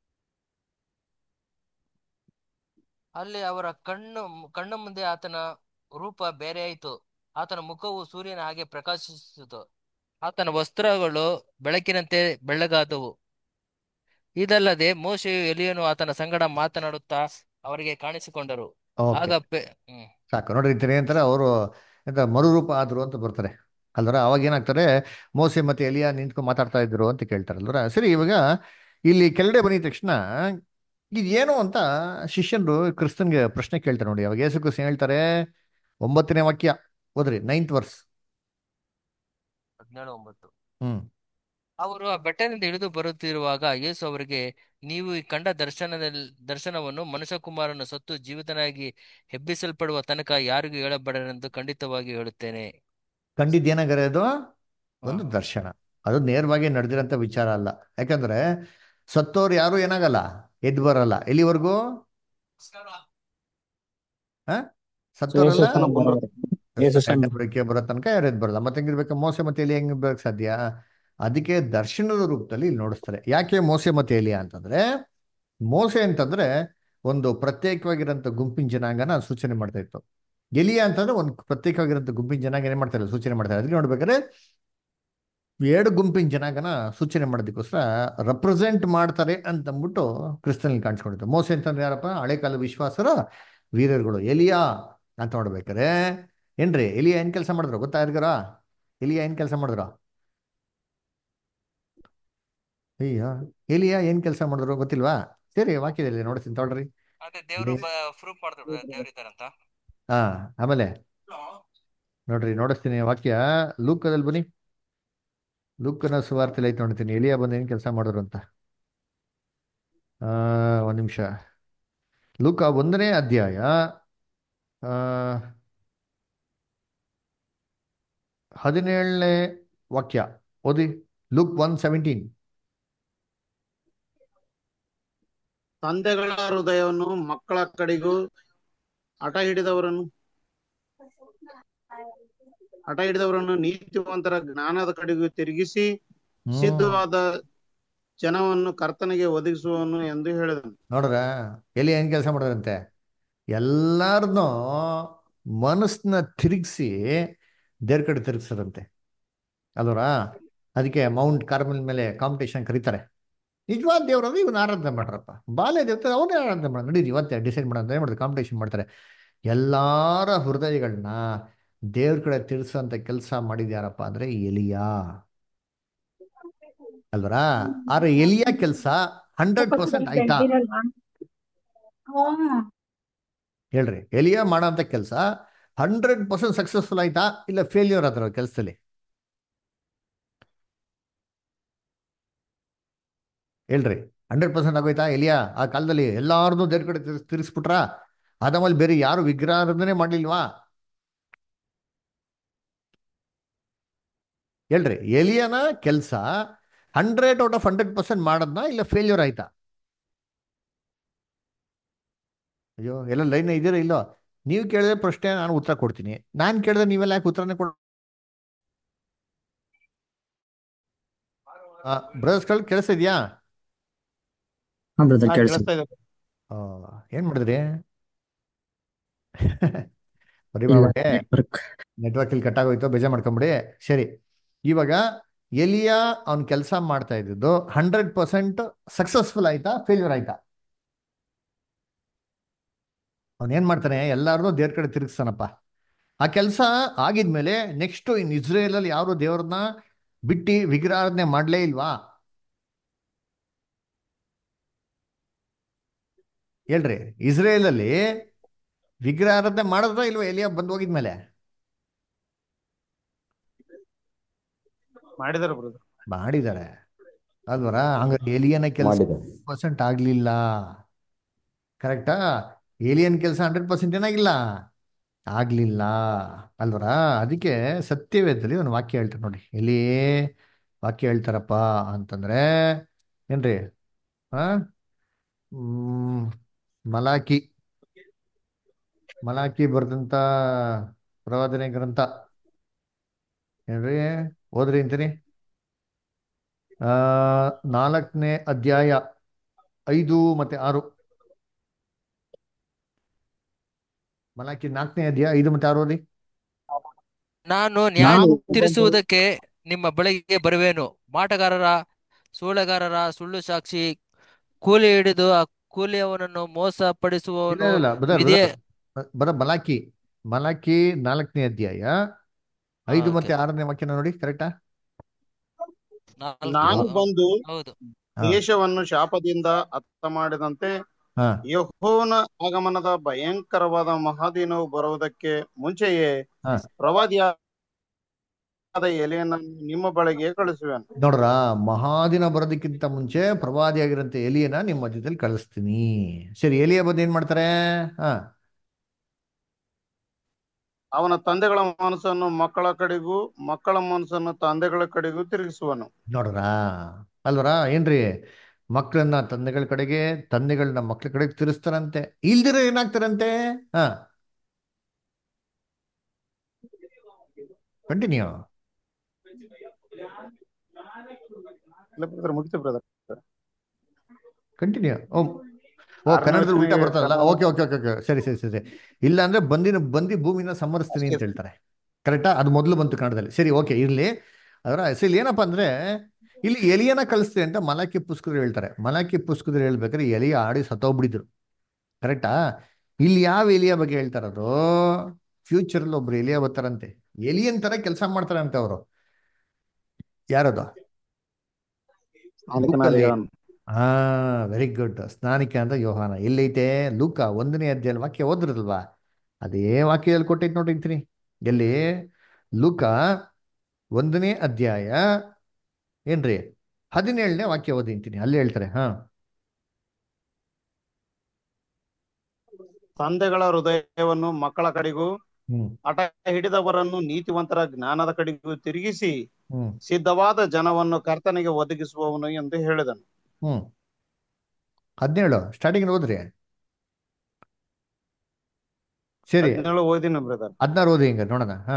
ಅಲ್ಲಿ ಅವರ ಕಣ್ಣು ಕಣ್ಣು ಮುಂದೆ ಆತನ ರೂಪ ಬೇರೆ ಆಯಿತು ಆತನ ಮುಖವು ಸೂರ್ಯನ ಹಾಗೆ ಪ್ರಕಾಶಿಸಿತು ಆತನ ವಸ್ತ್ರಗಳು ಬೆಳಕಿನಂತೆ ಬೆಳ್ಳಗಾದವು ಇದಲ್ಲದೆ ಮೋಶೆಯು ಎಲಿಯನು ಆತನ ಸಂಗಡ ಮಾತನಾಡುತ್ತಾ ಅವರಿಗೆ ಕಾಣಿಸಿಕೊಂಡರು ಓಕೆ ಆಗ ಪೆ ಹ್ಮ್ ಸಾಕು ನೋಡಿರ್ತೀನಿ ಅಂತಾರೆ ಅವರು ಎಂತ ಮರುರೂಪ ಆದ್ರು ಅಂತ ಬರ್ತಾರೆ ಅಲ್ವರ ಅವಾಗ ಏನಾಗ್ತಾರೆ ಮೋಸೆ ಮತ್ತೆ ಎಲಿಯಾ ನಿಂತ್ಕೊಂಡು ಮಾತಾಡ್ತಾ ಇದ್ರು ಅಂತ ಕೇಳ್ತಾರಲ್ವರ ಸರಿ ಇವಾಗ ಇಲ್ಲಿ ಕೆಳಗಡೆ ಬಂದಿದ ತಕ್ಷಣ ಇದೇನು ಅಂತ ಶಿಷ್ಯನ್ರು ಕ್ರಿಸ್ತನ್ಗೆ ಪ್ರಶ್ನೆ ಕೇಳ್ತಾರೆ ನೋಡಿ ಅವಾಗ ಯೇಸು ಕ್ರಿಸ್ತನ್ ಹೇಳ್ತಾರೆ ಒಂಬತ್ತನೇ ವಾಕ್ಯ ಓದ್ರಿ ನೈನ್ತ್ ವರ್ಸ್ ಹದಿನೇಳು ಒಂಬತ್ತು ಹ್ಮ್ ಅವರು ಆ ಬೆಟ್ಟದಿಂದ ಇಳಿದು ಬರುತ್ತಿರುವಾಗ ಯೇಸು ಅವರಿಗೆ ನೀವು ಈ ಕಂಡ ದರ್ಶನದಲ್ಲಿ ದರ್ಶನವನ್ನು ಮನುಷ್ಯಕುಮಾರನು ಸತ್ತು ಜೀವಿತನಾಗಿ ಎಬ್ಬಿಸಲ್ಪಡುವ ತನಕ ಯಾರಿಗೂ ಹೇಳಬೇಡರೆಂದು ಖಂಡಿತವಾಗಿ ಹೇಳುತ್ತೇನೆ ಕಂಡಿದ್ದೇನಾಗರೆ ಅದು ಒಂದು ಹ್ಮ್ ದರ್ಶನ ಅದು ನೇರವಾಗಿ ನಡೆದಿರೋಂಥ ವಿಚಾರ ಅಲ್ಲ ಯಾಕಂದ್ರೆ ಸತ್ತೋರು ಯಾರು ಏನಾಗಲ್ಲ ಎದ್ದು ಬರಲ್ಲ ಎಲ್ಲಿವರೆಗೂ ಹ ಸತ್ತೋರೆಲ್ಲ ಯೇಸು ಬರೋರು. ಯೇಸು ಸ್ವಾಮಿ. ಬರೋಕೆ ಬರೋ ತನಕ ಯಾರು ಎದ್ದು ಬರಲ್ಲ ಮತ್ತೆ ಹೆಂಗಿರ್ಬೇಕು ಮೋಸೆ ಮತ್ತೆ ಎಲಿ ಹೆಂಗ್ ಬರಕ್ ಸಾಧ್ಯ ಅದಕ್ಕೆ ದರ್ಶನದ ರೂಪದಲ್ಲಿ ಇಲ್ಲಿ ನೋಡಿಸ್ತಾರೆ ಯಾಕೆ ಮೋಸೆ ಮತ್ತೆ ಎಲಿಯಾ ಅಂತಂದ್ರೆ ಮೋಸೆ ಅಂತಂದ್ರೆ ಒಂದು ಪ್ರತ್ಯೇಕವಾಗಿರೋಂಥ ಗುಂಪಿನ ಜನಾಂಗನ ಸೂಚನೆ ಮಾಡ್ತಾ ಇತ್ತು ಎಲಿಯಾ ಅಂತಂದ್ರೆ ಒಂದು ಪ್ರತ್ಯೇಕವಾಗಿರೋಂಥ ಗುಂಪಿನ ಜನಾಂಗ ಏನ್ ಮಾಡ್ತಾರೆ ಸೂಚನೆ ಮಾಡ್ತಾರೆ ಅದಕ್ಕೆ ನೋಡ್ಬೇಕಾದ್ರೆ ಎರಡು ಗುಂಪಿನ ಜನಾಂಗನ ಸೂಚನೆ ಮಾಡೋದಕ್ಕೋಸ್ಕರ ರೆಪ್ರೆಸೆಂಟ್ ಮಾಡ್ತಾರೆ ಅಂತ ಅಂದ್ಬಿಟ್ಟು ಕ್ರಿಸ್ತನಲ್ಲಿ ಕಾಣಿಸ್ಕೊಂಡಿತ್ತು ಮೋಸೆ ಅಂತಂದ್ರೆ ಯಾರಪ್ಪ ಹಳೆ ಕಾಲ ವಿಶ್ವಾಸರ ವೀರರುಗಳು ಎಲಿಯಾ ಅಂತ ನೋಡ್ಬೇಕಾರೆ ಏನ್ರಿ ಎಲಿಯಾ ಏನ್ ಕೆಲಸ ಮಾಡಿದ್ರು ಗೊತ್ತಾ ಯಾರಿಗಾರ ಎಲಿಯಾ ಏನ್ ಕೆಲಸ ಮಾಡಿದ್ರು ಅಯ್ಯ ಎಲಿಯಾ ಏನ್ ಕೆಲಸ ಮಾಡಿದ್ರು ಗೊತ್ತಿಲ್ವಾ ಸರಿ ವಾಕ್ಯದಲ್ಲಿ ನೋಡ್ತೀನಿ ತೊಗೊಳ್ರಿ ಅದೇ ದೇವರು ಪ್ರೂಫ್ ಮಾಡಿದ್ರು ದೇವರಿದ್ದಾರಂತ ಹಾ ಆಮೇಲೆ ನೋಡ್ರಿ ನೋಡಿಸ್ತೀನಿ ವಾಕ್ಯ ಲೂಕದಲ್ಲಿ ಬನ್ನಿ ಲೂಕನ ಸುವಾರ್ತೆಲಿ ಐತೆ ನೋಡ್ತೀನಿ ಎಲಿಯಾ ಬಂದು ಏನ್ ಕೆಲಸ ಮಾಡಿದ್ರು ಅಂತ ಆ ಒಂದ್ ನಿಮಿಷ ಲೂಕ ಒಂದನೇ ಅಧ್ಯಾಯ ಆ ಹದಿನೇಳನೇ ವಾಕ್ಯ ಓದಿ ಲುಕ್ ಒನ್ ಸೆವೆಂಟೀನ್ ತಂದೆಗಳ ಹೃದಯವನ್ನು ಮಕ್ಕಳ ಕಡೆಗೂ ಹಠ ಹಿಡಿದವರನ್ನು ಹಠ ಹಿಡಿದವರನ್ನು ನೀತಿವಂತರ ಜ್ಞಾನದ ಕಡೆಗೂ ತಿರುಗಿಸಿ ಸಿದ್ಧವಾದ ಜನವನ್ನು ಕರ್ತನಿಗೆ ಒದಗಿಸುವನು ಎಂದು ಹೇಳಿದನು ನೋಡ್ರ ಎಲ್ಲಿ ಏನ್ ಕೆಲಸ ಮಾಡೋರಂತೆ ಎಲ್ಲಾರನ್ನೂ ಮನಸ್ಸನ್ನ ತಿರುಗಿಸಿ ದೇವ್ರ ಕಡೆ ತಿರುಗಿಸೋದಂತೆ ಅಲ್ವರಾ ಅದಕ್ಕೆ ಮೌಂಟ್ ಕಾರ್ಮೆಲ್ ಮೇಲೆ ಕಾಂಪಿಟೇಷನ್ ಕರೀತಾರೆ ನಿಜವಾದ ದೇವ್ರಾದ್ರೆ ಇವನ್ ಆರಾಧನೆ ಮಾಡ್ರಪ್ಪ ಬಾಲ್ಯ ದೇವತೆ ಅವನೇ ಆರಾಧನೆ ಮಾಡ ನಡೀರಿ ಇವತ್ತೇ ಡಿಸೈಡ್ ಮಾಡೋದು ಏನು ಮಾಡ್ತಾರೆ ಕಾಂಪಿಟೇಷನ್ ಮಾಡ್ತಾರೆ ಎಲ್ಲಾರ ಹೃದಯಗಳನ್ನ ದೇವ್ರ ಕಡೆ ತಿರ್ಸೋಂಥ ಕೆಲಸ ಮಾಡಿದ್ಯಾರಪ್ಪ ಅಂದ್ರೆ ಎಲಿಯಾ ಅಲ್ವರಾ ಆದ್ರೆ ಎಲಿಯಾ ಕೆಲಸ ಹಂಡ್ರೆಡ್ ಪರ್ಸೆಂಟ್ ಆಯ್ತಾ ಹೇಳ್ರಿ ಎಲಿಯಾ ಮಾಡೋಂಥ ಕೆಲಸ ಹಂಡ್ರೆಡ್ ಪರ್ಸೆಂಟ್ ಸಕ್ಸಸ್ಫುಲ್ ಆಯ್ತಾ ಇಲ್ಲ ಫೇಲ್ಯೂರ್ ಆದ್ರ ಕೆಲಸದಲ್ಲಿ ಹೇಳ್ರಿ ಹಂಡ್ರೆಡ್ ಪರ್ಸೆಂಟ್ ಆಗೋಯ್ತಾ ಎಲಿಯಾ ಆ ಕಾಲದಲ್ಲಿ ಎಲ್ಲಾರನ್ನೂ ದೇವ್ರ ಕಡೆ ತಿರ್ಸ್ ತಿರ್ಸ್ಬಿಟ್ರಾ ಅದಾದ್ಮೇಲೆ ಬೇರೆ ಯಾರು ವಿಗ್ರಹಾರಾಧನೆ ಮಾಡ್ಲಿಲ್ವಾ ಹೇಳ್ರಿ ಎಲಿಯನ ಕೆಲಸ hundred out of hundred percent ಮಾಡೋದ್ನ ಇಲ್ಲ ಫೇಲ್ಯೂರ್ ಆಯ್ತಾ ಅಯ್ಯೋ ಎಲ್ಲ ಲೈನ್ ಇದೀರ ಇಲ್ಲೋ ನೀವು ಕೇಳಿದ್ರೆ ಪ್ರಶ್ನೆ ನಾನು ಉತ್ತರ ಕೊಡ್ತೀನಿ ನಾನು ಕೇಳಿದ್ರೆ ನೀವೆಲ್ಲ ಯಾಕೆ ಉತ್ತರನೇ ಕೊಡ್ ಬ್ರದರ್ಸ್ಗಳು ಕೆಲಸ ಇದೆಯಾ ಹಾ ಬ್ರದರ್ ಹಾ, ಕೇಳಿಸ್ತು ಕೇಳಿಸ್ತಾ ಇದೆ ಏನು ಮಾಡಿದ್ರಿ ಬರೀ ಇಲ್ಲ ಮಾಡ್ಬಿಟ್ಟೆ ನೆಟ್ವರ್ಕ್ ನೆಟ್ವರ್ಕ್ ಇಲ್ಲಿ ಕಟ್ ಆಗೋಯ್ತು ಬೇಜಾರ್ ಮಾಡ್ಕೊಂಬಿಡಿ ಸರಿ ಇವಾಗ ಎಲಿಯ ಅವ್ನ ಕೆಲಸ ಮಾಡ್ತಾ ಇದ್ದಿದ್ದು ಹಂಡ್ರೆಡ್ ಪರ್ಸೆಂಟ್ ಸಕ್ಸಸ್ಫುಲ್ ಆಯ್ತಾ ಫೇಲ್ಯೂರ್ ಆಯ್ತಾ ಅವ್ನು ಏನ್ ಮಾಡ್ತಾನೆ ಎಲ್ಲಾರನ್ನೂ ದೇವ್ರ ಕಡೆ ತಿರುಗಿಸ್ತಾನಪ್ಪ ಆ ಕೆಲಸ ಆಗಿದ್ಮೇಲೆ ನೆಕ್ಸ್ಟ್ ಇನ್ ಇಸ್ರೇಲ್ ಅಲ್ಲಿ ಯಾರು ದೇವ್ರನ್ನ ಬಿಟ್ಟು ವಿಗ್ರಹಾರಾಧನೆ ಮಾಡ್ಲೇ ಇಲ್ವಾ ಹೇಳ್ರಿ ಇಸ್ರೇಲ್ ಅಲ್ಲಿ ವಿಗ್ರಹಾರಾಧನೆ ಮಾಡಿದ್ರ ಇಲ್ವಾ ಎಲಿಯ ಬಂದ್ ಹೋಗಿದ್ಮೇಲೆ ಮಾಡಿದಾರೆ ಬ್ರದರ್ ಮಾಡಿದ್ದಾರೆ ಅಲ್ವರ ಹಂಗ ಏಲಿಯನ ಕೆಲಸ ಮಾಡಿದ್ದಾರೆ ಪರ್ಸೆಂಟ್ ಆಗ್ಲಿಲ್ಲ ಕರೆಕ್ಟಾ ಏಲಿಯನ್ ಕೆಲಸ ಹಂಡ್ರೆಡ್ ಪರ್ಸೆಂಟ್ ಏನಾಗಿಲ್ಲ ಆಗ್ಲಿಲ್ಲ ಅಲ್ವರ ಅದಕ್ಕೆ ಸತ್ಯವೇದದಲ್ಲಿ ಒಂದು ವಾಕ್ಯ ಹೇಳ್ತಾರೆ ನೋಡಿ ಎಲ್ಲಿ ವಾಕ್ಯ ಹೇಳ್ತಾರಪ್ಪ ಅಂತಂದ್ರೆ ಏನ್ರಿ ಆ ಹ್ಮ್ ಮಲಾಕಿ ಮಲಾಕಿ ಬರ್ದಂತ ಪ್ರವಾದನೆ ಗ್ರಂಥ ಏನ್ರಿ ಓದ್ರಿ ಅಂತೀನಿ ಆ ನಾಲ್ಕನೇ ಅಧ್ಯಾಯ ಐದು ಮತ್ತೆ ಆರು ಮಲಾಕಿ ನಾಲ್ಕನೇ ಅಧ್ಯಾಯ ಐದು ಮತ್ತೆ ಆರು ಓದಿ ನಾನು ನ್ಯಾಯ ನಾನು ತೀರಿಸುವುದಕ್ಕೆ ನಿಮ್ಮ ಬಳಿಗೆ ಬರುವೆನು ಮಾಟಗಾರರ ಸೂಳೆಗಾರರ ಸುಳ್ಳು ಸಾಕ್ಷಿ ಕೂಲಿ ಹಿಡಿದು ಆ ಕೂಲಿಯವನನ್ನು ಮೋಸ ಇಲ್ಲ ಪಡಿಸುವವನು ಇಲ್ಲ ಬದ ಇದೇ ಬರ ಮಲಾಕಿ ಮಲಾಕಿ ನಾಲ್ಕನೇ ಅಧ್ಯಾಯ ಐದು ಮತ್ತೆ ಆರನೇ ವಾಕ್ಯನ ನೋಡಿ ಕರೆಕ್ಟಾ ನಾಲ್ಕು ನಾನು ಹೌದು ಬಂದು ಹೌದು ಹಾ ದೇಶವನ್ನು ಶಾಪದಿಂದ ಅರ್ಥ ಮಾಡಿದಂತೆ ಹಾ ಯೆಹೋವನ ಆಗಮನದ ಭಯಂಕರವಾದ ಮಹಾದಿನವು ಬರುವುದಕ್ಕೆ ಮುಂಚೆಯೇ ಹಾ ಪ್ರವಾದಿಯಾದ ಎಲೆಯನ್ನು ನಿಮ್ಮ ಬಳಿಗೆ ಕಳಿಸುವೆನು ನೋಡ್ರ ಮಹಾದಿನ ಬರೋದಕ್ಕಿಂತ ಮುಂಚೆ ಪ್ರವಾದಿಯಾಗಿರಂತ ಎಲಿಯನ ನಿಮ್ಮ ಮಧ್ಯದಲ್ಲಿ ಕಳಿಸ್ತೀನಿ ಸರಿ ಎಲಿಯ ಬಂದು ಏನ್ ಮಾಡ್ತಾರೆ ಹಾ ಅವನ ತಂದೆಗಳ ಮನಸ್ಸನ್ನು ಮಕ್ಕಳ ಕಡೆಗೂ ಮಕ್ಕಳ ಮನಸ್ಸನ್ನು ತಂದೆಗಳ ಕಡೆಗೂ ತಿರುಗಿಸುವನು ನೋಡ್ರ ಅಲ್ವರ ಏನ್ರಿ ಮಕ್ಕಳನ್ನ ತಂದೆಗಳ ಕಡೆಗೆ ತಂದೆಗಳನ್ನ ಮಕ್ಳ ಕಡೆಗೆ ತಿರ್ಸ್ತಾರಂತೆ ಇಲ್ದಿರ ಏನಾಗ್ತಾರಂತೆ ಹಾ ಕಂಟಿನ್ಯೂ ಇಲ್ಲ ಬ್ರದರ್ ಮುಗಿತು ಬ್ರದರ್ ಕಂಟಿನ್ಯೂ ಓ ಓ ಆರನೇ ಕನ್ನಡದಲ್ಲಿ ಉಲ್ಟಾ ವಚನ ಬರ್ತದಲ್ಲ Kannada okay okay okay okay ಸರಿ ಸರಿ ಸರಿ ಇಲ್ಲ ಅಂದ್ರೆ ಬಂದಿನ ಬಂದಿ ಭೂಮಿನ ಸಂಹರಿಸ್ತೀನಿ ಅಷ್ಟೇ ಅಂತ ಹೇಳ್ತಾರೆ ಕರೆಕ್ಟಾ ಅದು ಮೊದಲು ಬಂತು ಕನ್ನಡದಲ್ಲಿ ಸರಿ ಓಕೆ ಇರ್ಲಿ ಅದರ ಹೆಸರು ಏನಪ್ಪ ಅಂದ್ರೆ ಇಲ್ಲಿ ಎಲಿಯನ ಕಳಿಸ್ತೀನಿ ಅಂತ ಮಲಾಕಿ ಪುಸ್ತಕದಲ್ಲಿ ಹೇಳ್ತಾರೆ ಮಲಾಕಿ ಪುಸ್ತಕದಲ್ಲಿ ಹೇಳ್ಬೇಕಾದ್ರೆ ಎಲಿಯ ಆಡಿ ಸತ್ತೋಗ್ಬಿಟ್ಟಿದ್ರು ಕರೆಕ್ಟಾ ಇಲ್ಲಿ ಯಾವ ಎಲಿಯ ಬಗ್ಗೆ ಹೇಳ್ತಾರದು ಫ್ಯೂಚರಲ್ಲಿ ಒಬ್ರು ಎಲಿಯ ಬರ್ತಾರಂತೆ ಎಲಿಯನ್ ತರ ಕೆಲಸ ಮಾಡ್ತಾರಂತೆ ಅವರು ಯಾರದು ಸ್ನಾನಿಕನಾದ ಲೂಕಲ್ಲಿ ಯೋಹಾನ. ಹಾ ವೆರಿ ಗುಡ್ ಸ್ನಾನಿಕ ಅಂತ ಯೋಹಾನ ಎಲ್ಲೈತೆ ಲೂಕ ಒಂದನೇ ಅಧ್ಯಾಯ ವಾಕ್ಯ ಓದ್ರಲ್ವಾ ಅದೇ ವಾಕ್ಯದಲ್ಲಿ ಕೊಟ್ಟೈತೆ ನೋಡಿರ್ತೀನಿ ಎಲ್ಲಿ ಲೂಕ ಒಂದನೇ ಅಧ್ಯಾಯ ಏನ್ರಿ ಹದಿನೇಳನೇ ವಾಕ್ಯ ಓದಿಂತೀನಿ ಅಲ್ಲಿ ಹೇಳ್ತಾರೆ ಹಾ ತಂದೆಗಳ ಹೃದಯವನ್ನು ಮಕ್ಕಳ ಕಡೆಗೂ ಹ್ಮ್ ಹಠ ಹಿಡಿದವರನ್ನು ನೀತಿವಂತರ ಜ್ಞಾನದ ಕಡೆಗೂ ತಿರುಗಿಸಿ ಹ್ಮ್ ಸಿದ್ಧವಾದ ಜನವನ್ನು ಕರ್ತನಿಗೆ ಒದಗಿಸುವವನು ಎಂದು ಹೇಳಿದನು ಹ್ಮ್ ಹದಿನೇಳು ಸ್ಟಾರ್ಟಿಂಗ್ ಓದ್ರಿ ಸರಿ ಹದಿನೇಳು ಓದಿನ ಬ್ರದರ್ ಹದಿನಾರು ಓದಿ ಹಿಂಗ ನೋಡೋಣ ಹಾ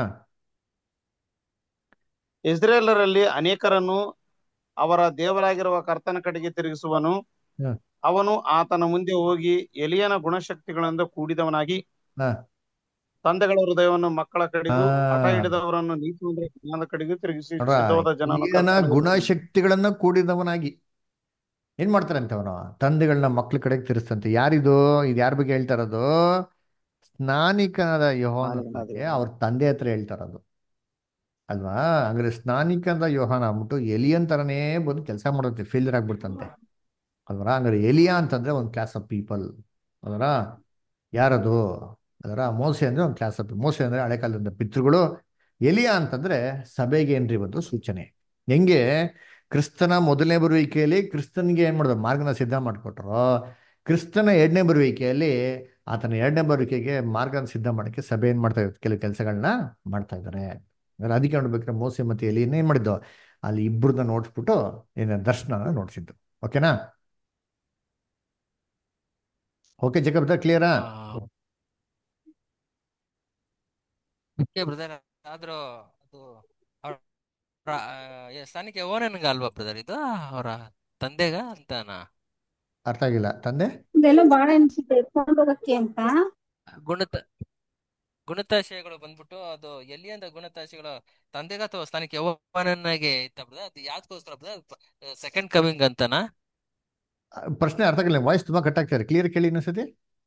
ಇಸ್ರೇಲರಲ್ಲಿ ಅನೇಕರನ್ನು ಅವರ ದೇವರಾಗಿರುವ ಕರ್ತನ ಕಡೆಗೆ ತಿರುಗಿಸುವನು ಹಾ ಅವನು ಆತನ ಮುಂದೆ ಹೋಗಿ ಎಲಿಯನ ಗುಣಶಕ್ತಿಗಳಿಂದ ಕೂಡಿದವನಾಗಿ ಹಾ ತಂದೆಗಳ ಹೃದಯವನ್ನು ಮಕ್ಕಳ ಆ ಕಡೆಗೂ ಹಠ ಹಿಡಿದವರನ್ನು ನೀತಿವಂತರ ಜ್ಞಾನದ ಕಡೆಗೂ ತಿರುಗಿಸಿ ನೋಡ್ರ ಸಿದ್ಧವಾದ ಜನವನ್ನು ಈಗನ ಕರ್ತನಿಗೆ ಒದಗಿಸುವನು. ಗುಣಶಕ್ತಿಗಳನ್ನ ಕೂಡಿದವನಾಗಿ ಏನ್ ಮಾಡ್ತಾರಂತೆ ಅವನು ತಂದೆಗಳನ್ನ ಮಕ್ಳ ಕಡೆಗೆ ತಿರ್ಸ್ತಂತೆ ಯಾರಿದು ಇದು ಯಾರ ಬಗ್ಗೆ ಹೇಳ್ತಾ ಇರೋದು ಸ್ನಾನಿಕನಾದ ಯೋಹಾನ ಸ್ನಾನಿಕನಾದ ಬಗ್ಗೆ ಯೋಹಾನ. ಅವ್ರ ತಂದೆ ಹತ್ರ ಹೇಳ್ತಾ ಇರೋದು ಅಲ್ವಾ ಹಂಗಾರೆ ಸ್ನಾನಿಕನಾದ ಯೋಹಾನ ಅಂದ್ಬಿಟ್ಟು ಎಲಿಯನ್ ತರನೇ ಬಂದು ಕೆಲಸ ಮಾಡುತ್ತೆ ಫೇಲ್ಯೂರ್ ಆಗ್ಬಿಡ್ತಂತೆ ಅಲ್ವರ ಹಂಗಾರೆ ಎಲಿಯಾ ಅಂತಂದ್ರೆ ಒಂದು ಕ್ಲಾಸ್ ಆಫ್ ಪೀಪಲ್ ಅಲ್ವರ ಯಾರದು ಅದರ ಮೋಸೆ ಅಂದ್ರೆ ಒಂದು ಕ್ಲಾಸ್ ಆಫ್ ಮೋಸೆ ಅಂದ್ರೆ ಹಳೆ ಕಾಲದ ಪಿತೃಗಳು ಎಲಿಯಾ ಅಂತಂದ್ರೆ ಸಭೆಗೆ ಏನ್ರಿ ಒಂದು ಸೂಚನೆ ಹೆಂಗೆ ಕ್ರಿಸ್ತನ ಮೊದಲನೇ ಬರುವಿಕೆಯಲ್ಲಿ ಕ್ರಿಸ್ತನ್ಗೆ ಏನ್ ಮಾಡಿದ್ರು ಮಾರ್ಗನ ಸಿದ್ಧ ಮಾಡಿಕೊಟ್ರು ಕ್ರಿಸ್ತನ ಎರಡನೇ ಬರುವಿಕೆಯಲ್ಲಿ ಆತನ ಎರಡನೇ ಬರುವಿಕೆಗೆ ಮಾರ್ಗನ ಸಿದ್ಧ ಮಾಡೋಕ್ಕೆ ಸಭೆ ಏನ್ ಮಾಡ್ತಾ ಇರುತ್ತೆ ಕೆಲವು ಕೆಲಸಗಳನ್ನ ಮಾಡ್ತಾ ಇದ್ದಾರೆ ಅಂದ್ರೆ ಅದಕ್ಕೆ ನೋಡ್ಬೇಕಾದ್ರೆ ಮೋಸೆ ಮತ್ತೆ ಎಲ್ಲಿ ಏನ್ ಮಾಡಿದ್ದು ಅಲ್ಲಿ ಇಬ್ಬರನ್ನ ನೋಡ್ಸ್ಬಿಟ್ಟು ಏನ ದರ್ಶನ ನೋಡ್ಸಿದ್ದು ಓಕೆನಾ ಓಕೆ ಜಗಬ್ದ ಕ್ಲಿಯರಾ ಓಕೆ ಬ್ರದರ್ ಆದ್ರೂ ಅದು ಅವ್ರ ಸ್ಥಾನಕ್ಕೆ ಓನನ್ಗ ಅಲ್ವಾ ಬ್ರದರ್ ಇದು ಅವರ ತಂದೆಗ ಅಂತನಾ ಅರ್ಥ ಆಗಿಲ್ಲ ತಂದೆ ಇದೆಲ್ಲ ಬಾಳ ಅನ್ಸುತ್ತೆ ಎತ್ಕೊಂಡು ಹೋಗಕ್ಕೆ ಅಂತ ಗುಣತ ಗುಣತಾಶಯಗಳು ಬಂದ್ಬಿಟ್ಟು ಅದು ಎಲ್ಲಿ ಅಂತ ಗುಣತಾಶಯಗಳು ತಂದೆಗ ಅಥವಾ ಸ್ಥಾನಕ್ಕೆ ಯೌವನನಾಗೆ ಇತ್ತ ಬ್ರದರ್ ಅದು ಯಾವ್ದಕ್ಕೋಸ್ಕರ ಬ್ರದರ್ ಸೆಕೆಂಡ್ ಕಮಿಂಗ್ ಅಂತನಾ ಆ, ಪ್ರಶ್ನೆ ಅರ್ಥ ಆಗಿಲ್ಲ ವಾಯ್ಸ್ ತುಂಬಾ ಕಟ್ ಆಗ್ತಾರೆ ಕ್ಲಿಯರ್ ಕೇಳಿ ಇನ್ನೊಂದ್ಸತಿ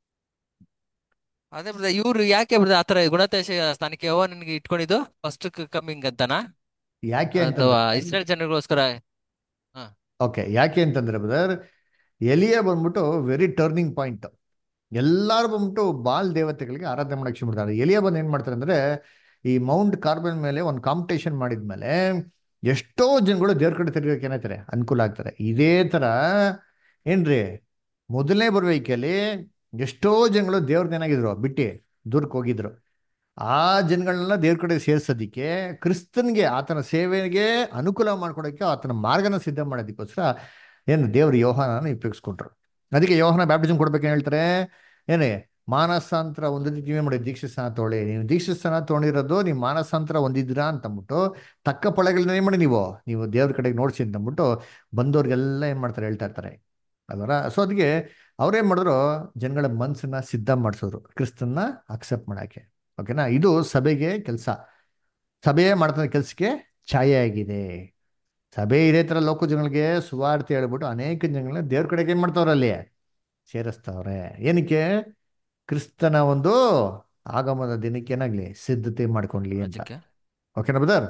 ಅದೇ ಬ್ರದರ್ ಇವ್ರು ಯಾಕೆ ಬ್ರದರ್ ಆತರ ಗುಣತಾಶಯ ಸ್ಥಾನಕ್ಕೆ ಯೌವನನಿಗೆ ಇಟ್ಕೊಂಡಿದ್ದು ಫಸ್ಟ್ ಕಮಿಂಗ್ ಅಂತನಾ ಯಾಕೆ ಅಥವಾ ಅಂತಂದ್ರೆ ಇಸ್ರೇಲ್ ಜನರಿಗೋಸ್ಕರ ಹಾ ಓಕೆ ಯಾಕೆ ಅಂತಂದ್ರೆ ಬ್ರದರ್ ಎಲಿಯ ಬಂದ್ಬಿಟ್ಟು ವೆರಿ ಟರ್ನಿಂಗ್ ಪಾಯಿಂಟ್ ಎಲ್ಲಾರು ಬಂದ್ಬಿಟ್ಟು ಬಾಲ್ ದೇವತೆಗಳಿಗೆ ಆರಾಧನೆ ಮಾಡಕ್ಕೆ ಶುರು ಮಾಡ್ತಾರೆ ಎಲಿಯ ಬಂದು ಏನ್ ಮಾಡ್ತಾರೆ ಅಂದ್ರೆ ಈ ಮೌಂಟ್ ಕಾರ್ಬನ್ ಮೇಲೆ ಒಂದು ಕಾಂಪಿಟೇಷನ್ ಮಾಡಿದ್ಮೇಲೆ ಎಷ್ಟೋ ಜನಗಳು ದೇವ್ರ ಕಡೆ ತಿರುಗಕ್ಕೆ ಏನಾಯ್ತಾರೆ ಅನುಕೂಲ ಆಗ್ತಾರೆ ಇದೇ ತರ ಏನ್ರಿ ಮೊದಲನೇ ಬರುವಿಕೆಯಲ್ಲಿ ಎಷ್ಟೋ ಜನಗಳು ದೇವ್ರನ್ನ ಏನಾಗಿದ್ರು ಬಿಟ್ಟು ದೂರಕ್ಕೆ ಹೋಗಿದ್ರು ಆ ಜನಗಳನ್ನೆಲ್ಲ ದೇವ್ರ ಕಡೆ ಸೇರ್ಸೋದಿಕ್ಕೆ ಕ್ರಿಸ್ತನ್ಗೆ ಆತನ ಸೇವೆಗೆ ಅನುಕೂಲ ಮಾಡ್ಕೊಡೋಕ್ಕೆ ಆತನ ಮಾರ್ಗನ ಸಿದ್ಧ ಮಾಡೋದಕ್ಕೋಸ್ಕರ ಏನು ದೇವ್ರ ಯೋಹಾನ ಉಪಯೋಗಿಸ್ಕೊಂಡ್ರು ಅದಕ್ಕೆ ಯೋಹಾನ ಬ್ಯಾಪ್ಟಿಸಮ್ ಕೊಡ್ಬೇಕೇನು ಹೇಳ್ತಾರೆ ಏನೇ ಮಾನಸಾಂತರ ಹೊಂದಿದ್ದೀವಿ ಮಾಡಿ ದೀಕ್ಷಾಸ್ಥಾನ ತೊಗೊಳ್ಳಿ ನೀವು ದೀಕ್ಷಾಸ್ಥಾನ ತೊಗೊಂಡಿರೋದು ನೀವು ಮಾನಸಾಂತರ ಹೊಂದಿದ್ದೀರಾ ಅಂತಂದ್ಬಿಟ್ಟು ತಕ್ಕ ಫಲಗಳನ್ನ ಏನು ಮಾಡಿ ನೀವು ನೀವು ದೇವ್ರ ಕಡೆಗೆ ನೋಡ್ಸಿ ಅಂತಂದ್ಬಿಟ್ಟು ಬಂದವ್ರಿಗೆಲ್ಲ ಏನು ಮಾಡ್ತಾರೆ ಹೇಳ್ತಾ ಇರ್ತಾರೆ ಅಲ್ವರ ಸೊ ಅದಕ್ಕೆ ಅವ್ರೇನು ಮಾಡಿದ್ರು ಜನಗಳ ಮನಸ್ಸನ್ನ ಸಿದ್ಧ ಮಾಡಿಸೋರು ಕ್ರಿಸ್ತನ್ನ ಅಕ್ಸೆಪ್ಟ್ ಮಾಡೋಕ್ಕೆ ಓಕೆನಾ ಇದು ಸಭೆಗೆ ಕೆಲಸ ಸಭೆಯೇ ಮಾಡ್ತಾನೆ ಕೆಲಸಕ್ಕೆ ಛಾಯೆ ಆಗಿದೆ ಸಭೆ ಇದೇ ಥರ ಲೋಕ ಜನಗಳಿಗೆ ಸುವಾರ್ತೆ ಹೇಳ್ಬಿಟ್ಟು ಅನೇಕ ಜನಗಳನ್ನ ದೇವ್ರ ಕಡೆಗೆ ಏನು ಮಾಡ್ತಾವ್ರೆ ಅಲ್ಲಿ ಸೇರಿಸ್ತವ್ರೆ ಏನಕ್ಕೆ ಕ್ರಿಸ್ತನ ಒಂದು ಆಗಮನ ದಿನಕ್ಕೆ ಏನಾಗ್ಲಿ ಸಿದ್ಧತೆ ಮಾಡ್ಕೊಂಡ್ಲಿ ಅಂತ ರಾಜ್ಯಕ್ಕೆ ಓಕೆನಾ ಬ್ರದರ್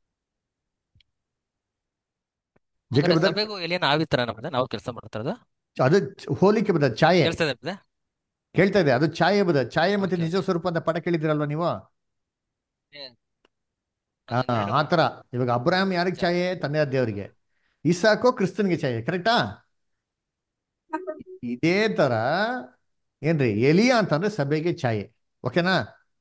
ಜೇಕ ಹಾಗಾದ್ರೆ ಬ್ರದರ್ ಸಭೆಗೂ ಎಲ್ಲಿಯನ್ನ ಆವಿತರ ಬ್ರದರ್ ನಾವು ಕೆಲಸ ಮಾಡ್ತಾರದು ಅದು ಚ- ಹೋಲಿಕೆ ಬದ ಛಾಯೆ ಕೇಳಿಸ್ತಾ ಇದೆ ಬ್ರದರ್ ಕೇಳ್ತಾ ಇದೆ ಅದು ಛಾಯೆ ಬದ ಛಾಯೆ ಮತ್ತೆ ಓಕೆ ನಿಜ ಸ್ವರೂಪ ಅಂತ ಪಟ ಕೇಳಿದಿರಲ್ವಾ ನೀವು ಆ ಅದು ಎರಡು ಆ ಥರ ಇವಾಗ ಅಬ್ರಾಹಂ ಯಾರಿಗೆ ಛಾಯೆ ತಂದೆ ದೇವರಿಗೆ ಇಸಾಕೋ ಕ್ರಿಸ್ತನ್ಗೆ ಛಾಯೆ ಕರೆಕ್ಟಾ ಇದೇ ತರ ಏನ್ರಿ ಎಲಿಯಾ ಅಂತಂದ್ರೆ ಸಭೆಗೆ ಛಾಯೆ ಓಕೆನಾ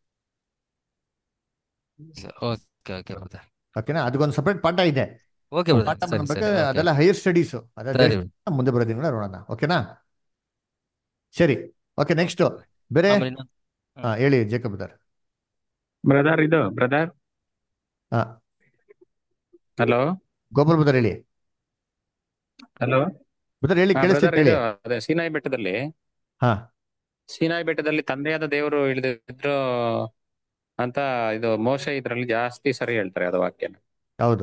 ಓಕೆ ಓಕೆ ಬ್ರದರ್ ಓಕೆನಾ ಅದಕ್ಕೊಂದು ಸಪ್ರೇಟ್ ಪಾಠ ಇದೆ ಓಕೆ ಆ ಬ್ರದರ್ ಪಾಠ ಸರಿ ಸರಿ ಮಾಡ್ಬೇಕಾದ್ರೆ ಓಕೆ ಅದೆಲ್ಲ ಹೈಯರ್ ಸ್ಟಡೀಸು ಅದೆಲ್ಲ ಸರಿ ಬೇರೆ ಮುಂದೆ ಬರೋ ದಿನಗಳ ನೋಡೋಣ ಓಕೆನಾ ಸರಿ ಓಕೆ ನೆಕ್ಸ್ಟ್ ಬೇರೆ ಆಮೇಲೆ ಇನ್ನೊಂದು ಹಾ ಹೇಳಿ ಜೇಕಬ್ ಬ್ರದರ್ ಬ್ರದರ್ ಇದು ಬ್ರದರ್ ಹಾ ಹಲೋ ಗೋಪಾಲ್ ಬ್ರದರ್ ಹೇಳಿ ಹಲೋ ಬ್ರದರ್ ಹೇಳಿ ಹಾ ಕೇಳಿಸ್ತಿತ್ತು ಬ್ರದರ್ ಹೇಳಿ ಇದು ಅದೇ ಸೀನಾಯಿ ಬೆಟ್ಟದಲ್ಲಿ ಹಾ ಸೀನಾಯಿ ಬೆಟ್ಟದಲ್ಲಿ ತಂದೆಯಾದ ದೇವರು ಇಳಿದಿದ್ರು ಅಂತ ಇದು ಮೋಶ ಇದ್ರಲ್ಲಿ ಜಾಸ್ತಿ ಸರಿ ಹೇಳ್ತಾರೆ ಅದು ವಾಕ್ಯನ ಹೌದು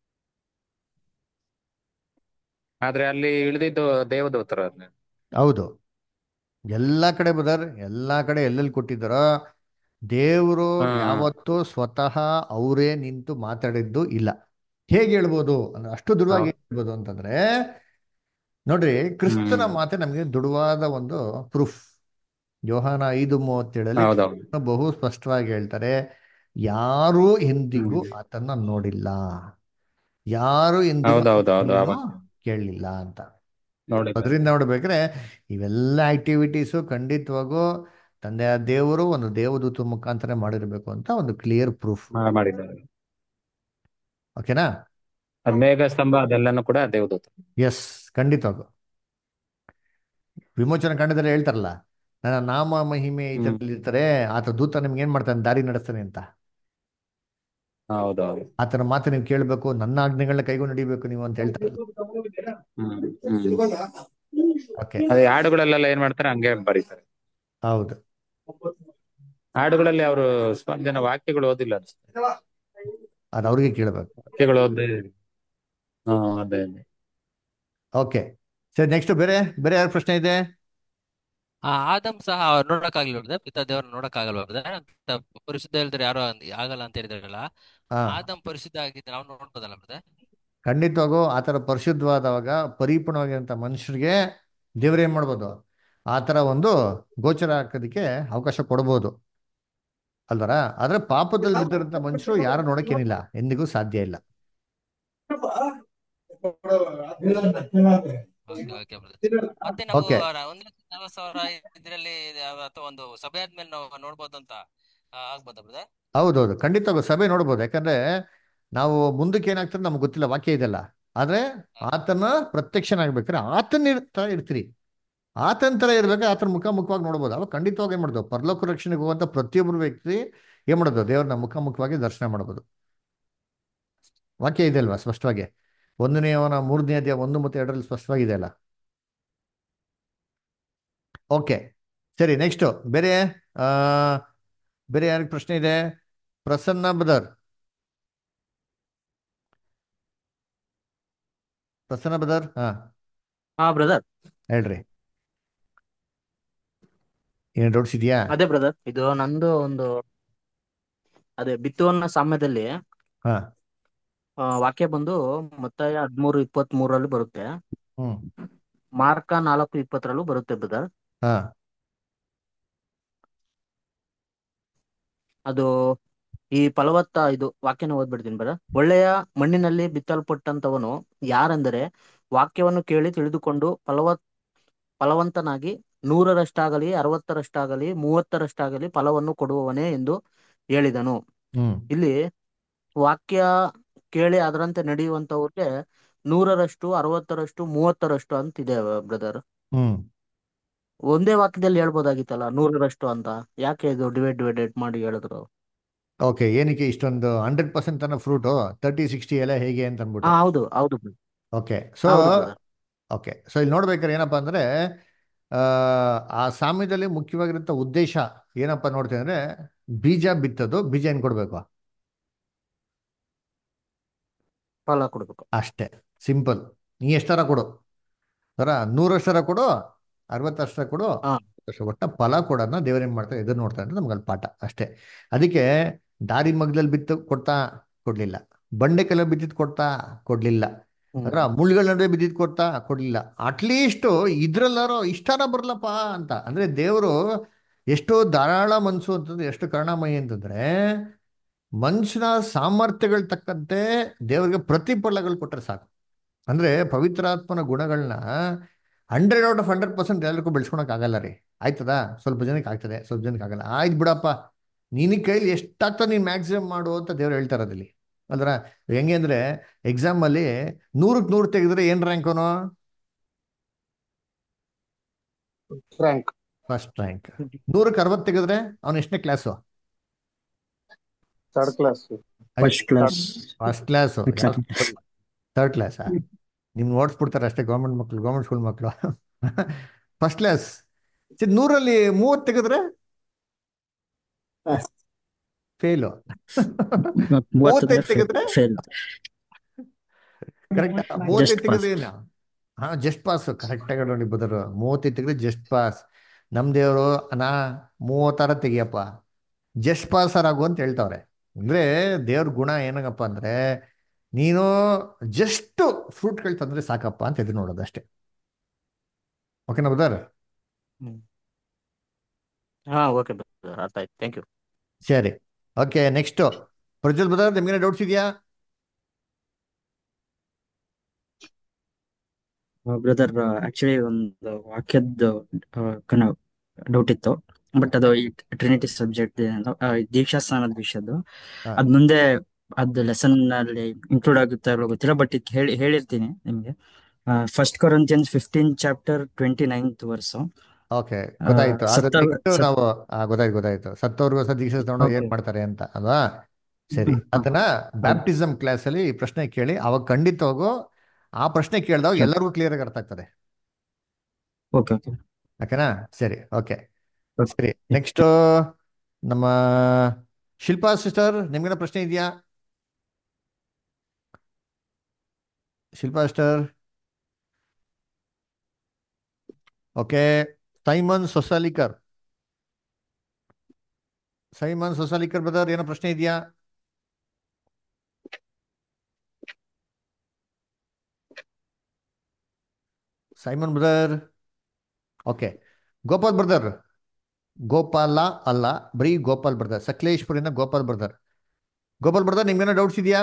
ಆದ್ರೆ ಅಲ್ಲಿ ಇಳಿದಿದ್ದು ದೇವದೂತರು ಅಲ್ಲಿ. ಹೌದು ಎಲ್ಲ ಕಡೆ ಬ್ರದರ್ ಎಲ್ಲ ಕಡೆ ಎಲ್ಲೆಲ್ಲಿ ಕೊಟ್ಟಿದ್ದಾರೋ ದೇವರು ಹಾ ಯಾವತ್ತೂ ಸ್ವತಃ ಅವರೇ ನಿಂತು ಮಾತಾಡಿದ್ದು ಇಲ್ಲ ಹೇಗೆ ಹೇಳ್ಬೋದು ಅಂದ್ರೆ ಅಷ್ಟು ದೃಢವಾಗಿ ಹೌದು ಹೇಳ್ಬೋದು ಅಂತಂದ್ರೆ ನೋಡ್ರಿ ಕ್ರಿಸ್ತನ ಹ್ಮ್ ಮಾತೆ ನಮಗೆ ದೃಢವಾದ ಒಂದು ಪ್ರೂಫ್ ಯೋಹಾನ ಐದು ಮೂವತ್ತೇಳಲ್ಲಿ ಹೌದೌದು ಕೃಷ್ಣ ಬಹು ಸ್ಪಷ್ಟವಾಗಿ ಹೇಳ್ತಾರೆ ಯಾರೂ ಎಂದಿಗೂ ಹ್ಮ್ ಆತನ ನೋಡಿಲ್ಲ ಯಾರು ಎಂದಿಗೂ ಹೌದೌದು ಹೌದು ಆತನನ್ನು ಅವ ಕೇಳಲಿಲ್ಲ ಅಂತ ನೋಡಿದ್ದಾರೆ ಅದರಿಂದ ನೋಡ್ಬೇಕ್ರೆ ಇವೆಲ್ಲ ಆಕ್ಟಿವಿಟೀಸು ಖಂಡಿತವಾಗೂ ತಂದೆಯ ದೇವರು ಒಂದು ದೇವದೂತ ಮುಖಾಂತರ ಮಾಡಿರ್ಬೇಕು ಅಂತ ಒಂದು ಕ್ಲಿಯರ್ ಪ್ರೂಫ್ ಮಾ- ಮಾಡಿದ್ದಾರೆ ಓಕೆನಾ ಅದ್ ಮೇಘ ಸ್ತಂಭ ಅದೆಲ್ಲನೂ ಕೂಡ ದೇವದೂತ ಎಸ್ ಖಂಡಿತವಾಗೂ ವಿಮೋಚನ ಕಾಂಡದಲ್ಲಿ ಹೇಳ್ತಾರಲ್ಲ ನನ್ನ ನಾಮ ಮಹಿಮೆ ಹ್ಮ್ ಇದರಲ್ಲಿ ಇರ್ತಾರೆ ಆತ ದೂತ ನಿಮ್ಗೆ ಏನ್ ಮಾಡ್ತಾನೆ ದಾರಿ ನಡೆಸ್ತಾನೆ ಅಂತ ಹೌದೌದು ಆತನ ಮಾತು ನೀವು ಕೇಳಬೇಕು ನನ್ನ ಆಜ್ಞೆಗಳನ್ನ ಕೈಗೊಂಡು ನಡಿಬೇಕು ನೀವು ಅಂತ ಹೇಳ್ತಾರಲ್ಲ ಹ್ಮ್ ಹ್ಮ್ ಓಕೆ ಅದೇ ಹಾಡುಗಳಲ್ಲೆಲ್ಲ ಏನ್ ಮಾಡ್ತಾರೆ ಹಂಗೆ ಬರೀತಾರೆ ಹೌದು ಹಾಡುಗಳಲ್ಲಿ ಅವರು ಸುಮಾರು ಜನ ವಾಕ್ಯಗಳು ಓದಿಲ್ಲ ಅನ್ಸುತ್ತೆ ಅದು ಅವ್ರಿಗೆ ಕೇಳಬೇಕು ವಾಕ್ಯಗಳು ಓದಿ ಹಾ ಅದೇ ಅದೇ ಓಕೆ ಸರಿ ನೆಕ್ಸ್ಟ್ ಬೇರೆ ಬೇರೆ ಯಾರ ಪ್ರಶ್ನೆ ಇದೆ ಆ ಆದಮ್ ಸಹ ಅವ್ರು ನೋಡಕ್ಕಾಗ್ಲಿಲ್ಲ ಬ್ರದರ್ ಪಿತಾ ದೇವ್ರ ನೋಡಕ್ಕಾಗಲ್ವಾ ಬ್ರದರ್ ಅಂತ ಪರಿಶುದ್ಧ ಹೇಳಿದ್ರೆ ಯಾರು ಅಂದ್- ಆಗಲ್ಲ ಅಂತ ಹೇಳಿದ್ರಲ್ಲ ಹಾ ಆದಮ್ ಪರಿಶುದ್ಧ ಆಗಿದ್ರೆ ನಾವು ನೋಡ್ಬೋದಲ್ಲ ಬ್ರದರ್ ಖಂಡಿತವಾಗೂ ಆ ಥರ ಪರಿಶುದ್ಧವಾದವಾಗ ಪರಿಪೂರ್ಣವಾಗಿರೋಂಥ ಮನುಷ್ಯರಿಗೆ ದೇವ್ರು ಏನು ಮಾಡ್ಬೋದು ಆ ಥರ ಒಂದು ಗೋಚರ ಹಾಕೋದಕ್ಕೆ ಅವಕಾಶ ಕೊಡ್ಬೋದು ಅಲ್ವರ ಆದರೆ ಪಾಪದಲ್ಲಿ ಬಿದ್ದಿರೋಂಥ ಮನುಷ್ಯರು ಯಾರು ನೋಡೋಕ್ಕೇನಿಲ್ಲ ಎಂದಿಗೂ ಸಾಧ್ಯ ಇಲ್ಲ ಓಕೆ ಓಕೆ ಬ್ರದರ್ ಮತ್ತೆ ನಾವು ಓಕೆ ರ- ಒಂದ್ ಲಕ್ಷ ನಲವತ್ತು ಸಾವಿರ ಇದ್ರಲ್ಲಿ ಯಾವ- ಅಥವಾ ಒಂದು ಸಭೆ ಆದ್ಮೇಲೆ ನಾವು ನೋಡ್ಬೋದು ಅಂತ ಆ, ಆಗ್ಬೋದಾ ಬ್ರದರ್ ಹೌದೌದು ಖಂಡಿತ ಸಭೆ ನೋಡ್ಬೋದು ಯಾಕಂದ್ರೆ ನಾವು ಮುಂದಕ್ಕೆ ಏನಾಗ್ತದೆ ನಮ್ಗೆ ಗೊತ್ತಿಲ್ಲ ವಾಕ್ಯ ಇದೆಲ್ಲ ಆದ್ರೆ ಆತನ ಪ್ರತ್ಯಕ್ಷನಾಗ್ಬೇಕಾದ್ರೆ ಆತನ ತರ ಇರ್ತೀರಿ ಆತನ ತರ ಇರ್ಬೇಕಾದ್ರೆ ಆತನ ಮುಖ ಮುಖವಾಗಿ ನೋಡ್ಬೋದು ಅವಾಗ ಖಂಡಿತವಾಗಿ ಏನ್ ಮಾಡೋದು ಪರಲೋಕ ರಕ್ಷಣೆಗೆ ಹೋಗುವಂತ ಪ್ರತಿಯೊಬ್ಬರು ವ್ಯಕ್ತಿ ಏನ್ ಮಾಡೋದು ದೇವ್ರನ್ನ ಮುಖ ಮುಖವಾಗಿ ದರ್ಶನ ಮಾಡ್ಬೋದು ವಾಕ್ಯ ಇದೆ ಅಲ್ವಾ ಸ್ಪಷ್ಟವಾಗಿ ಒಂದನೇ ಅವನ ಮೂರನೇ ಅಧ್ಯಾಯ ಒಂದು ಮತ್ತು ಎರಡರಲ್ಲಿ ಸ್ಪಷ್ಟವಾಗಿದೆ ಅಲ್ಲ ಓಕೆ ಸರಿ ನೆಕ್ಸ್ಟ್ ಬೇರೆ ಆ ಬೇರೆ ಯಾರಿಗೆ ಪ್ರಶ್ನೆ ಇದೆ ಪ್ರಸನ್ನ ಬದರ್ ಪ್ರಸನ್ನ ಬದರ್ ಹಾ ಹಾ ಬ್ರದರ್ ಹೇಳ್ರಿ ಏನ್ ಡೌಟ್ಸ್ ಇದೆಯಾ ಅದೇ ಬ್ರದರ್ ಇದು ನಂದು ಒಂದು ಅದೇ ಬಿತ್ತುವನ್ನ ಸಾಮ್ಯದಲ್ಲಿ ಹಾ ಆ, ವಾಕ್ಯ ಬಂದು ಮೊತ್ತಾಯ ಹದ್ಮೂರು ಇಪ್ಪತ್ತ್ ಮೂರರಲ್ಲಿ ಬರುತ್ತೆ ಹ್ಮ್ ಮಾರ್ಕ ನಾಲ್ಕು ಇಪ್ಪತ್ತರಲ್ಲೂ ಬರುತ್ತೆ ಬ್ರದರ್ ಹಾ ಅದು ಈ ಫಲವತ್ತ ಇದು ವಾಕ್ಯನ ಓದ್ಬಿಡ್ತೀನಿ ಬ್ರದರ್ ಒಳ್ಳೆಯ ಮಣ್ಣಿನಲ್ಲಿ ಬಿತ್ತಲ್ಪಟ್ಟಂತವನು ಯಾರೆಂದರೆ ವಾಕ್ಯವನ್ನು ಕೇಳಿ ತಿಳಿದುಕೊಂಡು ಫಲವತ್ ಫಲವಂತನಾಗಿ ನೂರರಷ್ಟಾಗಲಿ ಅರವತ್ತರಷ್ಟಾಗಲಿ ಮೂವತ್ತರಷ್ಟಾಗಲಿ ಫಲವನ್ನು ಕೊಡುವವನೇ ಎಂದು ಹೇಳಿದನು ಹ್ಮ್ ಇಲ್ಲಿ ವಾಕ್ಯ ಕೇಳಿ ಅದರಂತೆ ನಡೆಯುವಂತವ್ರಿಗೆ ನೂರರಷ್ಟು ಅರವತ್ತರಷ್ಟು ಮೂವತ್ತರಷ್ಟು ಅಂತಿದೆ ಬ್ರದರ್ ಹ್ಮ್ ಒಂದೇ ವಾಕ್ಯದಲ್ಲಿ ಹೇಳ್ಬೋದಾಗಿತ್ತಲ್ಲ ನೂರರಷ್ಟು ಅಂತ ಯಾಕೆ ಇದು ಡಿವೈಡ್ ಡಿವೈಡೆಡ್ ಮಾಡಿ ಹೇಳಿದ್ರು ಓಕೆ ಏನಕ್ಕೆ ಇಷ್ಟೊಂದು ಹಂಡ್ರೆಡ್ ಪರ್ಸೆಂಟ್ ತನ್ನ ಫ್ರೂಟು ತರ್ಟಿ ಸಿಕ್ಸ್ಟಿ ಎಲ್ಲ ಹೇಗೆ ಅಂತ ಹಾ ಅಂದ್ಬಿಟ್ಟು ಹೌದು ಹೌದು brother. ಓಕೆ ಸೊ ಹೌದು brother. ಓಕೆ ಸೊ ಇಲ್ಲಿ ನೋಡ್ಬೇಕಾದ್ರೆ ಏನಪ್ಪಾ ಅಂದ್ರೆ ಆ, ಆ ಸಾಮ್ಯದಲ್ಲಿ ಮುಖ್ಯವಾಗಿರುವಂತ ಉದ್ದೇಶ ಏನಪ್ಪಾ ನೋಡ್ತೀನಿ ಅಂದ್ರೆ ಬೀಜ ಬಿತ್ತದು ಬೀಜ ಏನ್ ಕೊಡ್ಬೇಕು ಫಲ ಕೊಡ್ಬೇಕು ಅಷ್ಟೇ ಸಿಂಪಲ್ ನೀ ಎಷ್ಟರ ಕೊಡು ಸರ ನೂರಷ್ಟರ ಕೊಡು ಅರವತ್ತಷ್ಟರ ಕೊಡು ಹಾ ಅಷ್ಟು ಒಟ್ಟ ಫಲ ಕೊಡೋದನ್ನ ದೇವರೇನ್ ಮಾಡ್ತಾರೆ ಎದುರು ನೋಡ್ತಾರೆ ಅಂತ ನಮ್ಗೆ ಅಲ್ಲಿ ಪಾಠ ಅಷ್ಟೇ ಅದಕ್ಕೆ ದಾರಿ ಮಗ್ದಲ್ಲಿ ಬಿತ್ತು ಕೊಡ್ತಾ ಕೊಡ್ಲಿಲ್ಲ ಬಂಡೆ ಕೆಲ ಬಿದ್ದಿದ್ ಕೊಡ್ತಾ ಕೊಡ್ಲಿಲ್ಲ ಹ್ಮ್ ಅದರ ಮುಳ್ಳುಗಳ ನಡುವೆ ಬಿದ್ದಿದ್ ಕೊಡ್ತಾ ಕೊಡ್ಲಿಲ್ಲ ಅಟ್ಲೀಸ್ಟ್ ಇದ್ರಲ್ಲಾರೋ ಇಷ್ಟಾರ ಬರ್ಲಪ್ಪ ಅಂತ ಅಂದ್ರೆ ದೇವರು ಎಷ್ಟೋ ಧಾರಾಳ ಮನ್ಸು ಅಂತಂದ್ರೆ ಎಷ್ಟು ಕರುಣಾಮಯಿ ಅಂತಂದ್ರೆ ಮನುಷ್ಯನ ಸಾಮರ್ಥ್ಯಗಳು ತಕ್ಕಂತೆ ದೇವರಿಗೆ ಪ್ರತಿಫಲಗಳು ಕೊಟ್ಟರೆ ಸಾಕು ಅಂದ್ರೆ ಪವಿತ್ರಾತ್ಮನ ಗುಣಗಳನ್ನ hundred out of hundred percent ಎಲ್ಲರಿಗೂ ಬೆಳೆಸ್ಕೊಳಕ್ ಆಗಲ್ಲ ರೀ ಆಯ್ತದಾ ಸ್ವಲ್ಪ ಜನಕ್ಕೆ ಆಗ್ತದೆ ಸ್ವಲ್ಪ ಜನಕ್ಕೆ ಆಗಲ್ಲ ಆಯ್ತು ಬಿಡಪ್ಪ ನಿನ್ನ ಕೈಲಿ ಎಷ್ಟಾಗ್ತದೆ ನೀನು ಮ್ಯಾಕ್ಸಿಮಮ್ ಮಾಡು ಅಂತ ದೇವ್ರು ಹೇಳ್ತಾರೆ ಅದಲ್ಲಿ ಅಲ್ದ್ರ ಹೆಂಗೆ ಅಂದ್ರೆ ಎಕ್ಸಾಮ್ ಅಲ್ಲಿ ನೂರಕ್ಕೆ ನೂರು ತೆಗೆದ್ರೆ ಏನ್ ರ್ಯಾಂಕ್ ಅವನು ರ್ಯಾಂಕ್ ಫಸ್ಟ್ ರ್ಯಾಂಕ್ ನೂರಕ್ಕೆ ಅರವತ್ತು ತೆಗೆದ್ರೆ ಅವನು ಎಷ್ಟನೇ class third class first class first class exactly third ಕ್ಲಾಸಾ ನಿಮ್ಗೆ ಓಡಿಸ್ಬಿಡ್ತಾರೆ ಅಷ್ಟೇ ಗೌರ್ಮೆಂಟ್ ಮಕ್ಕಳು ಗೌರ್ಮೆಂಟ್ ಸ್ಕೂಲ್ ಮಕ್ಕಳು ಫಸ್ಟ್ ಕ್ಲಾಸ್ ನೂರಲ್ಲಿ ಮೂವತ್ತು ತೆಗೆದ್ರೆ ಫೇಲು ಮೂವತ್ತು ಮೂವತ್ತೈದು ತೆಗೆದ್ರೆ ಫೇಲ್ ಕರೆಕ್ಟ್ ಜಸ್ಟ್ ಮೂವತ್ತೈದು ಪಾಸ್ ತೆಗೆದ್ರೆ ಏನು ಹಾ ಜಸ್ಟ್ ಪಾಸ್ ಕರೆಕ್ಟ್ ಆಗಿ ನೋಡಿ ಬದರು ಮೂವತ್ತೈದು ತೆಗೆದ್ರೆ ಜಸ್ಟ್ ಪಾಸ್ ನಮ್ ದೇವರು ನಾ ಮೂವತ್ತಾರ ತೆಗಿಯಪ್ಪ ಜಸ್ಟ್ ಪಾಸ್ ಆಗು ಅಂತ ಹೇಳ್ತಾವ್ರೆ ಅಂದ್ರೆ ದೇವ್ರ ಗುಣ ಏನಗಪ್ಪ ಅಂದ್ರೆ ನೀನು ಜಸ್ಟ್ ಫ್ರೂಟ್ಗಳು ತಂದ್ರೆ ಸಾಕಪ್ಪ ಅಂತ ಎದುರು ನೋಡೋದು ಅಷ್ಟೇ ಓಕೆನಾ ಬದರ್ ಹ್ಮ್ ಹಾ ಓಕೆ ಬ್ರದರ್ ಅರ್ಥ ಆಯ್ತು ಥ್ಯಾಂಕ್ ಯು ಸರಿ ಓಕೆ ನೆಕ್ಸ್ಟ್ ಪ್ರಜ್ವಲ್ ಬದರ್ ನಿಮ್ಗೇನ ಡೌಟ್ಸ್ ಇದೆಯಾ ಬ್ರದರ್ ಆಕ್ಚುಲಿ ಒಂದು ವಾಕ್ಯದ ಡೌಟ್ ಇತ್ತು ಬಟ್ ಅದು ಈ ಟ್ರಿನಿಟಿ ಸಬ್ಜೆಕ್ಟ್ ದೀಕ್ಷಾ ಸ್ನಾನದ ವಿಷಯದ್ದು ಹಾ ಅದ್ ಮುಂದೆ ಅದ್ ಲೆಸನ್ ಅಲ್ಲಿ ಇನ್ಕ್ಲೂಡ್ ಆಗುತ್ತೆ ಅಲ್ಲೋ ಗೊತ್ತಿಲ್ಲ ಬಟ್ ಇದು ಹೇಳಿ ಹೇಳಿರ್ತೀನಿ ನಿಮ್ಗೆ first Corinthians fifteen chapter twenty ninth verse okay ಗೊತ್ತಾಯ್ತು ಅದು ಸತ್ತ ನೆಕ್ಸ್ಟ್ ಸತ್ ನಾವು ಆ, ಗೊತ್ತಾಯ್ತು ಗೊತ್ತಾಯ್ತು ಸತ್ತವ್ರಿಗೋಸ್ಕರ ದೀಕ್ಷೆ ತಗೊಂಡು ಏನ್ ಓಕೆ ಮಾಡ್ತಾರೆ ಅಂತ ಅಲ್ವಾ ಸರಿ ಅದನ್ನ ಬ್ಯಾಪ್ಟಿಸಮ್ ಕ್ಲಾಸ್ ಅಲ್ಲಿ ಈ ಪ್ರಶ್ನೆ ಕೇಳಿ ಅವಾಗ ಖಂಡಿತವಾಗೂ ಆ ಪ್ರಶ್ನೆ ಕೇಳಿದಾಗ ಎಲ್ಲರಿಗೂ ಕ್ಲಿಯರ್ ಆಗಿ ಅರ್ಥ ಆಗ್ತದೆ ಓಕೆ ಓಕೆ ಓಕೆನಾ ಸರಿ ಓಕೆ ಸರಿ ನೆಕ್ಸ್ಟ್ ನಮ್ಮ ಶಿಲ್ಪಾ ಸಿಸ್ಟರ್ ನಿಮ್ಗೇನ ಪ್ರಶ್ನೆ ಇದೆಯಾ Shilpa sister okay Simon Sosalikar Simon Sosalikar brother ಏನೋ ಪ್ರಶ್ನೆ ಇದೆಯಾ Simon brother okay Gopal brother Gopala ಅಲ್ಲ ಬರೀ ಗೋಪಾಲ್ ಬ್ರದರ್ ಸಕಲೇಶ್ಪುರಿಂದ ಗೋಪಾಲ್ ಬ್ರದರ್ ಗೋಪಾಲ್ ಬ್ರದರ್ ನಿಮ್ಗೇನೋ ಡೌಟ್ಸ್ ಇದೆಯಾ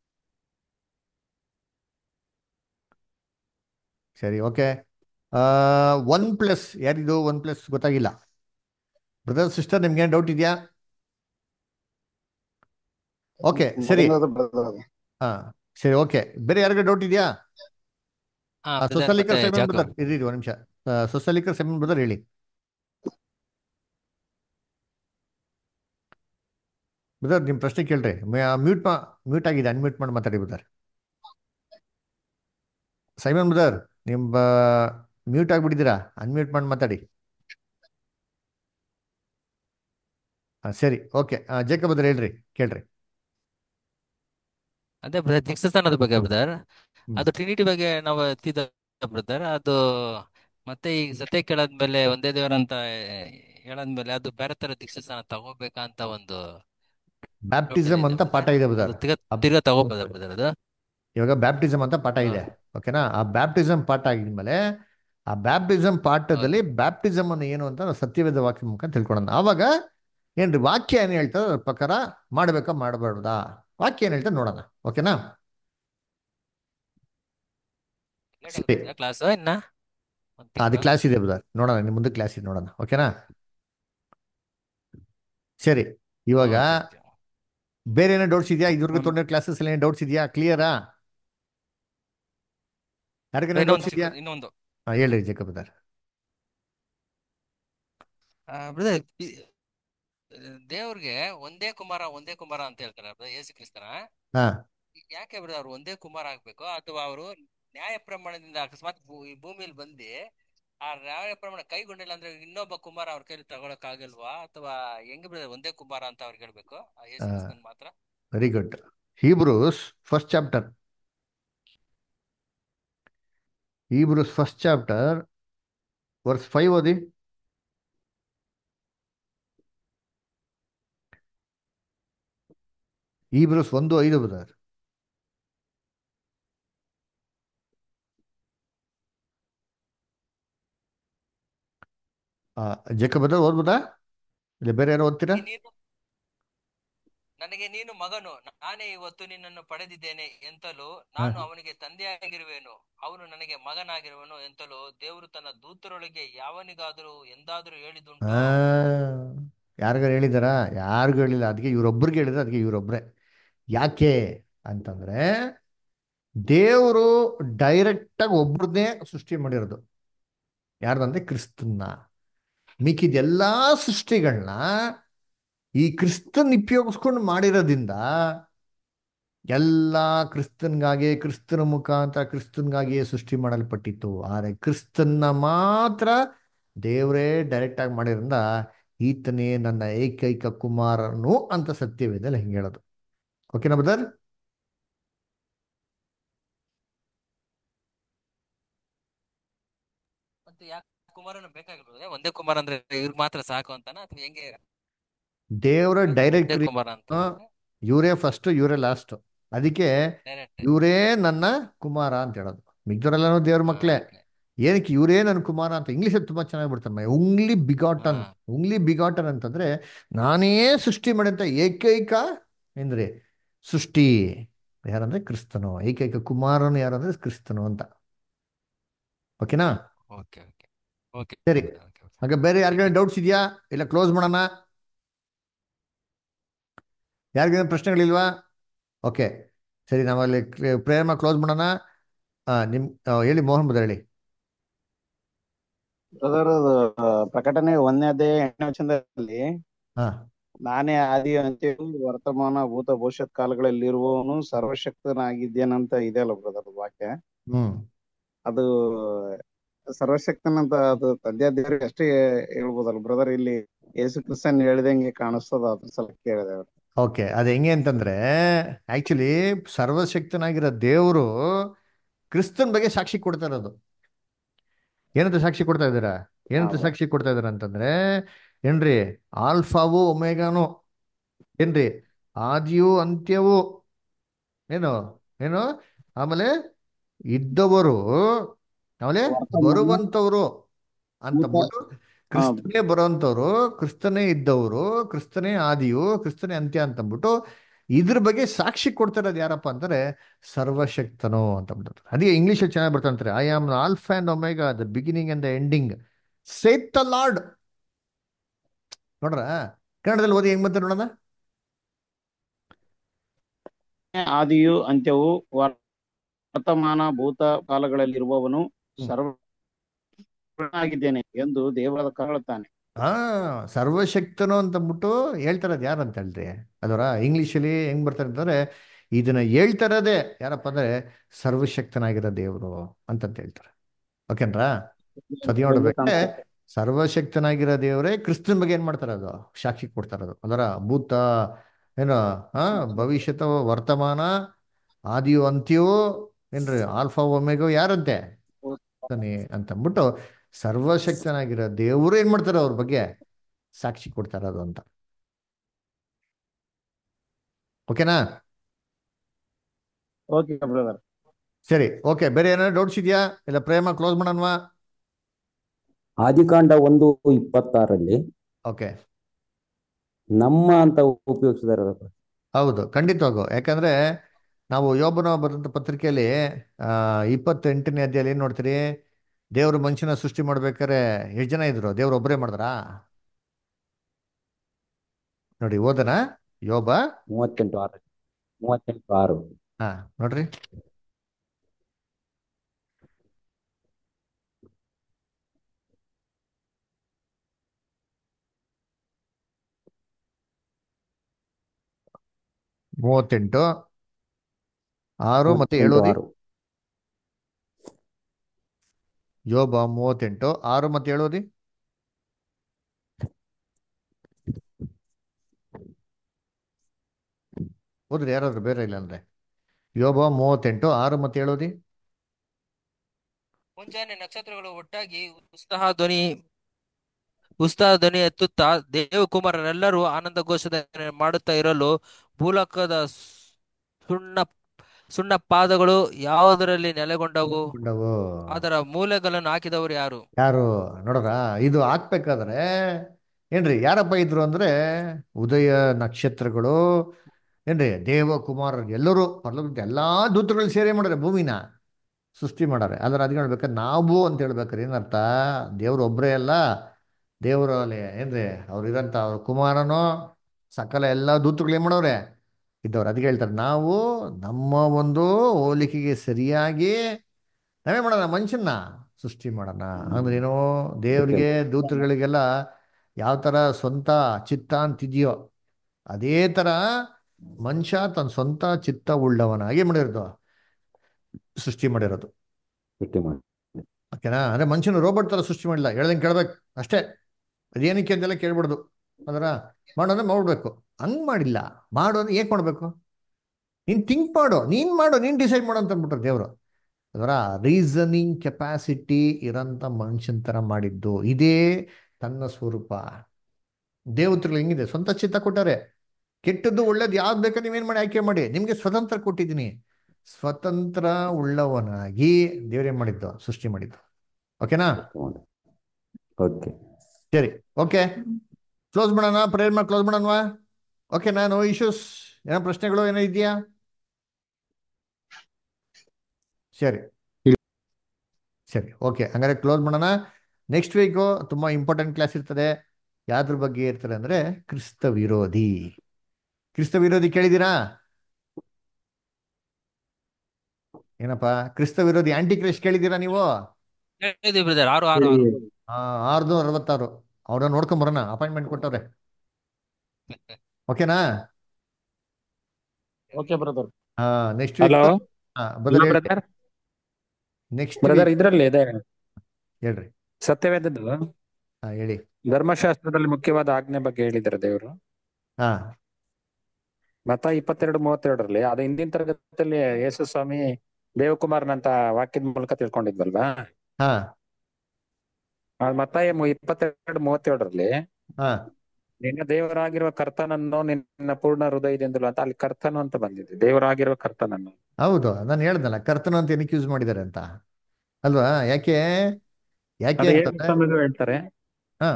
ಸರಿ ಓಕೆ ಒನ್ ಪ್ಲಸ್ ಯಾರಿದು ಒನ್ ಪ್ಲಸ್ ಗೊತ್ತಾಗಿಲ್ಲ ಬ್ರದರ್ ಸಿಸ್ಟರ್ ನಿಮ್ಗೇನು ಡೌಟ್ ಇದೆಯಾ ಓಕೆ ಸರಿ ಮೊದಲನೇದು brother ಅದು. ಹಾ ಸರಿ ಓಕೆ ಬೇರೆ ಯಾರಿಗೂ ಡೌಟ್ ಇದೆಯಾ ಹಾ ಬ್ರದರ್ ಸೊಸಲಿಕರ್ ಮತ್ತೆ ಸೈಮನ್ ಜಾಕು ಬ್ರದರ್ ಇರಿ ಇರಿ, ಒಂದ್ ನಿಮಿಷ ಸೊಸಲಿಕರ್ ಸೈಮನ್ ಬ್ರದರ್ ಹೇಳಿ ಬ್ರದರ್ ನಿಮ್ಮ ಪ್ರಶ್ನೆ ಕೇಳ್ರಿ ಮ್ಯೂಟ್ ಮಾ ಮ್ಯೂಟ್ ಆಗಿದೆ ಅನ್ಮ್ಯೂಟ್ ಮಾಡಿ ಮಾತಾಡಿ ಬ್ರದರ್ ಸೈಮನ್ ಬ್ರದರ್ ನಿಮ್ಮ ಮ್ಯೂಟ್ ಆಗಿಬಿಟ್ಟಿದ್ದೀರಾ ಅನ್ಮ್ಯೂಟ್ ಮಾಡಿ ಮಾತಾಡಿ ಹಾಂ ಸರಿ ಓಕೆ ಜೇಕ ಬ್ರದರ್ ಹೇಳ್ರಿ ಕೇಳ್ರಿ ಅದೇ ಬ್ರದರ್ ದೀಕ್ಷಾಸ್ಥಾನದ ಬಗ್ಗೆ ಬ್ರದರ್ ಹ್ಮ್. ಅದು ಟ್ರಿನಿಟಿ ಬಗ್ಗೆ ನಾವು ಎತ್ತಿದ ಬ್ರದರ್ ಅದು ಮತ್ತೆ ಈ ಸತ್ಯ ಕೇಳಾದ್ಮೇಲೆ ಒಂದೇ ದೇವರಂತ ಹೇಳಾದ್ಮೇಲೆ ಅದು ಬೇರೆ ತರ ದೀಕ್ಷಾಸ್ಥಾನ ತಗೋಬೇಕಾ ಅಂತ ಒಂದು ಬ್ಯಾಪ್ಟಿಸಮ್ ಅಂತ ಪಾಠ ಇದೆ ಅದು ಬ್ರದರ್ ತಿರ್ಗಾ ತಿರ್ಗಾ ತಗೋಬೋದ ಬ್ರದರ್ ಅದು ಇವಾಗ ಬ್ಯಾಪ್ಟಿಸಮ್ ಅಂತ ಪಾಠ ಇದೆ ಓಕೆನಾ ಆ ಬ್ಯಾಪ್ಟಿಸಮ್ ಪಾಠ ಆಗಿದ್ಮೇಲೆ ಆ ಬ್ಯಾಪ್ಟಿಸಮ್ ಪಾಠದಲ್ಲಿ ಬ್ಯಾಪ್ಟಿಸಮ್ ಅನ್ನು ಏನು ಅಂತ ನಾವು ಸತ್ಯವೇದ ವಾಕ್ಯ ಮುಖಾಂತರ ತಿಳ್ಕೊಳ್ಳೋಣ ಆವಾಗ ಏನ್ರಿ ವಾಕ್ಯ ಏನು ಹೇಳ್ತಾರೆ ಅದ್ರ ಪ್ರಕಾರ ಮಾಡಬೇಕಾ ಮಾಡಬಾರ್ದಾ ವಾಕ್ಯ ಏನು ಹೇಳ್ತಾರೆ ನೋಡೋಣ ಓಕೆನಾ ಸರಿ ಕ್ಲಾಸ್ ಇನ್ನ ಒಂದ್ ಅದು ತಿಂಗ್ಳು? ಕ್ಲಾಸ್ ಇದೆ ಬ್ರದರ್ ನೋಡೋಣ ನಿಮ್ಮ ಮುಂದೆ ಕ್ಲಾಸ್ ಇದೆ ನೋಡೋಣ ಓಕೆನಾ ಸರಿ ಇವಾಗ ಓಕೆ, ಓಕೆ. ಬೇರೆ ಏನೋ ಡೌಟ್ಸ್ ಇದೆಯಾ ಇದುವರೆಗೂ ತೊಗೊಂಡಿರೋ ಕ್ಲಾಸಸ್ ಎಲ್ಲ ಏನು ಡೌಟ್ಸ್ ಇದೆಯಾ ಕ್ಲಿಯರಾ ಯಾರಿಗೇನೋ ಇನ್ನೊಂದು ಡೌಟ್ಸ್ ಇದೆಯಾ ಚಿಕ್ಕ- ಇನ್ನೊಂದು ಹಾಂ ಹೇಳಿ ಜೇಕಬ್ ಬ್ರದರ್ ಬ್ರದರ್ ದೇವ್ರಿಗೆ ಒಂದೇ ಕುಮಾರ ಒಂದೇ ಕುಮಾರ ಅಂತ ಹೇಳ್ತಾರೆ brother, ಯೇಸು ಕ್ರಿಸ್ತನ ಹಾಂ ಯಾಕೆ ಬ್ರದರ್ ಅವ್ರು ಒಂದೇ ಕುಮಾರ ಆಗ್ಬೇಕು ಅಥವಾ ಅವರು ನ್ಯಾಯ ಪ್ರಮಾಣದಿಂದ ಅಕಸ್ಮಾತ್ ಭೂ- ಈ ಭೂಮಿಲಿ ಬಂದು ಆ ನ್ಯಾಯ ಪ್ರಮಾಣ ಕೈಗೊಂಡಿಲ್ಲ ಅಂದ್ರೆ ಇನ್ನೊಬ್ಬ ಕುಮಾರ ಅವ್ರ ಕೈಲಿ ತಗೊಳಕ್ ಆಗಲ್ವಾ ಅಥವಾ ಹೆಂಗ್ ಬ್ರದರ್ ಒಂದೇ ಕುಮಾರ ಅಂತ ಅವ್ರಿಗೆ ಹೇಳ್ಬೇಕು ಆ ಯೇಸು ಆ. ಕ್ರಿಸ್ತನ್ ಮಾತ್ರ very good Hebrews first chapter Hebrews first chapter verse five ಓದಿ ಹೀಬ್ರೂಸ್ ಒಂದು ಐದು ಬದರ್ ಜೇಕ ಬದರ್ ಓದ್ಬೋದಾ ಇಲ್ಲ ಬೇರೆ ಯಾರೋ ಓದ್ತೀರಾ ನೀನು ನನಗೆ ನೀನು ಮಗನು ನಾನೇ ಇವತ್ತು ನಿನ್ನನ್ನು ಪಡೆದಿದ್ದೇನೆ ಎಂತಲೂ ನಾನು ಅವನಿಗೆ ತಂದೆಯಾಗಿರುವೆನು ಅವನು ನನಗೆ ಮಗನಾಗಿರುವನು ಎಂತಲೂ ದೇವರು ತನ್ನ ದೂತರೊಳಗೆ ಯಾವನಿಗಾದರೂ ಎಂದಾದರೂ ಹೇಳಿದುಂಟು ಆ ಯಾರಿಗಾರು ಹೇಳಿದಾರಾ ಯಾರಿಗೂ ಹೇಳಿಲ್ಲ ಅದಕ್ಕೆ ಇವ್ರೊಬ್ರಿಗೆ ಹೇಳಿದ್ರೆ ಅದಕ್ಕೆ ಇವರೊಬ್ರೆ ಯಾಕೆ ಅಂತಂದ್ರೆ ದೇವರು ಡೈರೆಕ್ಟಾಗಿ ಒಬ್ರನ್ನೇ ಸೃಷ್ಟಿ ಮಾಡಿರೋದು ಯಾರ್ದಂದ್ರೆ ಕ್ರಿಸ್ತನ್ನ ಮಿಕ್ಕಿದ ಸೃಷ್ಟಿಗಳನ್ನ ಈ ಕ್ರಿಸ್ತನ್ ಉಪಯೋಗಿಸ್ಕೊಂಡು ಮಾಡಿರೋದ್ರಿಂದ ಎಲ್ಲ ಕ್ರಿಸ್ತನ್ಗಾಗಿ ಕ್ರಿಸ್ತನ ಮುಖಾಂತರ ಕ್ರಿಸ್ತನ್ಗಾಗಿಯೇ ಸೃಷ್ಟಿ ಮಾಡಲ್ಪಟ್ಟಿತ್ತು ಆದರೆ ಕ್ರಿಸ್ತನ್ನ ಮಾತ್ರ ದೇವರೇ ಡೈರೆಕ್ಟ್ ಆಗಿ ಮಾಡಿರೋದ್ರಿಂದ ಈತನೇ ನನ್ನ ಏಕೈಕ ಕುಮಾರನು ಅಂತ ಸತ್ಯವೇದಲ್ಲಿ ಹಿಂಗೆ ಹೇಳೋದು ಓಕೆನಾ ಬ್ರದರ್ ಮತ್ತೆ ಯಾಕೆ ಕುಮಾರನ ಬೇಕಾಗಿರೋದು ಒಂದೇ ಕುಮಾರ ಅಂದ್ರೆ ಇವ್ರಿಗೆ ಮಾತ್ರ ಸಾಕು ಅಂತಾನ ಅಥವಾ ಹೆಂಗೆ ದೇವರ ಡೈರೆಕ್ಟ್ ಒಂದೇ ಕುಮಾರ ಅಂತ ಇವರೇ ಫಸ್ಟ್ ಇವರೇ ಲಾಸ್ಟ್ ಅದಕ್ಕೆ ಡೈರೆಕ್ಟ್ ಇವರೇ ನನ್ನ ಕುಮಾರ ಅಂತ ಹೇಳೋದು ಮಿಗ್ದವರೆಲ್ಲನೂ ದೇವ್ರ ಮಕ್ಕಳೇ ಏನಕ್ಕೆ ಇವರೇ ನನ್ನ ಕುಮಾರ ಅಂತ ಇಂಗ್ಲೀಷಲ್ಲಿ ತುಂಬಾ ಚೆನ್ನಾಗಿ ಬಿಡ್ತಾರೆ ಉಂಗ್ಲಿ ಬಿಗಾಟನ್ ಉಂಗ್ಲಿ ಬಿಗಾಟನ್ ಅಂತಂದ್ರೆ ನಾನೇ ಸೃಷ್ಟಿ ಮಾಡಿದಂತ ಏಕೈಕ ಏನ್ರಿ ಸೃಷ್ಟಿ ಯಾರಂದ್ರೆ ಕ್ರಿಸ್ತನು ಏಕೈಕ ಕುಮಾರನು ಯಾರಂದ್ರೆ ಕ್ರಿಸ್ತನು ಅಂತ ಓಕೆನಾ ಓಕೆ ಓಕೆ ಓಕೆ ಸರಿ ಹಾಗೆ ಬೇರೆ ಯಾರಿಗೇನು ಡೌಟ್ಸ್ ಇದೆಯಾ ಇಲ್ಲ ಕ್ಲೋಸ್ ಮಾಡೋಣ ಯಾರಿಗೇನು ಪ್ರಶ್ನೆಗಳಿಲ್ವಾ ಓಕೆ ಸರಿ ನಾವಲ್ಲಿ ಪ್ರೇಮ ಕ್ಲೋಸ್ ಮಾಡೋಣ ಆ, ನಿಮ್ ಆ, ಹೇಳಿ ಮೋಹನ್ ಬದ ಹೇಳಿ ಬ್ರದರ್ ಅದು ಪ್ರಕಟಣೆ ಒಂದನೇ ಅಧ್ಯಾಯ ಎಂಟನೇ ವಚನದಲ್ಲಿ ಹಾ ನಾನೇ ಆದಿ ಅಂತ್ಯವು ವರ್ತಮಾನ ಭೂತ ಭವಿಷ್ಯತ್ ಕಾಲಗಳಲ್ಲಿರುವವನು ಸರ್ವಶಕ್ತನಾಗಿದ್ದೇನಂತ ಇದೆ ಅಲ್ಲ ಬ್ರದರ್ ವಾಕ್ಯ ಹ್ಮ್ ಅದು ಸರ್ವಶಕ್ತನಂತ ಅದು ತಂದೆ ದೇವ್ರಿಗೆ ಅಷ್ಟೇ ಹೇಳ್ಬೋದಲ್ಲ ಬ್ರದರ್ ಇಲ್ಲಿ ಯೇಸು ಕ್ರಿಸ್ತನ್ ಹೇಳ್ದಂಗೆ ಕಾಣಿಸ್ತದ ಅದ್ರ ಸಲ ಕೇಳಿದೆ ಓಕೆ ಅದು ಹೆಂಗೆ ಅಂತಂದ್ರೆ ಆಕ್ಚುಲಿ ಸರ್ವಶಕ್ತನಾಗಿರೋ ದೇವರು ಕ್ರಿಸ್ತನ್ ಬಗ್ಗೆ ಸಾಕ್ಷಿ ಕೊಡ್ತಾ ಇರೋದು ಏನಂತ ಸಾಕ್ಷಿ ಕೊಡ್ತಾ ಇದ್ದೀರಾ ಏನಂತ ಹೌದು. ಸಾಕ್ಷಿ ಕೊಡ್ತಾ ಇದಾರೆ ಅಂತಂದ್ರೆ ಏನ್ರಿ ಆಲ್ಫಾವು ಒಮೇಗಾನು ಏನ್ರಿ ಆದಿಯು ಅಂತ್ಯವು ಏನು ಏನು ಆಮೇಲೆ ಇದ್ದವರು ಆಮೇಲೆ ವರ್ತಮಾನ, ಬರುವಂತವ್ರು ಅಂತ ಭೂತ, ಬಿಟ್ಟು ಕ್ರಿಸ್ತನೇ ಬರುವಂತವ್ರು ಕ್ರಿಸ್ತನೇ ಇದ್ದವರು ಕ್ರಿಸ್ತನೇ ಆದಿಯು ಕ್ರಿಸ್ತನೇ ಅಂತ್ಯ ಅಂತ ಅಂದ್ಬಿಟ್ಟು ಇದ್ರ ಬಗ್ಗೆ ಸಾಕ್ಷಿ ಕೊಡ್ತಾ ಇರೋದು ಯಾರಪ್ಪ ಅಂತಾರೆ ಸರ್ವಶಕ್ತನು ಅಂತ ಅಂದ್ಬಿಟ್ಟು ಅದೇ ಇಂಗ್ಲಿಷ್ ಚೆನ್ನಾಗಿ ಬರ್ತಾ ಅಂತಾರೆ I am alpha and omega the beginning and the ending saith the lord ನೋಡ್ರ ಕನ್ನಡದಲ್ಲಿ ಓದಿ ಹೆಂಗ್ ಬಂತ ನೋಡೋಣ ಆದಿಯು ಅಂತ್ಯವು ವರ್ತಮಾನ ಭೂತ ಕಾಲಗಳಲ್ಲಿರುವವನು ಸರ್ವನಾಗಿದ್ದೇನೆ ಎಂದು ದೇವರ ಹೇಳುತ್ತಾನೆ ಹಾ ಸರ್ವಶಕ್ತನು ಅಂತಂದ್ಬಿಟ್ಟು ಹೇಳ್ತಾರದು ಯಾರು ಅಂತ ಹೇಳ್ರಿ ಅದರ ಇಂಗ್ಲೀಷಲ್ಲಿ ಹೆಂಗ್ ಬರ್ತಾರೆ ಅಂತಂದ್ರೆ ಇದನ್ನ ಹೇಳ್ತಾರದೇ ಯಾರಪ್ಪ ಅಂದ್ರೆ ಸರ್ವಶಕ್ತನಾಗಿರೋ ದೇವರು ಅಂತಂತ ಹೇಳ್ತಾರೆ ಓಕೆನ್ರಾ ಸದಿ ನೋಡ್ಬೇಕಂದ್ರೆ ಸರ್ವಶಕ್ತನಾಗಿರೋ ದೇವರೇ ಕ್ರಿಸ್ತನ ಬಗ್ಗೆ ಏನ್ ಮಾಡ್ತಾರೆ ಅದು ಸಾಕ್ಷಿ ಕೊಡ್ತಾರೆ ಅದು ಅದರ ಭೂತ ಏನು ಹಾ ಭವಿಷ್ಯತ ವರ್ತಮಾನ ಆದಿಯು ಅಂತ್ಯವೂ ಏನ್ರಿ ಆಲ್ಫಾ ಒಮೆಗೋ ಯಾರಂತೆ ತಾನೆ ಅಂತಂದ್ಬಿಟ್ಟು ಸರ್ವಶಕ್ತನಾಗಿರೋ ದೇವರು ಏನ್ ಮಾಡ್ತಾರೆ ಅವ್ರ ಬಗ್ಗೆ ಸಾಕ್ಷಿ ಕೊಡ್ತಾರೆ ಅದು ಅಂತ ಓಕೆನಾ ಓಕೆ ಬ್ರದರ್ ಸರಿ ಓಕೆ ಬೇರೆ ಏನಾದ್ರು ಡೌಟ್ಸ್ ಇದೆಯಾ ಇಲ್ಲ ಪ್ರೇಮ ಕ್ಲೋಸ್ ಮಾಡೋಣವಾ ಆದಿಕಾಂಡ ಒಂದು ಇಪ್ಪತ್ತಾರಲ್ಲಿ ಓಕೆ ನಮ್ಮ ಅಂತ ಉಪಯೋಗಿಸಿದಾರೆ ಅದಕ್ಕೆ. ಹೌದು ಖಂಡಿತವಾಗೂ ಯಾಕಂದ್ರೆ ನಾವು ಯೋಬನ ಬರೆದಂಥ ಪತ್ರಿಕೆಯಲ್ಲಿ ಆ ಇಪ್ಪತ್ತೆಂಟನೇ ಅಧ್ಯಾಯಲ್ಲಿ ಏನ್ ನೋಡ್ತೀರಿ ದೇವರು ಮನುಷ್ಯನ ಸೃಷ್ಟಿ ಮಾಡ್ಬೇಕಾದ್ರೆ ಎಷ್ಟು ಜನ ಇದ್ರು ದೇವ್ರು ಒಬ್ಬರೇ ಮಾಡಿದ್ರಾ ನೋಡಿ ಓದನ ಯೋಬ ಮೂವತ್ತೆಂಟು ಆರು ಮೂವತ್ತೆಂಟು ಆರು ಹಾ ನೋಡ್ರಿ ಮೂವತ್ತೆಂಟು ಆರು ಮತ್ತೆ ಏಳು ಮೂವತ್ತೆಂಟು ಓದಿ ಆರು ಯೋಬ ಮೂವತ್ತೆಂಟು ಆರು ಮತ್ತೆ ಏಳು ಓದಿ ಓದ್ರಿ ಯಾರಾದ್ರು ಬೇರೆ ಇಲ್ಲ ಅಂದ್ರೆ ಯೋಬ ಮೂವತ್ತೆಂಟು ಆರು ಮತ್ತೆ ಏಳು ಓದಿ ಮುಂಜಾನೆ ನಕ್ಷತ್ರಗಳು ಒಟ್ಟಾಗಿ ಉತ್ಸಾಹ ಧ್ವನಿ ಉತ್ಸಾಹ ಧ್ವನಿ ಎತ್ತುತ್ತಾ ದೇವಕುಮಾರರೆಲ್ಲರೂ ಆನಂದ ಘೋಷದ ಮಾಡುತ್ತಾ ಇರಲು ಭೂಲೋಕದ ಸುಣ್ಣ ಸುಣ್ಣ ಪಾದಗಳು ಯಾವುದರಲ್ಲಿ ನೆಲೆಗೊಂಡವು ಕೊಂಡವು ಅದರ ಮೂಲೆಗಳನ್ನು ಹಾಕಿದವರು ಯಾರು ಯಾರು ನೋಡ್ರ ಇದು ಹಾಕ್ಬೇಕಾದ್ರೆ ಏನ್ರಿ ಯಾರಪ್ಪ ಇದ್ರು ಅಂದ್ರೆ ಉದಯ ನಕ್ಷತ್ರಗಳು ಏನ್ರಿ ದೇವಕುಮಾರರು ಎಲ್ಲರೂ ಪರಲೋಕದ ಎಲ್ಲಾ ದೂತಗಳು ಸೇರಿ ಮಾಡ್ರೆ ಭೂಮಿನ ಸೃಷ್ಟಿ ಮಾಡಾರೆ ಅದ್ರ ಅದಕ್ಕೆ ಹೇಳ್ಬೇಕಾದ್ರೆ ನಾವು ಅಂತ ಹೇಳ್ಬೇಕಾದ್ರೆ ಏನರ್ಥ ದೇವ್ರು ಒಬ್ಬರೇ ಅಲ್ಲ ದೇವರು ಅಲ್ಲಿ ಏನ್ರಿ ಅವ್ರು ಇರೋಂಥ ಅವ್ರ ಕುಮಾರನೋ ಸಕಲ ಎಲ್ಲ ದೂತಗಳು ಏನ್ ಮಾಡವ್ರೆ ಇದ್ದವ್ರು ಅದಕ್ಕೆ ಹೇಳ್ತಾರೆ ನಾವು ನಮ್ಮ ಒಂದು ಹೋಲಿಕೆಗೆ ಸರಿಯಾಗಿ ನಾವೇ ಮಾಡೋಣ ಮನುಷ್ಯನ್ನ ಸೃಷ್ಟಿ ಮಾಡೋಣ ಅಂದ್ರೆ ಏನೋ ದೇವರಿಗೆ ದೂತರುಗಳಿಗೆಲ್ಲ ಯಾವ ಥರ ಸ್ವಂತ ಚಿತ್ತ ಅಂತಿದೆಯೋ ಅದೇ ಥರ ಮನುಷ್ಯ ತನ್ನ ಸ್ವಂತ ಚಿತ್ತ ಉಳ್ಳವನಾಗಿ ಮಾಡಿರೋದು ಸೃಷ್ಟಿ ಮಾಡಿರೋದು ಸೃಷ್ಟಿ ಮಾಡಿ ಓಕೆನಾ ಅಂದ್ರೆ ಮನುಷ್ಯನು ರೋಬೋಟ್ ಥರ ಸೃಷ್ಟಿ ಮಾಡಿಲ್ಲ ಹೇಳ್ದಂಗೆ ಕೇಳ್ಬೇಕು ಅಷ್ಟೇ ಅದೇನಕ್ಕೆ ಅಂತೆಲ್ಲ ಕೇಳ್ಬಾರ್ದು ಅದರ ಮಾಡೋದ್ರೆ ಮಾಡ್ಬೇಕು ಹಂಗ್ ಮಾಡಿಲ್ಲ ಮಾಡು ಅಂದ್ರೆ ಏಕ್ ಮಾಡ್ಬೇಕು ನೀನ್ ಥಿಂಕ್ ಮಾಡು ನೀನ್ ಮಾಡು ನೀನ್ ಡಿಸೈಡ್ ಮಾಡು ಅಂತ ಅಂದ್ಬಿಟ್ರು ದೇವರು ಅದರ ರೀಸನಿಂಗ್ ಕೆಪಾಸಿಟಿ ಇರೋಂಥ ಮನುಷ್ಯನ ಥರ ಮಾಡಿದ್ದು ಇದೇ ತನ್ನ ಸ್ವರೂಪ ದೇವತೆಗಳು ಹೆಂಗಿದೆ ಸ್ವಂತ ಚಿತ್ತ ಕೊಟ್ಟಾರೆ ಕೆಟ್ಟದ್ದು ಒಳ್ಳೇದು ಯಾವ್ದು ಬೇಕಾ ನೀವೇನ್ ಮಾಡಿ ಆಯ್ಕೆ ಮಾಡಿ ನಿಮ್ಗೆ ಸ್ವತಂತ್ರ ಕೊಟ್ಟಿದ್ದೀನಿ ಸ್ವತಂತ್ರ ಉಳ್ಳವನಾಗಿ ದೇವ್ರೇನ್ ಮಾಡಿದ್ದು ಸೃಷ್ಟಿ ಮಾಡಿದ್ದು ಓಕೆನಾ ಓಕೆ ಸರಿ ಓಕೆ ಕ್ಲೋಸ್ ಮಾಡೋಣ ಪ್ರೇಯರ್ ಮಾಡಿ ಕ್ಲೋಸ್ ಮಾಡೋಣವಾ ಓಕೆನಾ ನೋ ಇಶ್ಯೂಸ್ ಏನೋ ಪ್ರಶ್ನೆಗಳು ಏನೋ ಇದೆಯಾ ಸರಿ ಸರಿ ಓಕೆ ಹಂಗಾರೆ ಕ್ಲೋಸ್ ಮಾಡೋಣ ನೆಕ್ಸ್ಟ್ ವೀಕು ತುಂಬ ಇಂಪಾರ್ಟೆಂಟ್ ಕ್ಲಾಸ್ ಇರ್ತದೆ ಯಾವ್ದ್ರ ಬಗ್ಗೆ ಇರ್ತದೆ ಅಂದರೆ ಕ್ರಿಸ್ತ ವಿರೋಧಿ ಕ್ರಿಸ್ತ ವಿರೋಧಿ ಕೇಳಿದ್ದೀರಾ ಏನಪ್ಪ ಕ್ರಿಸ್ತ ವಿರೋಧಿ ಆಂಟಿ ಕ್ರಿಸ್ಟ್ ಕೇಳಿದ್ದೀರಾ ನೀವು ಹೇಳಿದ್ವಿ ಬ್ರದರ್ ಆರು ಆರು ಆರು ಆ, ಆರ್ನೂರ ಅರವತ್ತಾರು ಅವ್ರನ್ನ ನೋಡ್ಕೊಂಡ್ ಬರೋಣ ಅಪಾಯಿಂಟ್ಮೆಂಟ್ ಕೊಟ್ಟವ್ರೆ ಓಕೆನಾ ಓಕೆ ಬ್ರದರ್ ಹಾ ನೆಕ್ಸ್ಟ್ ಹಲೋ ವೀಕ್ ಹಾ ಬದಲು ಬ್ರದರ್ ನೆಕ್ಸ್ಟ್ ಬ್ರದರ್ ಇದ್ರಲ್ಲಿ ಇದೆ ಹೇಳ್ರಿ ಸತ್ಯವೇದದ್ದು ಹಾ ಹೇಳಿ ಧರ್ಮಶಾಸ್ತ್ರದಲ್ಲಿ ಮುಖ್ಯವಾದ ಆಜ್ಞೆ ಬಗ್ಗೆ ಹೇಳಿದ್ದಾರೆ ದೇವರು ಹಾ ಮತ ಇಪ್ಪತ್ತೆರಡು ಮೂವತ್ತೆರಡರಲ್ಲಿ ಅದು ಹಿಂದಿನ ತರಗತಿಯಲ್ಲಿ ಯೇಸು ಸ್ವಾಮಿ ದೇವಕುಮಾರನಂತ ವಾಕ್ಯದ ಮೂಲಕ ತಿಳ್ಕೊಂಡಿದ್ವಲ್ವಾ ಹಾ ಆ ಮತ್ತಾಯ ಮು- ಇಪ್ಪತ್ತೆರಡು ಮೂವತ್ತೇಳರಲ್ಲಿ ಹಾ ನಿನ್ನ ದೇವರಾಗಿರುವ ಕರ್ತನನ್ನು ನಿನ್ನ ಪೂರ್ಣ ಹೃದಯದಿಂದಲೂ ಅಂತ ಅಲ್ಲಿ ಕರ್ತನು ಅಂತ ಬಂದಿದೆ ದೇವರಾಗಿರುವ ಕರ್ತನನ್ನು ಹೌದು ನಾನು ಹೇಳ್ದಲ್ಲ ಕರ್ತನು ಅಂತ ಏನಕ್ಕೆ ಯೂಸ್ ಮಾಡಿದ್ದಾರೆ ಅಂತ ಅಲ್ವಾ ಯಾಕೆ ಯಾಕೆ ಅದು ಯೇಸು ಅಂತಂದ್ರೆ ಸ್ವಾಮಿಗೂ ಹೇಳ್ತಾರೆ ಹಾ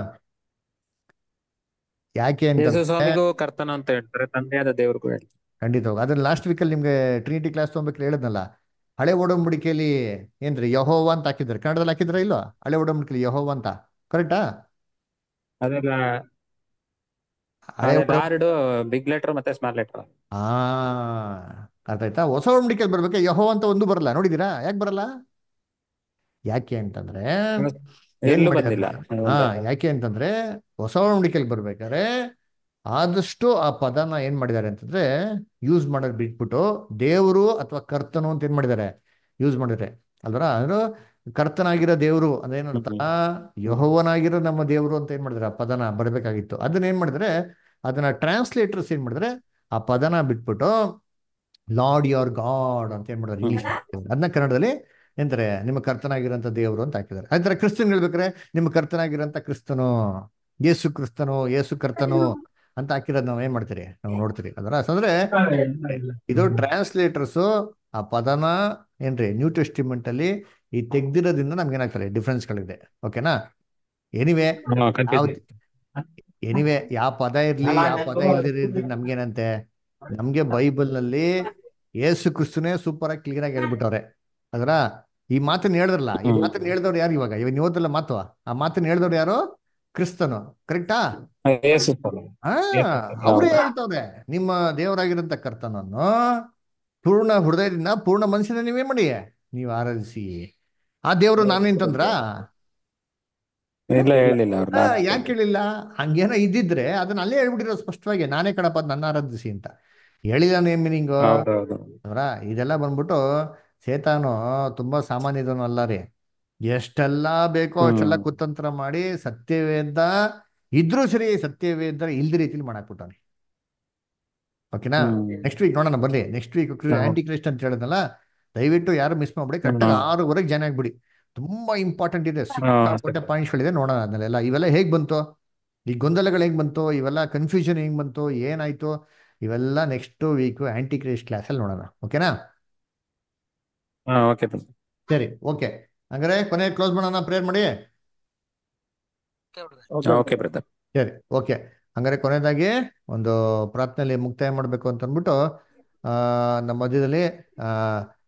ಯಾಕೆ ಯೇಸು ಅಂತಂದ್ರೆ ಸ್ವಾಮಿಗೂ ಕರ್ತನು ಅಂತ ಹೇಳ್ತಾರೆ ತಂದೆಯಾದ ದೇವ್ರಿಗೂ ಹೇಳ್ತಾರೆ ಖಂಡಿತವಾಗಿ ಅದ್ರ ಲಾಸ್ಟ್ ವೀಕಲ್ಲಿ ನಿಮ್ಗೆ ಟ್ರಿನಿಟಿ ಕ್ಲಾಸ್ ತೊಗೊಬೇಕಾದ್ರೆ ಹೇಳಿದ್ನಲ್ಲ ಹಳೆ ಒಡಂಬಡಿಕೆಯಲ್ಲಿ ಏನ್ರಿ ಯಹೋವ ಅಂತ ಹಾಕಿದ್ದಾರೆ ಕನ್ನಡದಲ್ಲಿ ಹಾಕಿದ್ರ ಇಲ್ಲೋ ಹಳೆ ಒಡಂಬಡಿಕೆಯಲ್ಲಿ ಯಹೋವ ಅಂತ ಕರೆಕ್ಟಾ ಅದೆಲ್ಲ ಹಳೆ ಒಡ ಲಾರ್ಡ್ ಬಿಗ್ ಲೆಟರ್ ಮತ್ತೆ ಸ್ಮಾಲ್ ಲೆಟರ್ ಆ ಅರ್ಥ ಆಯ್ತಾ ಹೊಸ ಒಡಂಬಡಿಕೆಯಲ್ಲಿ ಬರ್ಬೇಕು ಯಹೋ ಅಂತ ಒಂದು ಬರಲ್ಲ ನೋಡಿದ್ದೀರಾ ಯಾಕೆ ಬರಲ್ಲ ಯಾಕೆ ಅಂತಂದ್ರೆ ಏನ್ ಎಲ್ಲೂ ಮಾಡಿದ್ದಾರೆ ಬಂದಿಲ್ಲ ಹಾ ಯಾಕೆ ಅಂತಂದ್ರೆ ಹೊಸ ಒಡಂಬಡಿಕೆಯಲ್ಲಿ ಬರ್ಬೇಕಾದ್ರೆ ಆದಷ್ಟು ಆ ಪದನ ಏನ್ ಮಾಡಿದ್ದಾರೆ ಅಂತಂದ್ರೆ ಯೂಸ್ ಮಾಡೋದು ಬಿಟ್ಬಿಟ್ಟು ದೇವರು ಅಥವಾ ಕರ್ತನು ಅಂತ ಏನ್ ಮಾಡಿದ್ದಾರೆ ಯೂಸ್ ಮಾಡಿದ್ದಾರೆ ಅಲ್ವರ ಅಂದ್ರೆ ಕರ್ತನಾಗಿರೋ ದೇವರು ಅದೇನಂತ ಯಹೋವನಾಗಿರೋ ನಮ್ಮ ದೇವರು ಅಂತ ಏನ್ ಮಾಡಿದ್ರೆ ಆ ಪದನ ಬರಬೇಕಾಗಿತ್ತು ಅದನ್ನ ಏನ್ ಮಾಡಿದ್ರೆ ಅದನ್ನ ಟ್ರಾನ್ಸ್ಲೇಟರ್ಸ್ ಏನ್ ಮಾಡಿದ್ರೆ ಆ ಪದನ ಬಿಟ್ಬಿಟ್ಟು ಲಾರ್ಡ್ ಯೋರ್ ಗಾಡ್ ಅಂತ ಏನ್ ಮಾಡಿದ್ರೆ ಇಂಗ್ಲಿಷ್ ಅದನ್ನ ಕನ್ನಡದಲ್ಲಿ ಎಂತಾರೆ ನಿಮ್ಮ ಕರ್ತನಾಗಿರೋಂಥ ದೇವರು ಅಂತ ಹಾಕಿದ್ದಾರೆ ಅದೇ ತರ ಕ್ರಿಸ್ತನ್ ಹೇಳ್ಬೇಕಾರೆ ನಿಮ್ಮ ಕರ್ತನಾಗಿರೋಂಥ ಕ್ರಿಸ್ತನು ಯೇಸು ಕ್ರಿಸ್ತನು ಯೇಸು ಕರ್ತನು ಅಂತ ಹಾಕಿರೋದು ನಾವು ಏನ್ ಮಾಡ್ತೀರಿ ನಾವು ನೋಡ್ತೀರಿ ಅದರ ಅಂದ್ರೆ ಇದು ಟ್ರಾನ್ಸ್ಲೇಟರ್ಸ್ ಆ ಪದನ ಏನ್ರಿ ನ್ಯೂ ಟೆಸ್ಟಿಮೆಂಟ್ ಅಲ್ಲಿ ಈ ತೆಗ್ದಿರೋದ್ರಿಂದ ನಮ್ಗೆ ಏನಾಗ್ತಾರೆ ಡಿಫ್ರೆನ್ಸ್ಗಳಿದೆ ಓಕೆನಾ ಎನಿವೆ ಯಾವ ಎನಿವೆ ಯಾವ ಪದ ಇರ್ಲಿ ಯಾವ ಪದ ಇಲ್ದಿರಿ ನಮ್ಗೇನಂತೆ ನಮ್ಗೆ ಬೈಬಲ್ ನಲ್ಲಿ ಏಸು ಕ್ರಿಸ್ತನೇ ಸೂಪರ್ ಆಗಿ ಕ್ಲಿಯರ್ ಆಗಿ ಹೇಳ್ಬಿಟ್ಟವ್ರೆ ಅದರ ಈ ಮಾತನ್ನ ಹೇಳಿದ್ರಲ್ಲ ಈ ಮಾತನ್ನ ಹೇಳ್ದವ್ರು ಯಾರು ಇವಾಗ ಇವಾಗ ನೀವು ಓದಲ್ಲ ಮಾತು ಆ ಮಾತನ್ನ ಹೇಳ್ದವ್ರು ಯಾರು ಕ್ರಿಸ್ತನು ಕರೆಕ್ಟಾ ಯೇಸು ಹಾ ಅವರೇ ಹೇಳ್ತವ್ರೆ ನಿಮ್ಮ ದೇವರಾಗಿರಂತ ಕರ್ತನನ್ನು ಪೂರ್ಣ ಹೃದಯದಿಂದ ಪೂರ್ಣ ಮನಸ್ಸಿನ ನೀವೇ ಮಾಡಿ ನೀವು ಆರಾಧಿಸಿ ಆ ದೇವರು ನಾನು ಅಂತಂದ್ರ ಇಲ್ಲ ಹೇಳಿಲ್ಲ ಅವ್ರು ಆ, ಯಾಕೆ ಹೇಳಿಲ್ಲ ಹಂಗೇನೋ ಇದ್ದಿದ್ರೆ ಅದನ್ನ ಅಲ್ಲೇ ಹೇಳ್ಬಿಟ್ಟಿರೋ ಸ್ಪಷ್ಟವಾಗಿ ನಾನೇ ಕಣಪ್ಪ ಅದ್ ನನ್ನ ಆರಾಧಿಸಿ ಅಂತ ಹೇಳಿದ ಏನ್ ಮೀನಿಂಗು ಹೌದೌದು ಅವರ ಇದೆಲ್ಲ ಬಂದ್ಬಿಟ್ಟು ಸೇತಾನು ತುಂಬಾ ಸಾಮಾನ್ಯದವನು ಅಲ್ಲ ರೀ ಎಷ್ಟೆಲ್ಲ ಬೇಕೋ ಅಷ್ಟೆಲ್ಲ ಹ್ಮ್. ಕುತಂತ್ರ ಮಾಡಿ ಸತ್ಯವೇದ ಇದ್ರೂ ಸರಿ ಸತ್ಯವೇದ ಇಲ್ದ ರೀತಿಲಿ ಮಾಡಾಕ್ಬಿಟ್ಟಾನೆ ಓಕೆನಾ ಹ್ಮ್. ನೆಕ್ಸ್ಟ್ ವೀಕ್ ನೋಡೋಣ ಬನ್ನಿ ನೆಕ್ಸ್ಟ್ ವೀಕ್ ಹಾ. ಆಂಟಿ ಕ್ರಿಸ್ಟ್ ಅಂತ ಹೇಳಿದ್ನಲ್ಲ ದಯವಿಟ್ಟು ಯಾರು ಮಿಸ್ ಮಾಡ್ಬಿಡಿ ಕರೆಕ್ಟಾಗಿ ಆರೂವರೆಗೆ ಜಾಯ್ನ್ ಆಗ್ಬಿಡಿ ತುಂಬಾ ಇಂಪಾರ್ಟೆಂಟ್ ಇದೆ ಸಿಕ್ಕಾಪಟ್ಟೆ ಪಾಯಿಂಟ್ಸ್ಗಳಿದೆ ನೋಡೋಣ ಅದನ್ನೆಲ್ಲ ಇವೆಲ್ಲ ಹೇಗ್ ಬಂತು ಈ ಗೊಂದಲಗಳು ಹೇಗ್ ಬಂತು ಇವೆಲ್ಲ ಕನ್ಫ್ಯೂಷನ್ ಹೆಂಗ್ ಬಂತು ಏನಾಯ್ತು ಇವೆಲ್ಲ ನೆಕ್ಸ್ಟ್ ವೀಕ್ ಆಂಟಿ ಕ್ರಿಸ್ಟ್ ಕ್ಲಾಸಲ್ಲಿ ನೋಡೋಣ ಓಕೆನಾ ಹಾ ಓಕೆ ಸರಿ ಓಕೆ ಹಂಗಾರೆ ಕೊನೆ ಕ್ಲೋಸ್ ಮಾಡೋಣ ಪ್ರೇಯರ್ ಮಾಡಿ ಓಕೆ ಬ್ರದರ್ ಸರಿ ಓಕೆ ಹಂಗಾರೆ ಕೊನೆಯದಾಗಿ ಒಂದು ಪ್ರಾರ್ಥನೆಯಲ್ಲಿ ಮುಕ್ತಾಯ ಮಾಡಬೇಕು ಅಂತ ಅಂದ್ಬಿಟ್ಟು ಆ, ನಮ್ಮ ಮಧ್ಯದಲ್ಲಿ ಆ,